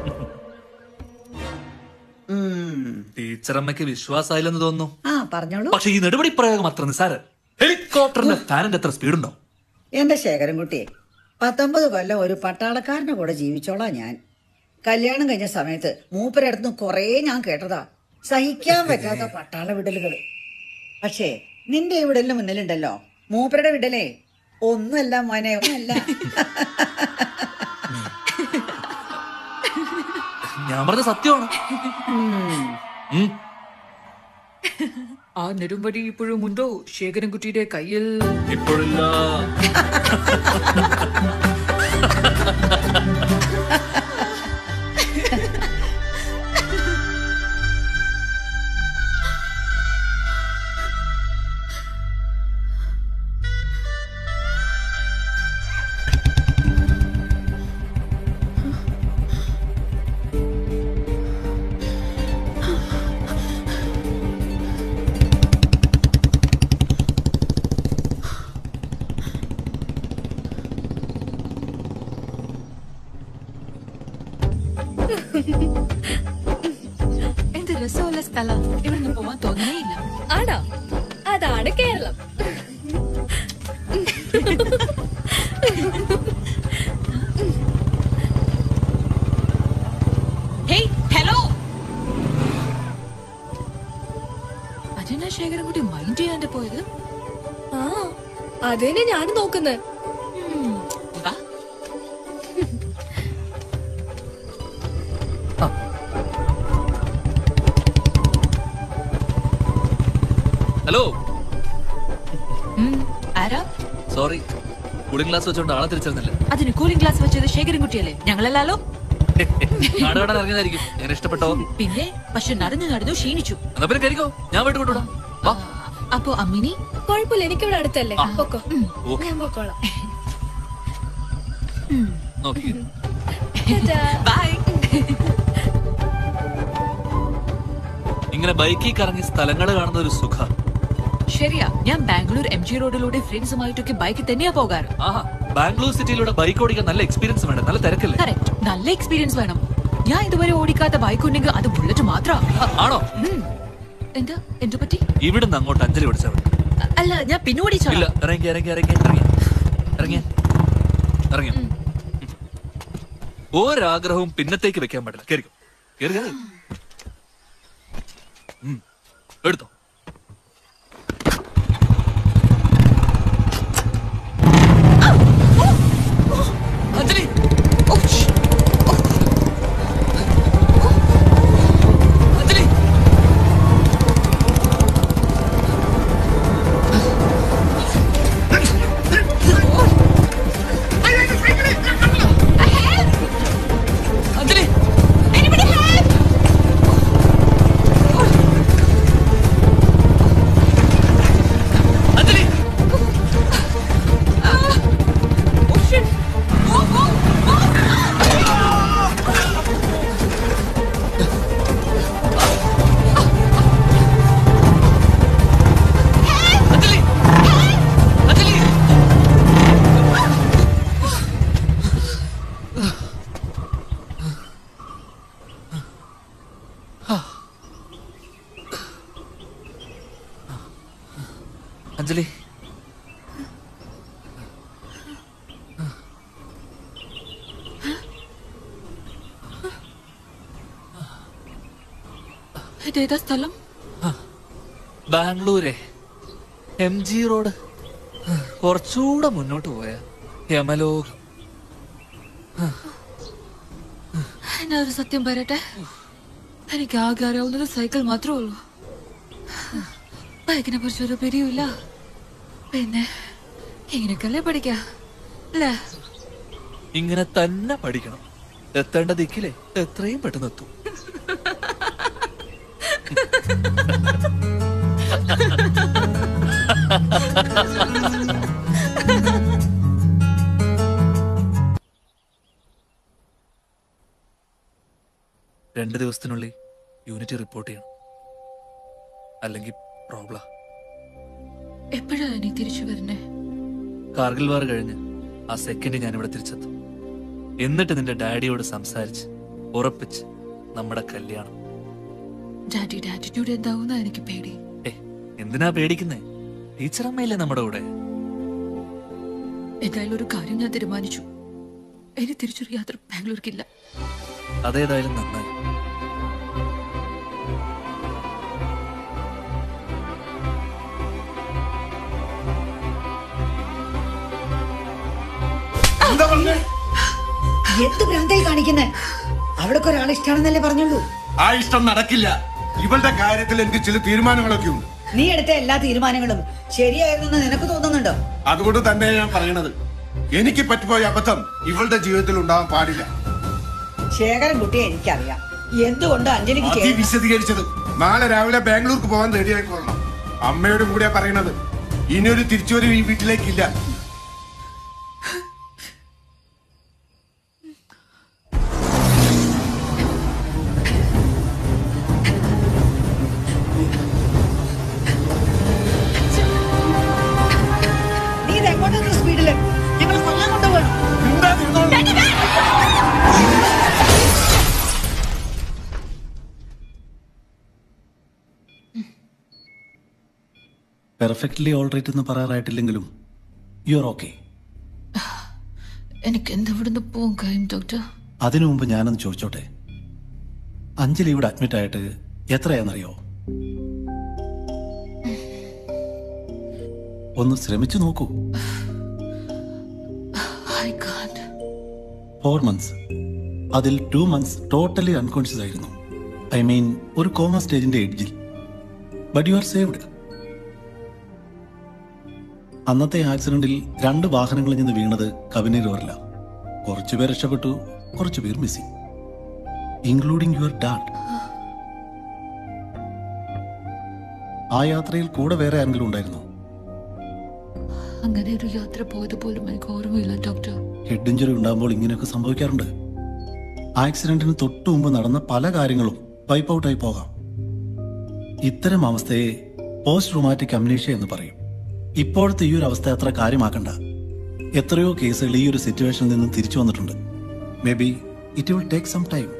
ടീച്ചറമ്മയ്ക്ക് വിശ്വാസമായില്ലെന്ന് തോന്നുന്നു ആ പറഞ്ഞോളൂ പക്ഷെ ഈ നെടുപടി പ്രയോഗം അത്ര നിസ്സാരം ഹെലികോപ്റ്ററിന്റെ ഫാനിന്റെ എത്ര സ്പീഡുണ്ടോ എന്റെ ശേഖരൻകുട്ടിയെ പത്തൊമ്പത് കൊല്ലം ഒരു പട്ടാളക്കാരന്റെ കൂടെ ജീവിച്ചോളാം ഞാൻ കല്യാണം കഴിഞ്ഞ സമയത്ത് മൂപ്പരടുത്ത് കൊറേ ഞാൻ കേട്ടതാ സഹിക്കാൻ പറ്റാത്ത പട്ടാള വിടലുകൾ പക്ഷേ നിന്റെ ഈ വിടലിന് മുന്നിലുണ്ടല്ലോ മൂപ്പരുടെ വിടലേ ഒന്നുമല്ല മോനെ ഒന്നുമല്ല ഞാൻ പറഞ്ഞ സത്യമാണ് ഉം. ആ നെടുമ്പടി ഇപ്പോഴും ഉണ്ടോ ശേഖരൻകുട്ടിയുടെ കയ്യിൽ ഇപ്പോഴില്ല എന്ത് രസമുള്ള സ്ഥലം ഇവിടുന്ന് പോവാൻ തോന്നുന്നേയില്ല ആണോ അതാണ് കേരളം ഹേയ് ഹലോ അതെന്നാ ശേഖരൻകുട്ടി മൈൻഡ് ചെയ്യാണ്ട് പോയത് ആ അത് തന്നെ ഞാനും നോക്കുന്നത് ഹലോ ആരാ സോറി കൂളിംഗ് ഗ്ലാസ് വെച്ചോണ്ട് ആളെ തിരിച്ചറിഞ്ഞില്ല അതിന് കൂളിംഗ് ഗ്ലാസ് വെച്ചത് ശേഖരൻകുട്ടിയല്ലേ ഞങ്ങളല്ലാലോ നാട് കാണാൻ ഇറങ്ങിയതായിരിക്കും ഞാൻ ഇഷ്ടപ്പെട്ടോ പിന്നെ പക്ഷെ നടന്നു നടന്നു ക്ഷീണിച്ചു എന്നാ പിന്നെ കരിക്കോ ഞാൻ വീട്ടിൽ കൊണ്ടുവിടാം വാ അപ്പോ അമ്മിനി കുഴപ്പമില്ല എനിക്കിവിടെ അടുത്തല്ലേ പൊക്കോ ഓ. ഞാൻ പൊക്കോളാം നോക്കി ബൈ ഇങ്ങനെ ബൈക്കിൽ കറങ്ങി സ്ഥലങ്ങൾ കാണുന്ന ഒരു സുഖ ശരിയാ ഞാൻ ബാംഗ്ലൂർ എം ജി റോഡിലൂടെ ഫ്രണ്ട്സുമായിട്ടൊക്കെ ബൈക്കിൽ തന്നെയാ പോകാറ് ആഹാ ബാംഗ്ലൂർ സിറ്റിയിലൂടെ ബൈക്ക് ഓടിക്കാൻ നല്ല എക്സ്പീരിയൻസ് വേണം നല്ല തിരക്കല്ലേ കറക്റ്റ് നല്ല എക്സ്പീരിയൻസ് വേണം ഞാൻ ഇതുവരെ ഓടിക്കാത്ത ബൈക്ക് ഉണ്ടെങ്കിൽ അത് ബുള്ളറ്റ് മാത്രം ആണോ എന്താ എന്തു പറ്റി ഇവിടുന്ന് അങ്ങോട്ട് അഞ്ജലി ഓടിച്ചാൽ മതി അ- അല്ല ഞാൻ പിന്നോടിച്ചോ ഇല്ല ഇറങ്ങി ഇറങ്ങി ഇറങ്ങി ഇറങ്ങി ഇറങ്ങി ഇറങ്ങി ഒരാഗ്രഹവും പിന്നത്തേക്ക് വെക്കാൻ പാടില്ല കേറിക്കോ കേറി കേറി ഉം. എടുത്തോ അഞ്ജലി അഞ്ജലി അഞ്ജലി അഞ്ജലി അഞ്ജലി ഇതേതാ സ്ഥലം ബാംഗ്ലൂരെ എം ജി റോഡ് കുറച്ചുകൂടെ മുന്നോട്ട് പോയ യമലോകം ഞാൻ ഒരു സത്യം പറയട്ടെ എനിക്ക് ആകെ അറിയാവുന്നത് സൈക്കിൾ മാത്രമേ ഉള്ളൂ ബൈക്കിനെ കുറിച്ച് ഒരു പിരിയില്ല പിന്നെ ഇങ്ങനെയൊക്കെയല്ലേ പഠിക്കാ അല്ലേ ഇങ്ങനെ തന്നെ പഠിക്കണം എത്തേണ്ട ദിക്കിലെ എത്രയും പെട്ടെന്ന് എത്തും രണ്ട് ദിവസത്തിനുള്ളിൽ യൂണിറ്റ് റിപ്പോർട്ട് ചെയ്യണം അല്ലെങ്കിൽ പ്രോബ്ലം എപ്പോഴാ ഇനി തിരിച്ചു വരുന്നേ കാർഗിൽ വാർ കഴിഞ്ഞ് ആ സെക്കൻഡ് ഞാൻ ഇവിടെ തിരിച്ചെത്തും എന്നിട്ട് നിന്റെ ഡാഡിയോട് സംസാരിച്ച് ഉറപ്പിച്ച് നമ്മുടെ കല്യാണം ഡാഡിയുടെ ആറ്റിറ്റ്യൂഡ് എന്താവുന്ന എനിക്ക് പേടി എന്തിനാ പേടിക്കുന്നേ ടീച്ചർ അമ്മയില്ലേ നമ്മുടെ കൂടെ എന്തായാലും ഒരു കാര്യം ഞാൻ തീരുമാനിച്ചു ഇനി തിരിച്ചൊരു യാത്ര ബാംഗ്ലൂർക്കില്ല അതേതായാലും നന്നായി എന്ത് ഭ്രാന്തായി കാണിക്കുന്നേ അവൾക്ക് ഒരാളെ ഇഷ്ടമാണെന്നല്ലേ പറഞ്ഞുള്ളൂ ആ ഇഷ്ടം നടക്കില്ല ഇവളുടെ കാര്യത്തിൽ എനിക്ക് ചില തീരുമാനങ്ങളൊക്കെ ഉണ്ട് നീ എടുത്ത എല്ലാ തീരുമാനങ്ങളും ശരിയായിരുന്നു നിനക്ക് തോന്നുന്നുണ്ടോ അതുകൊണ്ട് തന്നെ ഞാൻ പറയണത് എനിക്ക് പറ്റിപ്പോയ അബദ്ധം ഇവളുടെ ജീവിതത്തിൽ ഉണ്ടാവാൻ പാടില്ല ശേഖരൻ കുട്ടിയെ എനിക്കറിയാം എന്തുകൊണ്ട് അഞ്ജലിക്ക് അതി ചെയ്യണം? വിശദീകരിച്ചത് നാളെ രാവിലെ ബാംഗ്ലൂർക്ക് പോകാൻ റെഡിയായിക്കൊള്ളണം അമ്മയോടും കൂടിയാ പറയണത് ഇനിയൊരു തിരിച്ചുവരവ് ഈ വീട്ടിലേക്കില്ല നീ ഇത് എങ്ങോട്ടാണ് സ്പീഡില് ഞങ്ങൾ കൊല്ലാൻ കൊണ്ടുപോകണം പെർഫെക്റ്റ്ലി ഓൾ റൈറ്റ് എന്ന് പറയാറായിട്ടില്ലെങ്കിലും യു ആർ ഓക്കെ എനിക്ക് എന്താ ഇവിടുന്ന് പോകാൻ കഴിയും ഡോക്ടർ അതിനു മുമ്പ് ഞാനൊന്ന് ചോദിച്ചോട്ടെ അഞ്ജലി ഇവിടെ അഡ്മിറ്റ് ആയിട്ട് എത്രയാണെന്നറിയോ ഒന്ന് ശ്രമിച്ചു നോക്കൂ ഐ കാണ്ട് ഫോർ മന്ത്സ് അതിൽ ടു മന്ത്സ് ടോട്ടലി അൺകോൺഷ്യസ് ആയിരുന്നു ഐ മീൻ ഒരു കോമ സ്റ്റേജിന്റെ എഡ്ജിൽ ബട്ട് യു ആർ സേവ്ഡ് അന്നത്തെ ആക്സിഡന്റിൽ രണ്ട് വാഹനങ്ങളിൽ നിന്ന് വീണത് കബനി റിവറില കുറച്ചുപേർ രക്ഷപ്പെട്ടു കുറച്ചുപേർ മിസ്സിംഗ് ഇൻക്ലൂഡിംഗ് യുവർ ഡാഡ് ആ യാത്രയിൽ കൂടെ വേറെ ആരെങ്കിലും ഉണ്ടായിരുന്നു അങ്ങനെ ഒരു യാത്ര പോയത് പോലും എനിക്ക് ഓർമ്മയില്ല ഡോക്ടർ ഹെഡ് ഇഞ്ചുറി ഉണ്ടാകുമ്പോൾ ഇങ്ങനെയൊക്കെ സംഭവിക്കാറുണ്ട് ആക്സിഡന്റിന് തൊട്ടു മുമ്പ് നടന്ന പല കാര്യങ്ങളും വൈപ്പ് ഔട്ടായി പോകാം ഇത്തരം അവസ്ഥയെ പോസ്റ്റ് റൊമാറ്റിക് അമ്നീഷ്യ എന്ന് പറയും ഇപ്പോഴത്തെ ഈ ഒരു അവസ്ഥ അത്ര കാര്യമാക്കണ്ട എത്രയോ കേസുകൾ ഈ ഒരു സിറ്റുവേഷനിൽ നിന്ന് തിരിച്ചു വന്നിട്ടുണ്ട് maybe it will take some time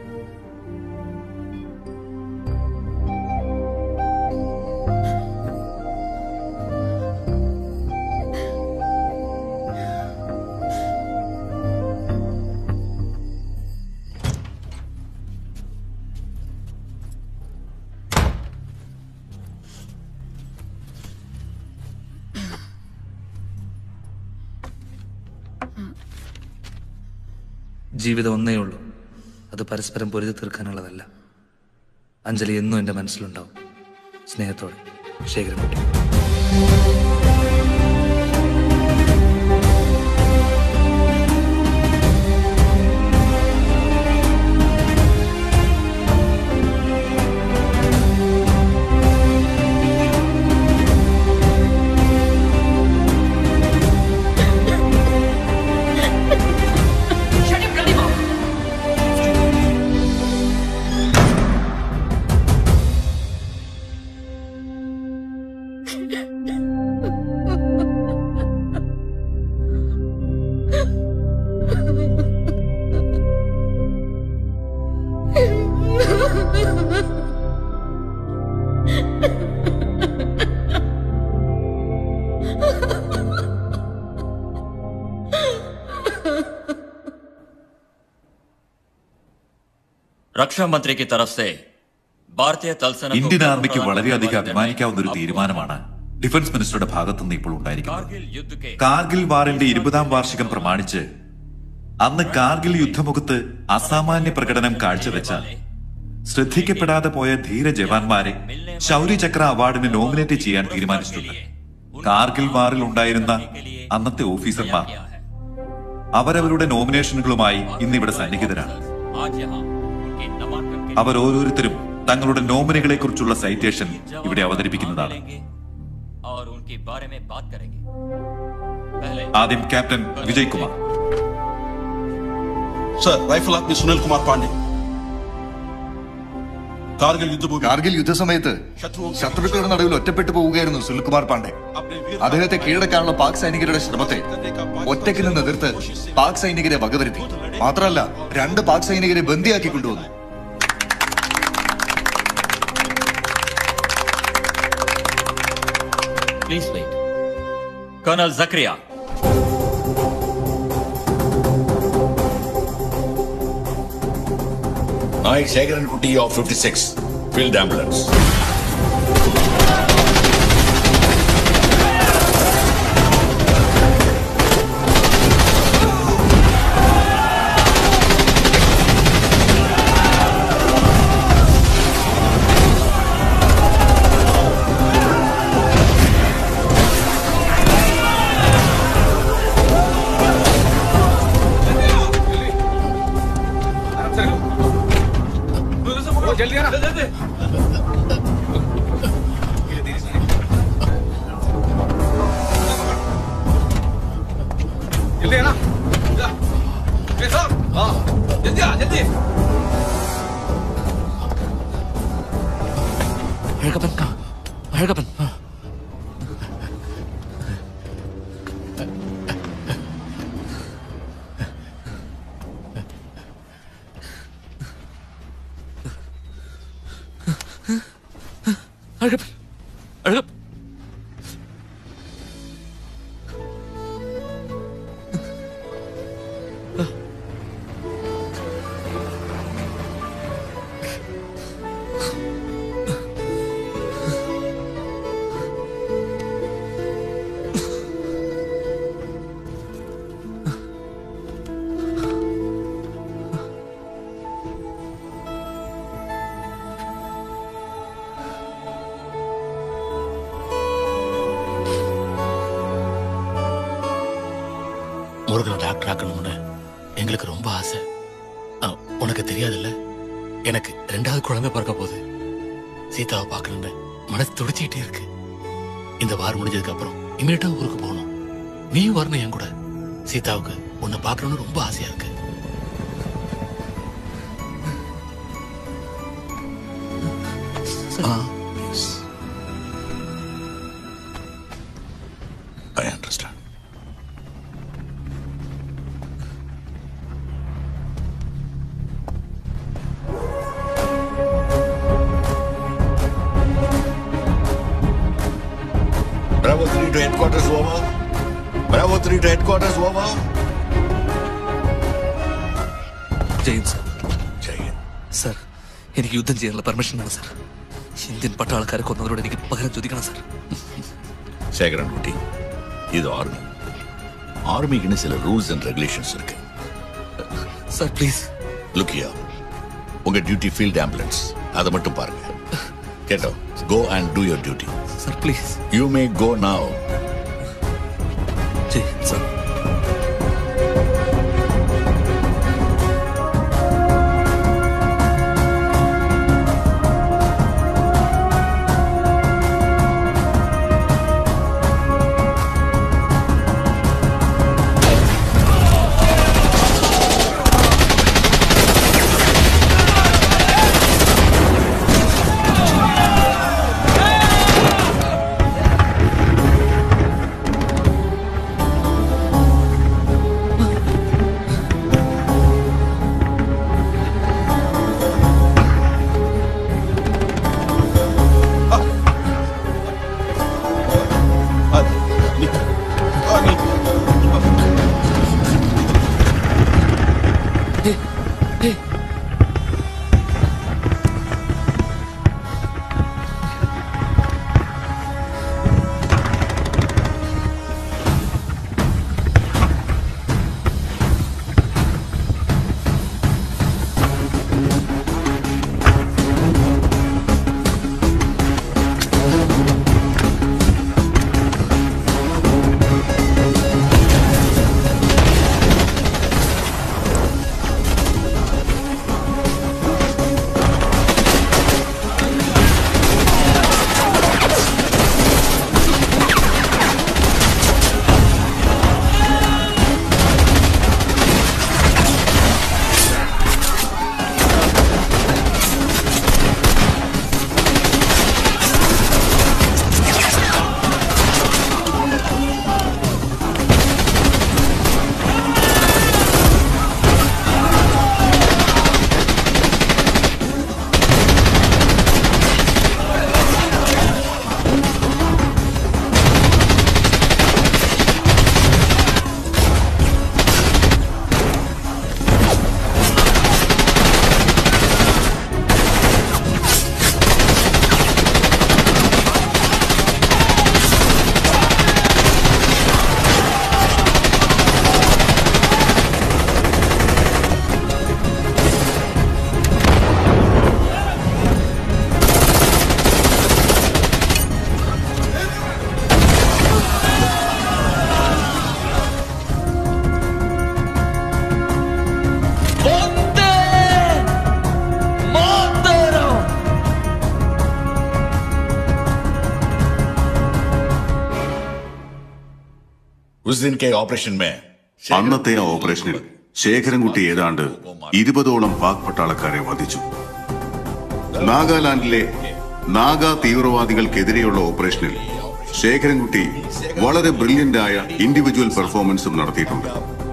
ജീവിതം ഒന്നേ ഉള്ളൂ അത് പരസ്പരം പൊരുതി തീർക്കാനുള്ളതല്ല അഞ്ജലി എന്നും എൻ്റെ മനസ്സിലുണ്ടാവും സ്നേഹത്തോടെ ശേഖരൻകുട്ടി रक्षा मंत्री की तरफ से भारतीय थल सेना को ഇന്ത്യൻ गर्व ആർമിക്ക് प्रदान വളരെയധികം करने അഭിമാനിക്കാവുന്ന ഒരു തീരുമാനമാണ് ഡിഫൻസ് മിനിസ്റ്ററുടെ ഭാഗത്തുനിന്ന് ഇപ്പോൾ ഉണ്ടായിരിക്കുന്നത് कारगिल युद्ध के കാർഗിൽ വാറിന്റെ ഇരുപതാം വാർഷികം പ്രമാണിച്ച് അന്ന് കാർഗിൽ യുദ്ധമുഖത്ത് അസാമാന്യ പ്രകടനം കാഴ്ചവെച്ച ശ്രദ്ധിക്കപ്പെടാതെ പോയ ധീര ജവാന്മാരെ ശൗര്യചക്ര അവാർഡിന് നോമിനേറ്റ് ചെയ്യാൻ തീരുമാനിച്ചിട്ടുണ്ട് കാർഗിൽ വാറിൽ ഉണ്ടായിരുന്ന അന്നത്തെ ഓഫീസർമാർ അവരവരുടെ നോമിനേഷനുകളുമായി ഇന്നിവിടെ സന്നിഹിതരാണ് आज यहाँ उनके नामांकन के അവർ ഓരോരുത്തരും തങ്ങളുടെ നോമിനികളെ കുറിച്ചുള്ള സൈറ്റേഷൻ ഇവിടെ അവതരിപ്പിക്കുന്നതാണ് और उनके बारे में बात करेंगे पहले ആദ്യം captain Vijay Kumar sir rifle army Sunil Kumar Pandey Kargil യുദ്ധഭൂമി കാർഗിൽ യുദ്ധസമയത്ത് ശത്രുക്കളുടെ നടുവിൽ ഒറ്റപ്പെട്ടു പോവുകയായിരുന്നു സുനിൽകുമാർ പാണ്ഡെ അദ്ദേഹത്തെ കീഴടക്കാനുള്ള പാക് സൈനികരുടെ ശ്രമത്തെ ഒറ്റയ്ക്ക് നിന്ന് എതിർത്ത് പാക് സൈനികരെ വകവരുത്തി മാത്രമല്ല രണ്ട് പാക് സൈനികരെ ബന്ദിയാക്കി കൊണ്ടുവന്നു please wait colonel Zakariya Naik Sekharankutty of fifty six field ambulance जल्दी आना जल्दी जल्दी आना जा ए साहब हाँ जल्दी आ जल्दी അഴകപ്പൻ അഴകപ്പൻ അഴകപ്പൻ അഴകപ്പൻ முருகனை டாக்டர் ஆக்கணும்னு எங்களுக்கு ரொம்ப ஆசை ஆ, உனக்கு தெரியாதுல்ல எனக்கு ரெண்டாவது குழந்தை பிறக்க போகுது சீதாவை பார்க்கணும்னு மனசு துடிச்சிக்கிட்டே இருக்கு இந்த வாரம் முடிஞ்சதுக்கு அப்புறம் இமீடியட்டா ஊருக்கு போகணும் நீயும் வரணும் என் கூட சீதாவுக்கு உன்னை பார்க்கணும்னு ரொம்ப ஆசையா இருக்கு I understand. Bravo 3 to headquarters, over. Bravo 3 to headquarters, over. Jayan sir sir എനിക്ക് യുദ്ധം ചെയ്യാനുള്ള പെർമിഷൻ വേണം സർ ഇന്ത്യൻ പട്ടാളക്കാരെ കൊന്നവരോട് എനിക്ക് പകരം ചോദിക്കണം സർ சேகரன் குட்டி இது ஆர்மி ஆர்மிக்குன்னு சில ரூல்ஸ் அண்ட் ரெகுலேஷன்ஸ் இருக்கு சார் ப்ளீஸ் லுக்கியா உங்க டியூட்டி ஃபீல்ட் ஆம்புலன்ஸ் அதை மட்டும் பாருங்க கேட்டோ go and do your duty sir please you may go now Jai sir उस दिन के ऑपरेशन में അന്നത്തെ ആ ഓപ്പറേഷനിൽ ശേഖരൻകുട്ടി ഏതാണ്ട് ഇരുപതോളം പാക് പട്ടാളക്കാരെ വധിച്ചു നാഗാലാൻഡിലെ നാഗ തീവ്രവാദികൾക്കെതിരെയുള്ള ഓപ്പറേഷനിൽ ശേഖരൻകുട്ടി വളരെ ബ്രില്യന്റ് ആയ ഇൻഡിവിജ്വൽ പെർഫോമൻസും നടത്തിയിട്ടുണ്ട്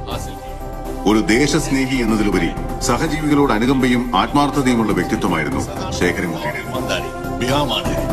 ഒരു ദേശസ്നേഹി എന്നതിലുപരി സഹജീവികളോട് അനുകമ്പയും ആത്മാർത്ഥതയുമുള്ള വ്യക്തിത്വമായിരുന്നു ശേഖരൻകുട്ടിയുടെ बिहामान है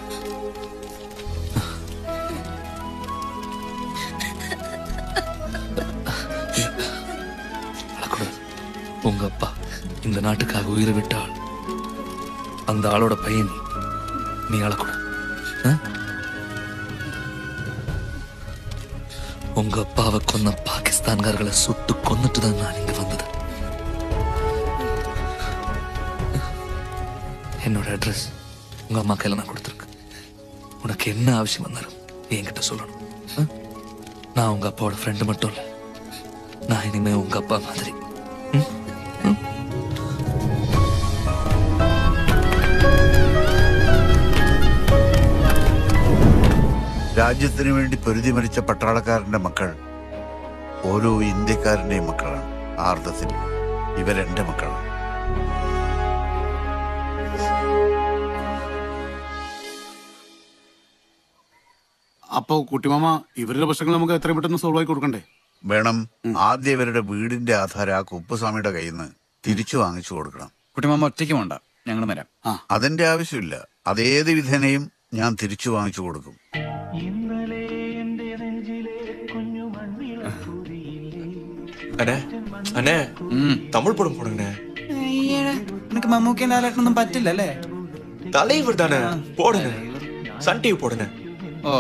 அழக்கூடாது உங்க அப்பா இந்த நாட்டுக்காக உயிரை விட்ட ஆள் அந்த ஆளோட பையன் நீ நீ அழக்கூடாது ஆ? உங்க அப்பாவை கொன்ன பாகிஸ்தான்காரர்களை சுட்டு கொன்னுட்டு தான் நான் இங்க வந்தது என்னோட அட்ரஸ் உங்க அம்மா கையில நான் கொடுத்துருக்கேன் உனக்கு என்ன அவசியம் வந்தாலும் நீ என்கிட்ட சொல்லணும் ஆ? நான் உங்க அப்பாவோட ஃப்ரெண்டு மட்டும் இல்லை நான் இனிமே உங்க அப்பா மாதிரி രാജ്യത്തിനു വേണ്ടി പൊരുതി മരിച്ച പട്ടാളക്കാരന്റെ മക്കൾ ഓരോ ഇന്ത്യക്കാരന്റെയും മക്കളാണ് ആ അർത്ഥത്തിൽ ഇവരെന്റെ മക്കളാണ് അപ്പൊ കുട്ടിമാമ ഇവരുടെ പ്രശ്നങ്ങൾ നമുക്ക് എത്രയും പെട്ടെന്ന് സോൾവ് ആയി കൊടുക്കണ്ടേ വേണം ആദ്യം ഇവരുടെ വീടിന്റെ ആധാരം ആ കുപ്പുസ്വാമിയുടെ കയ്യിൽ നിന്ന് തിരിച്ചു വാങ്ങിച്ചു കൊടുക്കണം കുട്ടിമാമ ഒറ്റയ്ക്ക് വേണ്ട ഞങ്ങൾ വരാം അതിന്റെ ആവശ്യമില്ല അതേത് വിധേനയും ഞാൻ തിരിച്ചു വാങ്ങിച്ചു കൊടുക്കും அண்ணே அண்ணே தமிழ் படம் போடுங்கண்ணே எனக்கு மമ്മൂക്കി ലാലേട്ടനൊന്നും പറ്റില്ലല്ലേ தலைவர் தானே போடுங்க சன் டிவி போடுங்க ഓ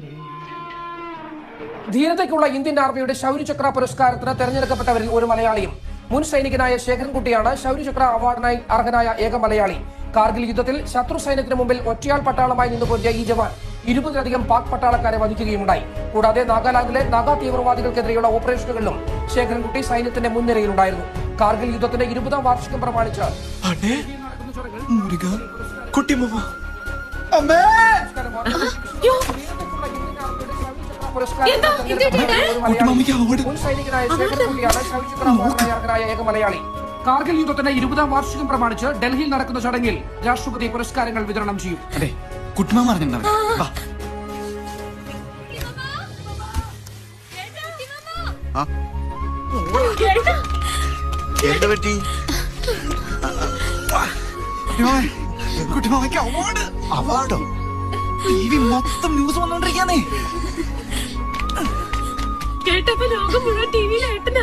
ധീരതയ്ക്കുള്ള ഇന്ത്യൻ ആർമിയുടെ ശൗര്യചക്ര പുരസ്കാരത്തിന് തെരഞ്ഞെടുക്കപ്പെട്ടവരിൽ ഒരു മലയാളിയും മുൻ സൈനികനായ ശേഖരൻകുട്ടിയാണ് ശൗര്യചക്ര അവാർഡിനായി അർഹനായ ഏക മലയാളി കാർഗിൽ യുദ്ധത്തിൽ ശത്രു സൈന്യത്തിന് മുമ്പിൽ ഒറ്റയാൾ പട്ടാളമായി നിന്നുപോയ ഈ ജവാൻ ഇരുപതിലധികം പാക് പട്ടാളക്കാരെ വധിക്കുകയുണ്ടായി കൂടാതെ നാഗാലാൻഡിലെ നാഗാ തീവ്രവാദികൾക്കെതിരെയുള്ള ഓപ്പറേഷനുകളിലും ശേഖരൻകുട്ടി സൈന്യത്തിന്റെ മുൻനിരയിലുണ്ടായിരുന്നു കാർഗിൽ യുദ്ധത്തിന്റെ ഇരുപതാം വാർഷികം പ്രമാണിച്ച് அண்ணே முருகா குட்டி மாமா അമ്മേ എന്താ? ഇത് ഇട്ടിട്ട്? മുൻ സൈനികനായ ശേഖരൻകുട്ടിയാണ് ശൗര്യചക്ര അവാർഡിനായി അർഹനായ ഏക മലയാളി കാർഗിൽ യുദ്ധത്തിന്റെ ഇരുപതാം വാർഷികം പ്രമാണിച്ച് ഡൽഹിയിൽ നടക്കുന്ന ചടങ്ങിൽ രാഷ്ട്രപതി പുരസ്കാരങ്ങൾ വിതരണം ചെയ്യും അതെ കുട്ടിമാമ അറിഞ്ഞിട്ടുണ്ടാവും വാ എന്ത് പറ്റി കുട്ടിമാമയ്ക്ക് അവാർഡ് അവാർഡോ ടി വി മൊത്തം ന്യൂസ് വന്നോണ്ടിരിക്കാന്നേ കേട്ടപ്പോ ലോകം മുഴുവൻ ടിവിയിലായിട്ടനാ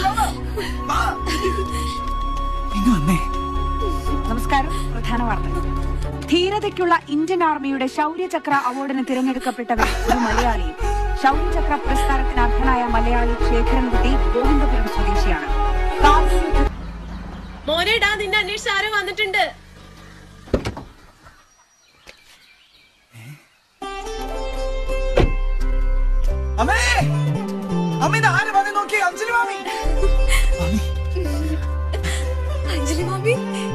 ഇങ്ങ് വന്നേ നമസ്കാരം പ്രധാന വാർത്തകൾ ധീരതയ്ക്കുള്ള ഇന്ത്യൻ ആർമിയുടെ ശൗര്യചക്ര അവാർഡിന് തിരഞ്ഞെടുക്കപ്പെട്ടവരിൽ ഒരു മലയാളിയും ശൗര്യചക്ര പുരസ്കാരത്തിന് അർഹനായ മലയാളി ശേഖരൻകുട്ടി ഗോവിന്ദപുരം സ്വദേശിയാണ് കാർഗിൽ യുദ്ധ- മോനേടാ നിന്നെ അന്വേഷിച്ച് ആരോ വന്നിട്ടുണ്ട് അമ്മേ അമ്മ ഇത് ആര് വന്ന് നോക്കി അഞ്ജലി മാമി അഞ്ജലി മാമി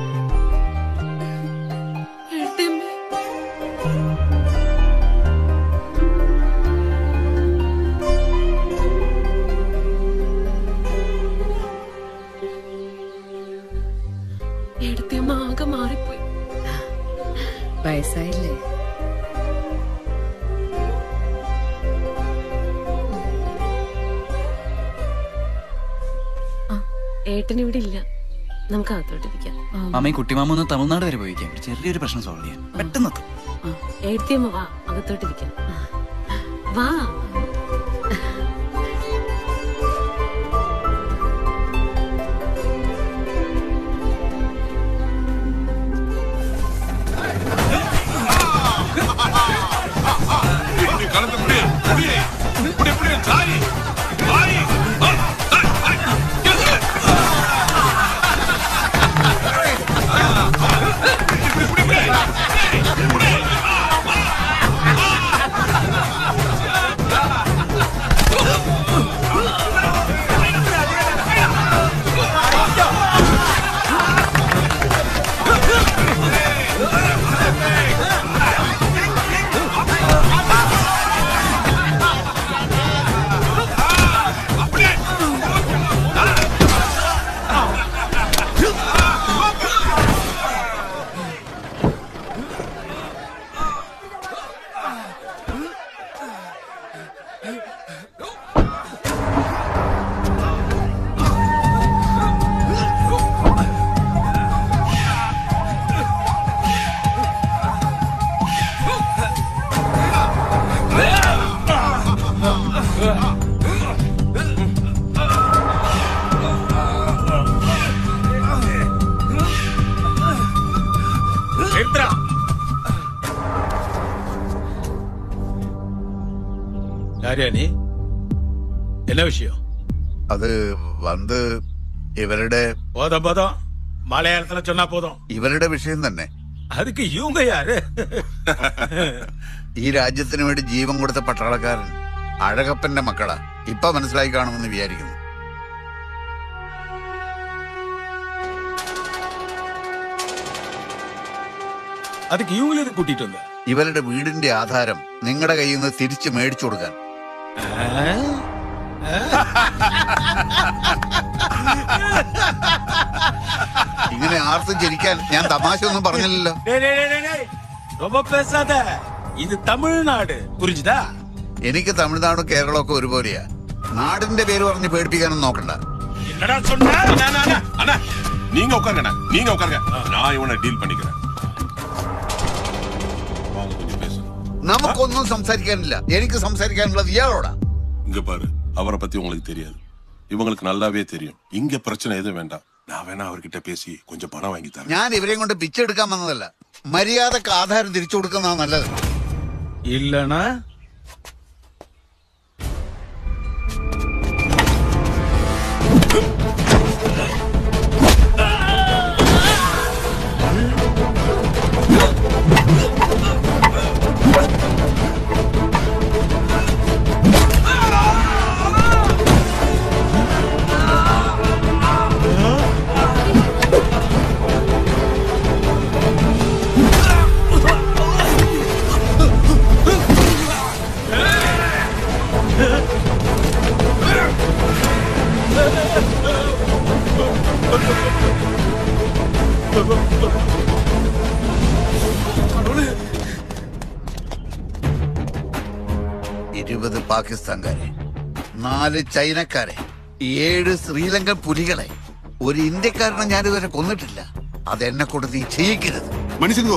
ഏട്ടമ്മ. ഏട്ടത്തിയമ്മ ആകെ മാറിപ്പോയി വയസ്സായില്ലേ ഏട്ടൻ ഇവിടെ ഇല്ല നമുക്ക് അകത്തോട്ടിരിക്കാം അമ്മയും കുട്ടിമാമ ഒന്ന് തമിഴ്നാട് വരെ പോയിക്കാം ഒരു ചെറിയൊരു പ്രശ്നം സോൾവ് ചെയ്യാൻ പെട്ടെന്ന് എത്തും. ഏട്ടത്തിയമ്മ വാ അകത്തോട്ടിരിക്കാം വാ கலந்து குடி குடி குடி குடி தாய் தாய் ആ யாரியா நீ என்ன விஷயம் അത് വന്ന് ഇവരുടെ போதும் போதும் மலையாளத்துல சொன்னா போதும் ഇവരുടെ വിഷയം തന്നെ அதுக்கு இவங்க யாரு ഈ രാജ്യത്തിന് വേണ്ടി ജീവൻ കൊടുത്ത പട്ടാളക്കാരൻ അഴകപ്പന്റെ മക്കളാ ഇപ്പൊ മനസ്സിലായി കാണുമെന്ന് വിചാരിക്കുന്നു அதுக்கு இவங்கள எதுக்கு கூட்டிட்டு வந்த ഇവരുടെ വീടിന്റെ ആധാരം നിങ്ങളുടെ കയ്യിൽ നിന്ന് തിരിച്ചു മേടിച്ചു കൊടുക്കാൻ ഇങ്ങനെ ആർത്തും ചിരിക്കാൻ ഞാൻ തമാശ ഒന്നും പറഞ്ഞില്ലല്ലോ டேய், டேய், டேய், டேய், டேய். ரொம்ப பேசாத இது தமிழ்நாடு புரிஞ்சுதா എനിക്ക് തമിഴ്നാടും കേരളവും ഒക്കെ ഒരുപോലെയാ നാടിന്റെ പേര് പറഞ്ഞ് പേടിപ്പിക്കാനൊന്നും നോക്കണ്ട என்னடா சொன்ன அண்ணா நீங்க உட்காருங்க நீங்க உட்காருங்க நான் இவனை டீல் பண்ணிக்கிறேன் வாங்க கொஞ்சம் பேசணும் നമുക്കൊന്നും സംസാരിക്കാനില്ല എനിക്ക് സംസാരിക്കാനുള്ളത് ഇയാളോടാ இங்க பாரு அவரை பத்தி உங்களுக்கு தெரியாது இவங்களுக்கு நல்லாவே தெரியும் இங்க பிரச்சனை எதுவும் வேண்டாம் நான் வேணா அவர்கிட்ட பேசி கொஞ்சம் பணம் வாங்கி தரேன் ഞാൻ ഇവരെയും കൊണ്ട് പിച്ചെടുക്കാൻ വന്നതല്ല മര്യാദക്ക് ആധാരം തിരിച്ചു കൊടുക്കുന്നതാണ് നല്ലത് இல்லனா ഇരുപത് പാകിസ്ഥാൻകാരെ നാല് ചൈനക്കാരെ ഏഴ് ശ്രീലങ്കൻ പുലികളെ ഒരു ഇന്ത്യക്കാരനെ ഞാനിതുവരെ കൊന്നിട്ടില്ല അതെന്നെ കൊണ്ട് നീ ചെയ്യിക്കരുത് மனுஷனுங்கோ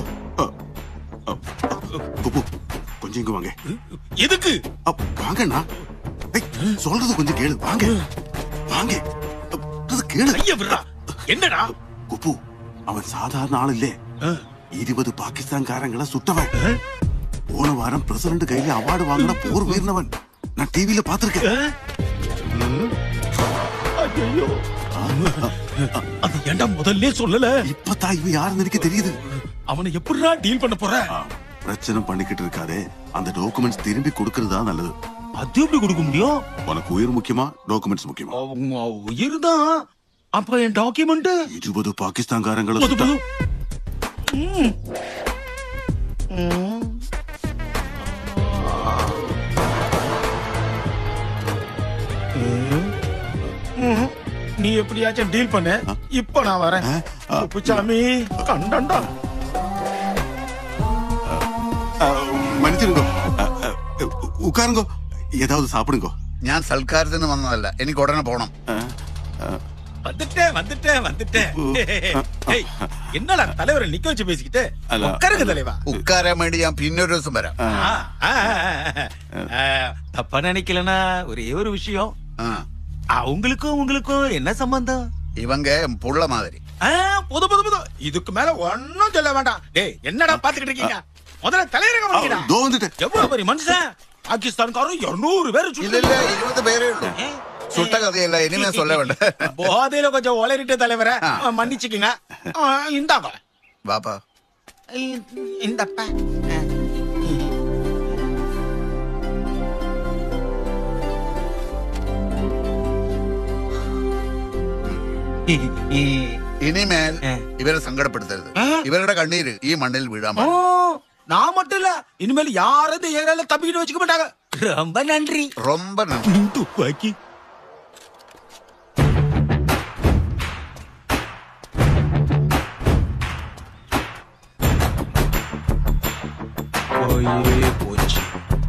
புப்பு கொஞ்சம் இங்க வாங்க எதுக்கு வாங்கண்ணா ஏய், சொல்றது கொஞ்சம் கேளு வாங்க வாங்க அது கேளு ஐயா விடுறா என்னடா குப்பு அவன் சாதாரண ஆள் இல்லே இருபது பாகிஸ்தான்காரங்களை சுட்டவன் போன வாரம் பிரசிடண்ட் கையில அவார்டு வாங்கின போர் வீர்னவன் நான் டிவியில பாத்திருக்கேன் ஐயோ அது ஏன்டா முதல்ல சொல்லல இப்பதான் இவன் யாருன்னு எனக்கு தெரியுது அவனை எப்படிடா டீல் பண்ண போற பிரச்சனை பண்ணிக்கிட்டு இருக்காதே அந்த டாக்குமெண்ட்ஸ் திரும்பி கொடுக்கறது தான் நல்லது அது எப்படி கொடுக்க முடியும் உனக்கு உயிர் முக்கியமா டாக்குமெண்ட்ஸ் முக்கியமா உயிர் தான் அப்ப என் டாக்குமெண்ட் இருபது பாகிஸ்தான்காரங்களை போதும், சுட்டா- போதும். ம். நீ எப்படியாச்சும் டீல் பண்ணு இப்ப நான் வரேன் குப்புச்சாமி கண்டண்டா மன்னிச்சிருங்கோ உட்காருங்கோ ஏதாவது சாப்பிடுங்கோ ഞാൻ സൽക്കാരത്തിന് വന്നതല്ല എനിക്ക് ഉടനെ പോണം வந்துட்டேன் வந்துட்டேன் வந்துட்டேன் ஏய், என்னடா தலைவரை நிக்க வச்சு பேசிக்கிட்டு അല്ല. உட்காருங்க தலைவா ഉക്കാരാൻ വേണ്ടി ഞാൻ പിന്നൊരു ദിവസം വരാം ஆ, ஆ, ஆ, ஆ, தப்பா நினைக்கலனா ஒரே ஒரு விஷயம் அவங்களுக்கும் உங்களுக்கும் என்ன சம்பந்தம் இவங்க புள்ள மாதிரி ஆ, புது புது புது இதுக்கு மேல ஒன்னும் சொல்ல வேண்டாம் டேய் என்னடா பாத்துக்கிட்டு இருக்கீங்க முதல்ல தலைவரங்க ஆ, இதோ எவ்வளவு பெரிய மனுஷன் பாகிஸ்தான்காரன் இருநூறு பேர் இல்ல இல்ல இருபது பேரே உള്ളൂ சுட்ட கதையല്ല இனிமே சொல்ல வேண்டாம் போதையில கொஞ்சம் உளறிட்டு தலைவரை ஆ. மன்னிச்சுக்குங்க ஆ, இந்தாங்க பாப்பா இந்தப்பா ഇനിമേൽ ഇവരെ സങ്കടപ്പെടുത്തരുത് ഇവരുടെ കണ്ണീര് ഈ മണ്ണിൽ വീഴാൻ ஓ, പാടില്ല. நான் மட்டும் இல்ல இனிமேல் யாரும் இந்த ஏரியால தப்பிக்கிட்டு வச்சுக்க மாட்டாங்க ரொம்ப நன்றி ரொம்ப நன்றி துப்பாக்கி പോയേ പോச்சு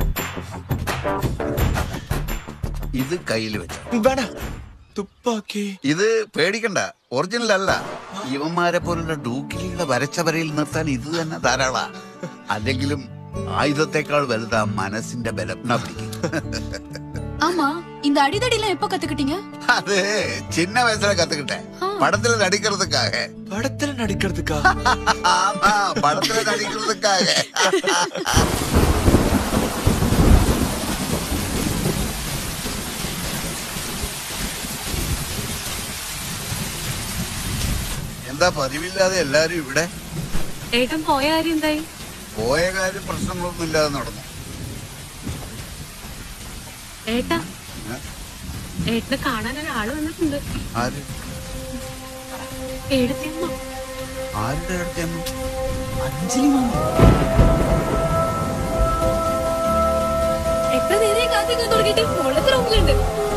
ഇത് കയ്യിൽ വെച്ചു വേണ്ട തുപ്പാക്കി ഇത് പേടിക്കണ്ട ഒറിജിനൽ അല്ല ഇവന്മാരെ പോലുള്ള ഡൂക്കിലികളെ വരച്ച വരയിൽ നിർത്താൻ ഇത് തന്നെ ധാരാളാ അല്ലെങ്കിലും ആയുധത്തെക്കാൾ വലുതാ മനസ്സിന്റെ ബലം എന്നാ പിടിക്ക്. ஆமா இந்த அடிதடி எல்லாம் எப்ப கத்துக்கிட்டீங்க அது சின்ன வயசுல கத்துக்கிட்டேன் படத்துல நடிக்கிறதுக்காக படத்துல நடிக்கிறதுக்கா ஆமா படத்துல நடிக்கிறதுக்காக എന്താ പതിവില്ലാതെ എല്ലാരും ഇവിടെ ഏട്ടൻ പോയ കാര്യം എന്തായി പോയ കാര്യം പ്രശ്നങ്ങളൊന്നും ഇല്ലാതെ നടന്നു ഏട്ടാ ഏട്ടനെ കാണാൻ ഒരാള് വന്നിട്ടുണ്ട് ആര് ഏടത്തിയമ്മ ആരുടെ അടുത്തേന്നു അഞ്ജലി മാമ എത്ര നേരെ കാത്തിക്കാൻ തുടങ്ങിയിട്ട് മോളത്തെ റൂമിലുണ്ട്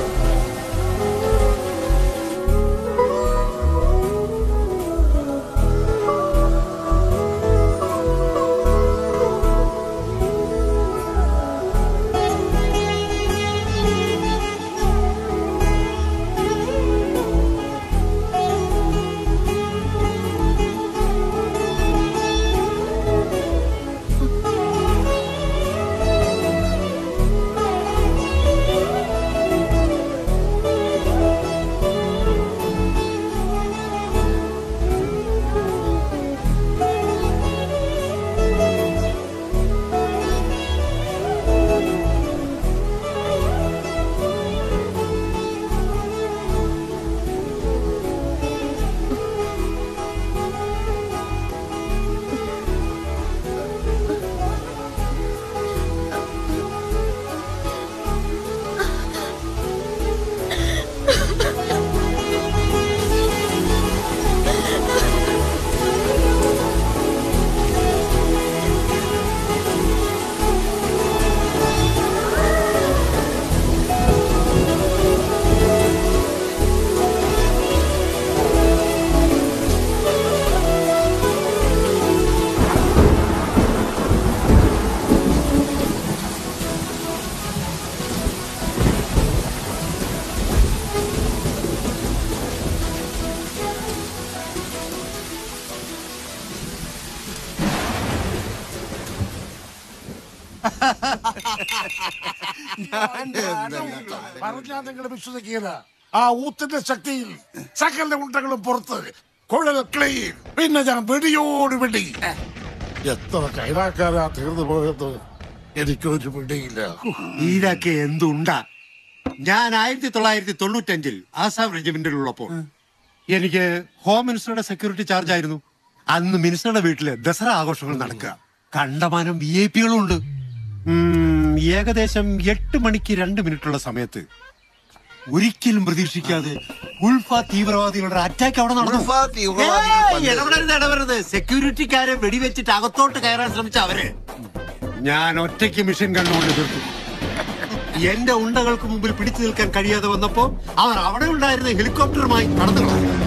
പറഞ്ഞാ നിങ്ങൾ വിശ്വസിക്കുക ആ ഊത്തിന്റെ ശക്തിയിൽ സകല ഉണ്ടകളും പുറത്ത് കുഴൽ ക്ലീൻ പിന്നെ ഞാൻ വെടിയോട് വെടി എത്ര കൈറാക്കാരാ തീർന്നു പോയത് എനിക്കൊരു പിടിയില്ല ഇതൊക്കെ എന്തുണ്ടാ ഞാൻ ആയിരത്തി തൊള്ളായിരത്തി തൊണ്ണൂറ്റഞ്ചിൽ ആസാം റെജിമെന്റിലുള്ളപ്പോൾ എനിക്ക് ഹോം മിനിസ്റ്ററുടെ സെക്യൂരിറ്റി ചാർജ് ആയിരുന്നു അന്ന് മിനിസ്റ്ററുടെ വീട്ടില് ദസറ ആഘോഷങ്ങൾ നടക്കുക കണ്ടമാനം വി ഐ പികളും ഉണ്ട് ഉം, ഏകദേശം എട്ട് മണിക്ക് രണ്ട് മിനിറ്റുള്ള സമയത്ത് ഒരിക്കലും പ്രതീക്ഷിക്കാതെ ഉൾഫ തീവ്രവാദികളുടെ അറ്റാക്ക് അവിടെ നടന്നു ഉൾഫ തീവ്രവാദികൾ ഏയ്, പണ്ട് ഇടപെടരുത് ഇടപെടരുത് സെക്യൂരിറ്റിക്കാരെ വെടിവെച്ചിട്ട് അകത്തോട്ട് കയറാൻ ശ്രമിച്ച അവര് ഞാൻ ഒറ്റയ്ക്ക് മിഷൻ കണ്ണുകൊണ്ട് തീർത്തു എന്റെ ഉണ്ടകൾക്ക് മുമ്പിൽ പിടിച്ചു നിൽക്കാൻ കഴിയാതെ വന്നപ്പോ അവർ അവിടെ ഉണ്ടായിരുന്ന ഹെലികോപ്റ്ററുമായി കടന്നു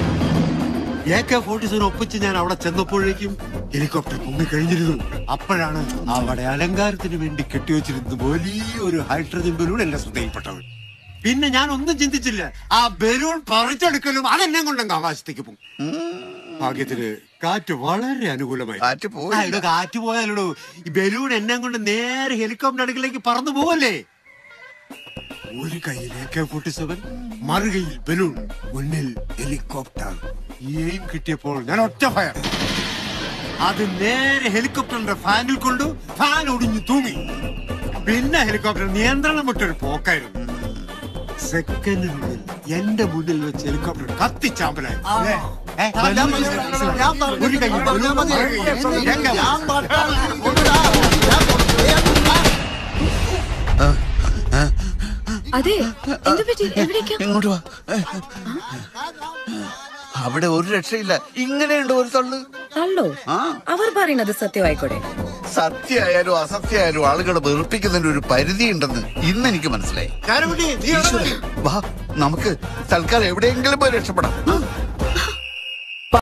എ കെ ഫോർട്ടി സെവൻ ഒപ്പിച്ച് ഞാൻ അവിടെ ചെന്നപ്പോഴേക്കും ഹെലികോപ്റ്റർ പൊങ്ങിക്കഴിഞ്ഞിരുന്നു അപ്പോഴാണ് അവിടെ അലങ്കാരത്തിന് വേണ്ടി കെട്ടിവെച്ചിരുന്ന വലിയൊരു ഹൈഡ്രജൻ ബലൂൺ എന്റെ ശ്രദ്ധയിൽപ്പെട്ടത് പിന്നെ ഞാൻ ഒന്നും ചിന്തിച്ചില്ല ആ ബലൂൺ പറിച്ചെടുക്കലും അതെന്നെ കൊണ്ടങ്ങ് ആകാശത്തേക്ക് പോകും ഭാഗ്യത്തിന് കാറ്റ് വളരെ അനുകൂലമായി കാറ്റ് പോയില്ല. ആ, എടോ, കാറ്റ് പോയാലോ ഈ ബലൂൺ എന്നെ കൊണ്ട് നേരെ ഹെലികോപ്റ്റർ അടുക്കിലേക്ക് പറന്നു പോവല്ലേ ഒരു കയ്യിൽ എ കെ ഫോർട്ടി സെവൻ മറുകയിൽ ബലൂൺ മുന്നിൽ ഹെലികോപ്റ്റർ ഈ എയിം കിട്ടിയപ്പോൾ ഞാൻ ഒറ്റ ഫയർ അത് നേരെ ഹെലികോപ്റ്ററിന്റെ ഫാനിൽ കൊണ്ടു ഫാൻ ഒടിഞ്ഞു തൂങ്ങി പിന്നെ ഹെലികോപ്റ്റർ നിയന്ത്രണം വിട്ടൊരു പോക്കായിരുന്നു സെക്കൻഡിനുള്ളിൽ എന്റെ മുന്നിൽ വെച്ച് ഹെലികോപ്റ്റർ കത്തിച്ചാമ്പലായി ഏ, ഏ, ബലൂൺ ഒരു കയ്യിൽ ബലൂൺ മറുകയിൽ എ കെ അതെ എന്ത് പറ്റി എവിടേക്കാ ഇങ്ങോട്ട് വാ അവിടെ ഒരു രക്ഷയില്ല ഇങ്ങനെയുണ്ട് ഒരു തള്ളു അല്ലോ ആ അവർ പറയുന്നത് സത്യമായിക്കോട്ടെ സത്യമായാലും അസത്യമായാലും ആളുകളെ വെറുപ്പിക്കുന്നതിന് ഒരു പരിധി ഉണ്ടെന്ന് ഇന്ന് എനിക്ക് മനസ്സിലായി കാരക്കുട്ടി, നീ എവിടെ ഈശ്വരാ, വാ നമുക്ക് തൽക്കാലം എവിടെയെങ്കിലും പോയി രക്ഷപ്പെടാം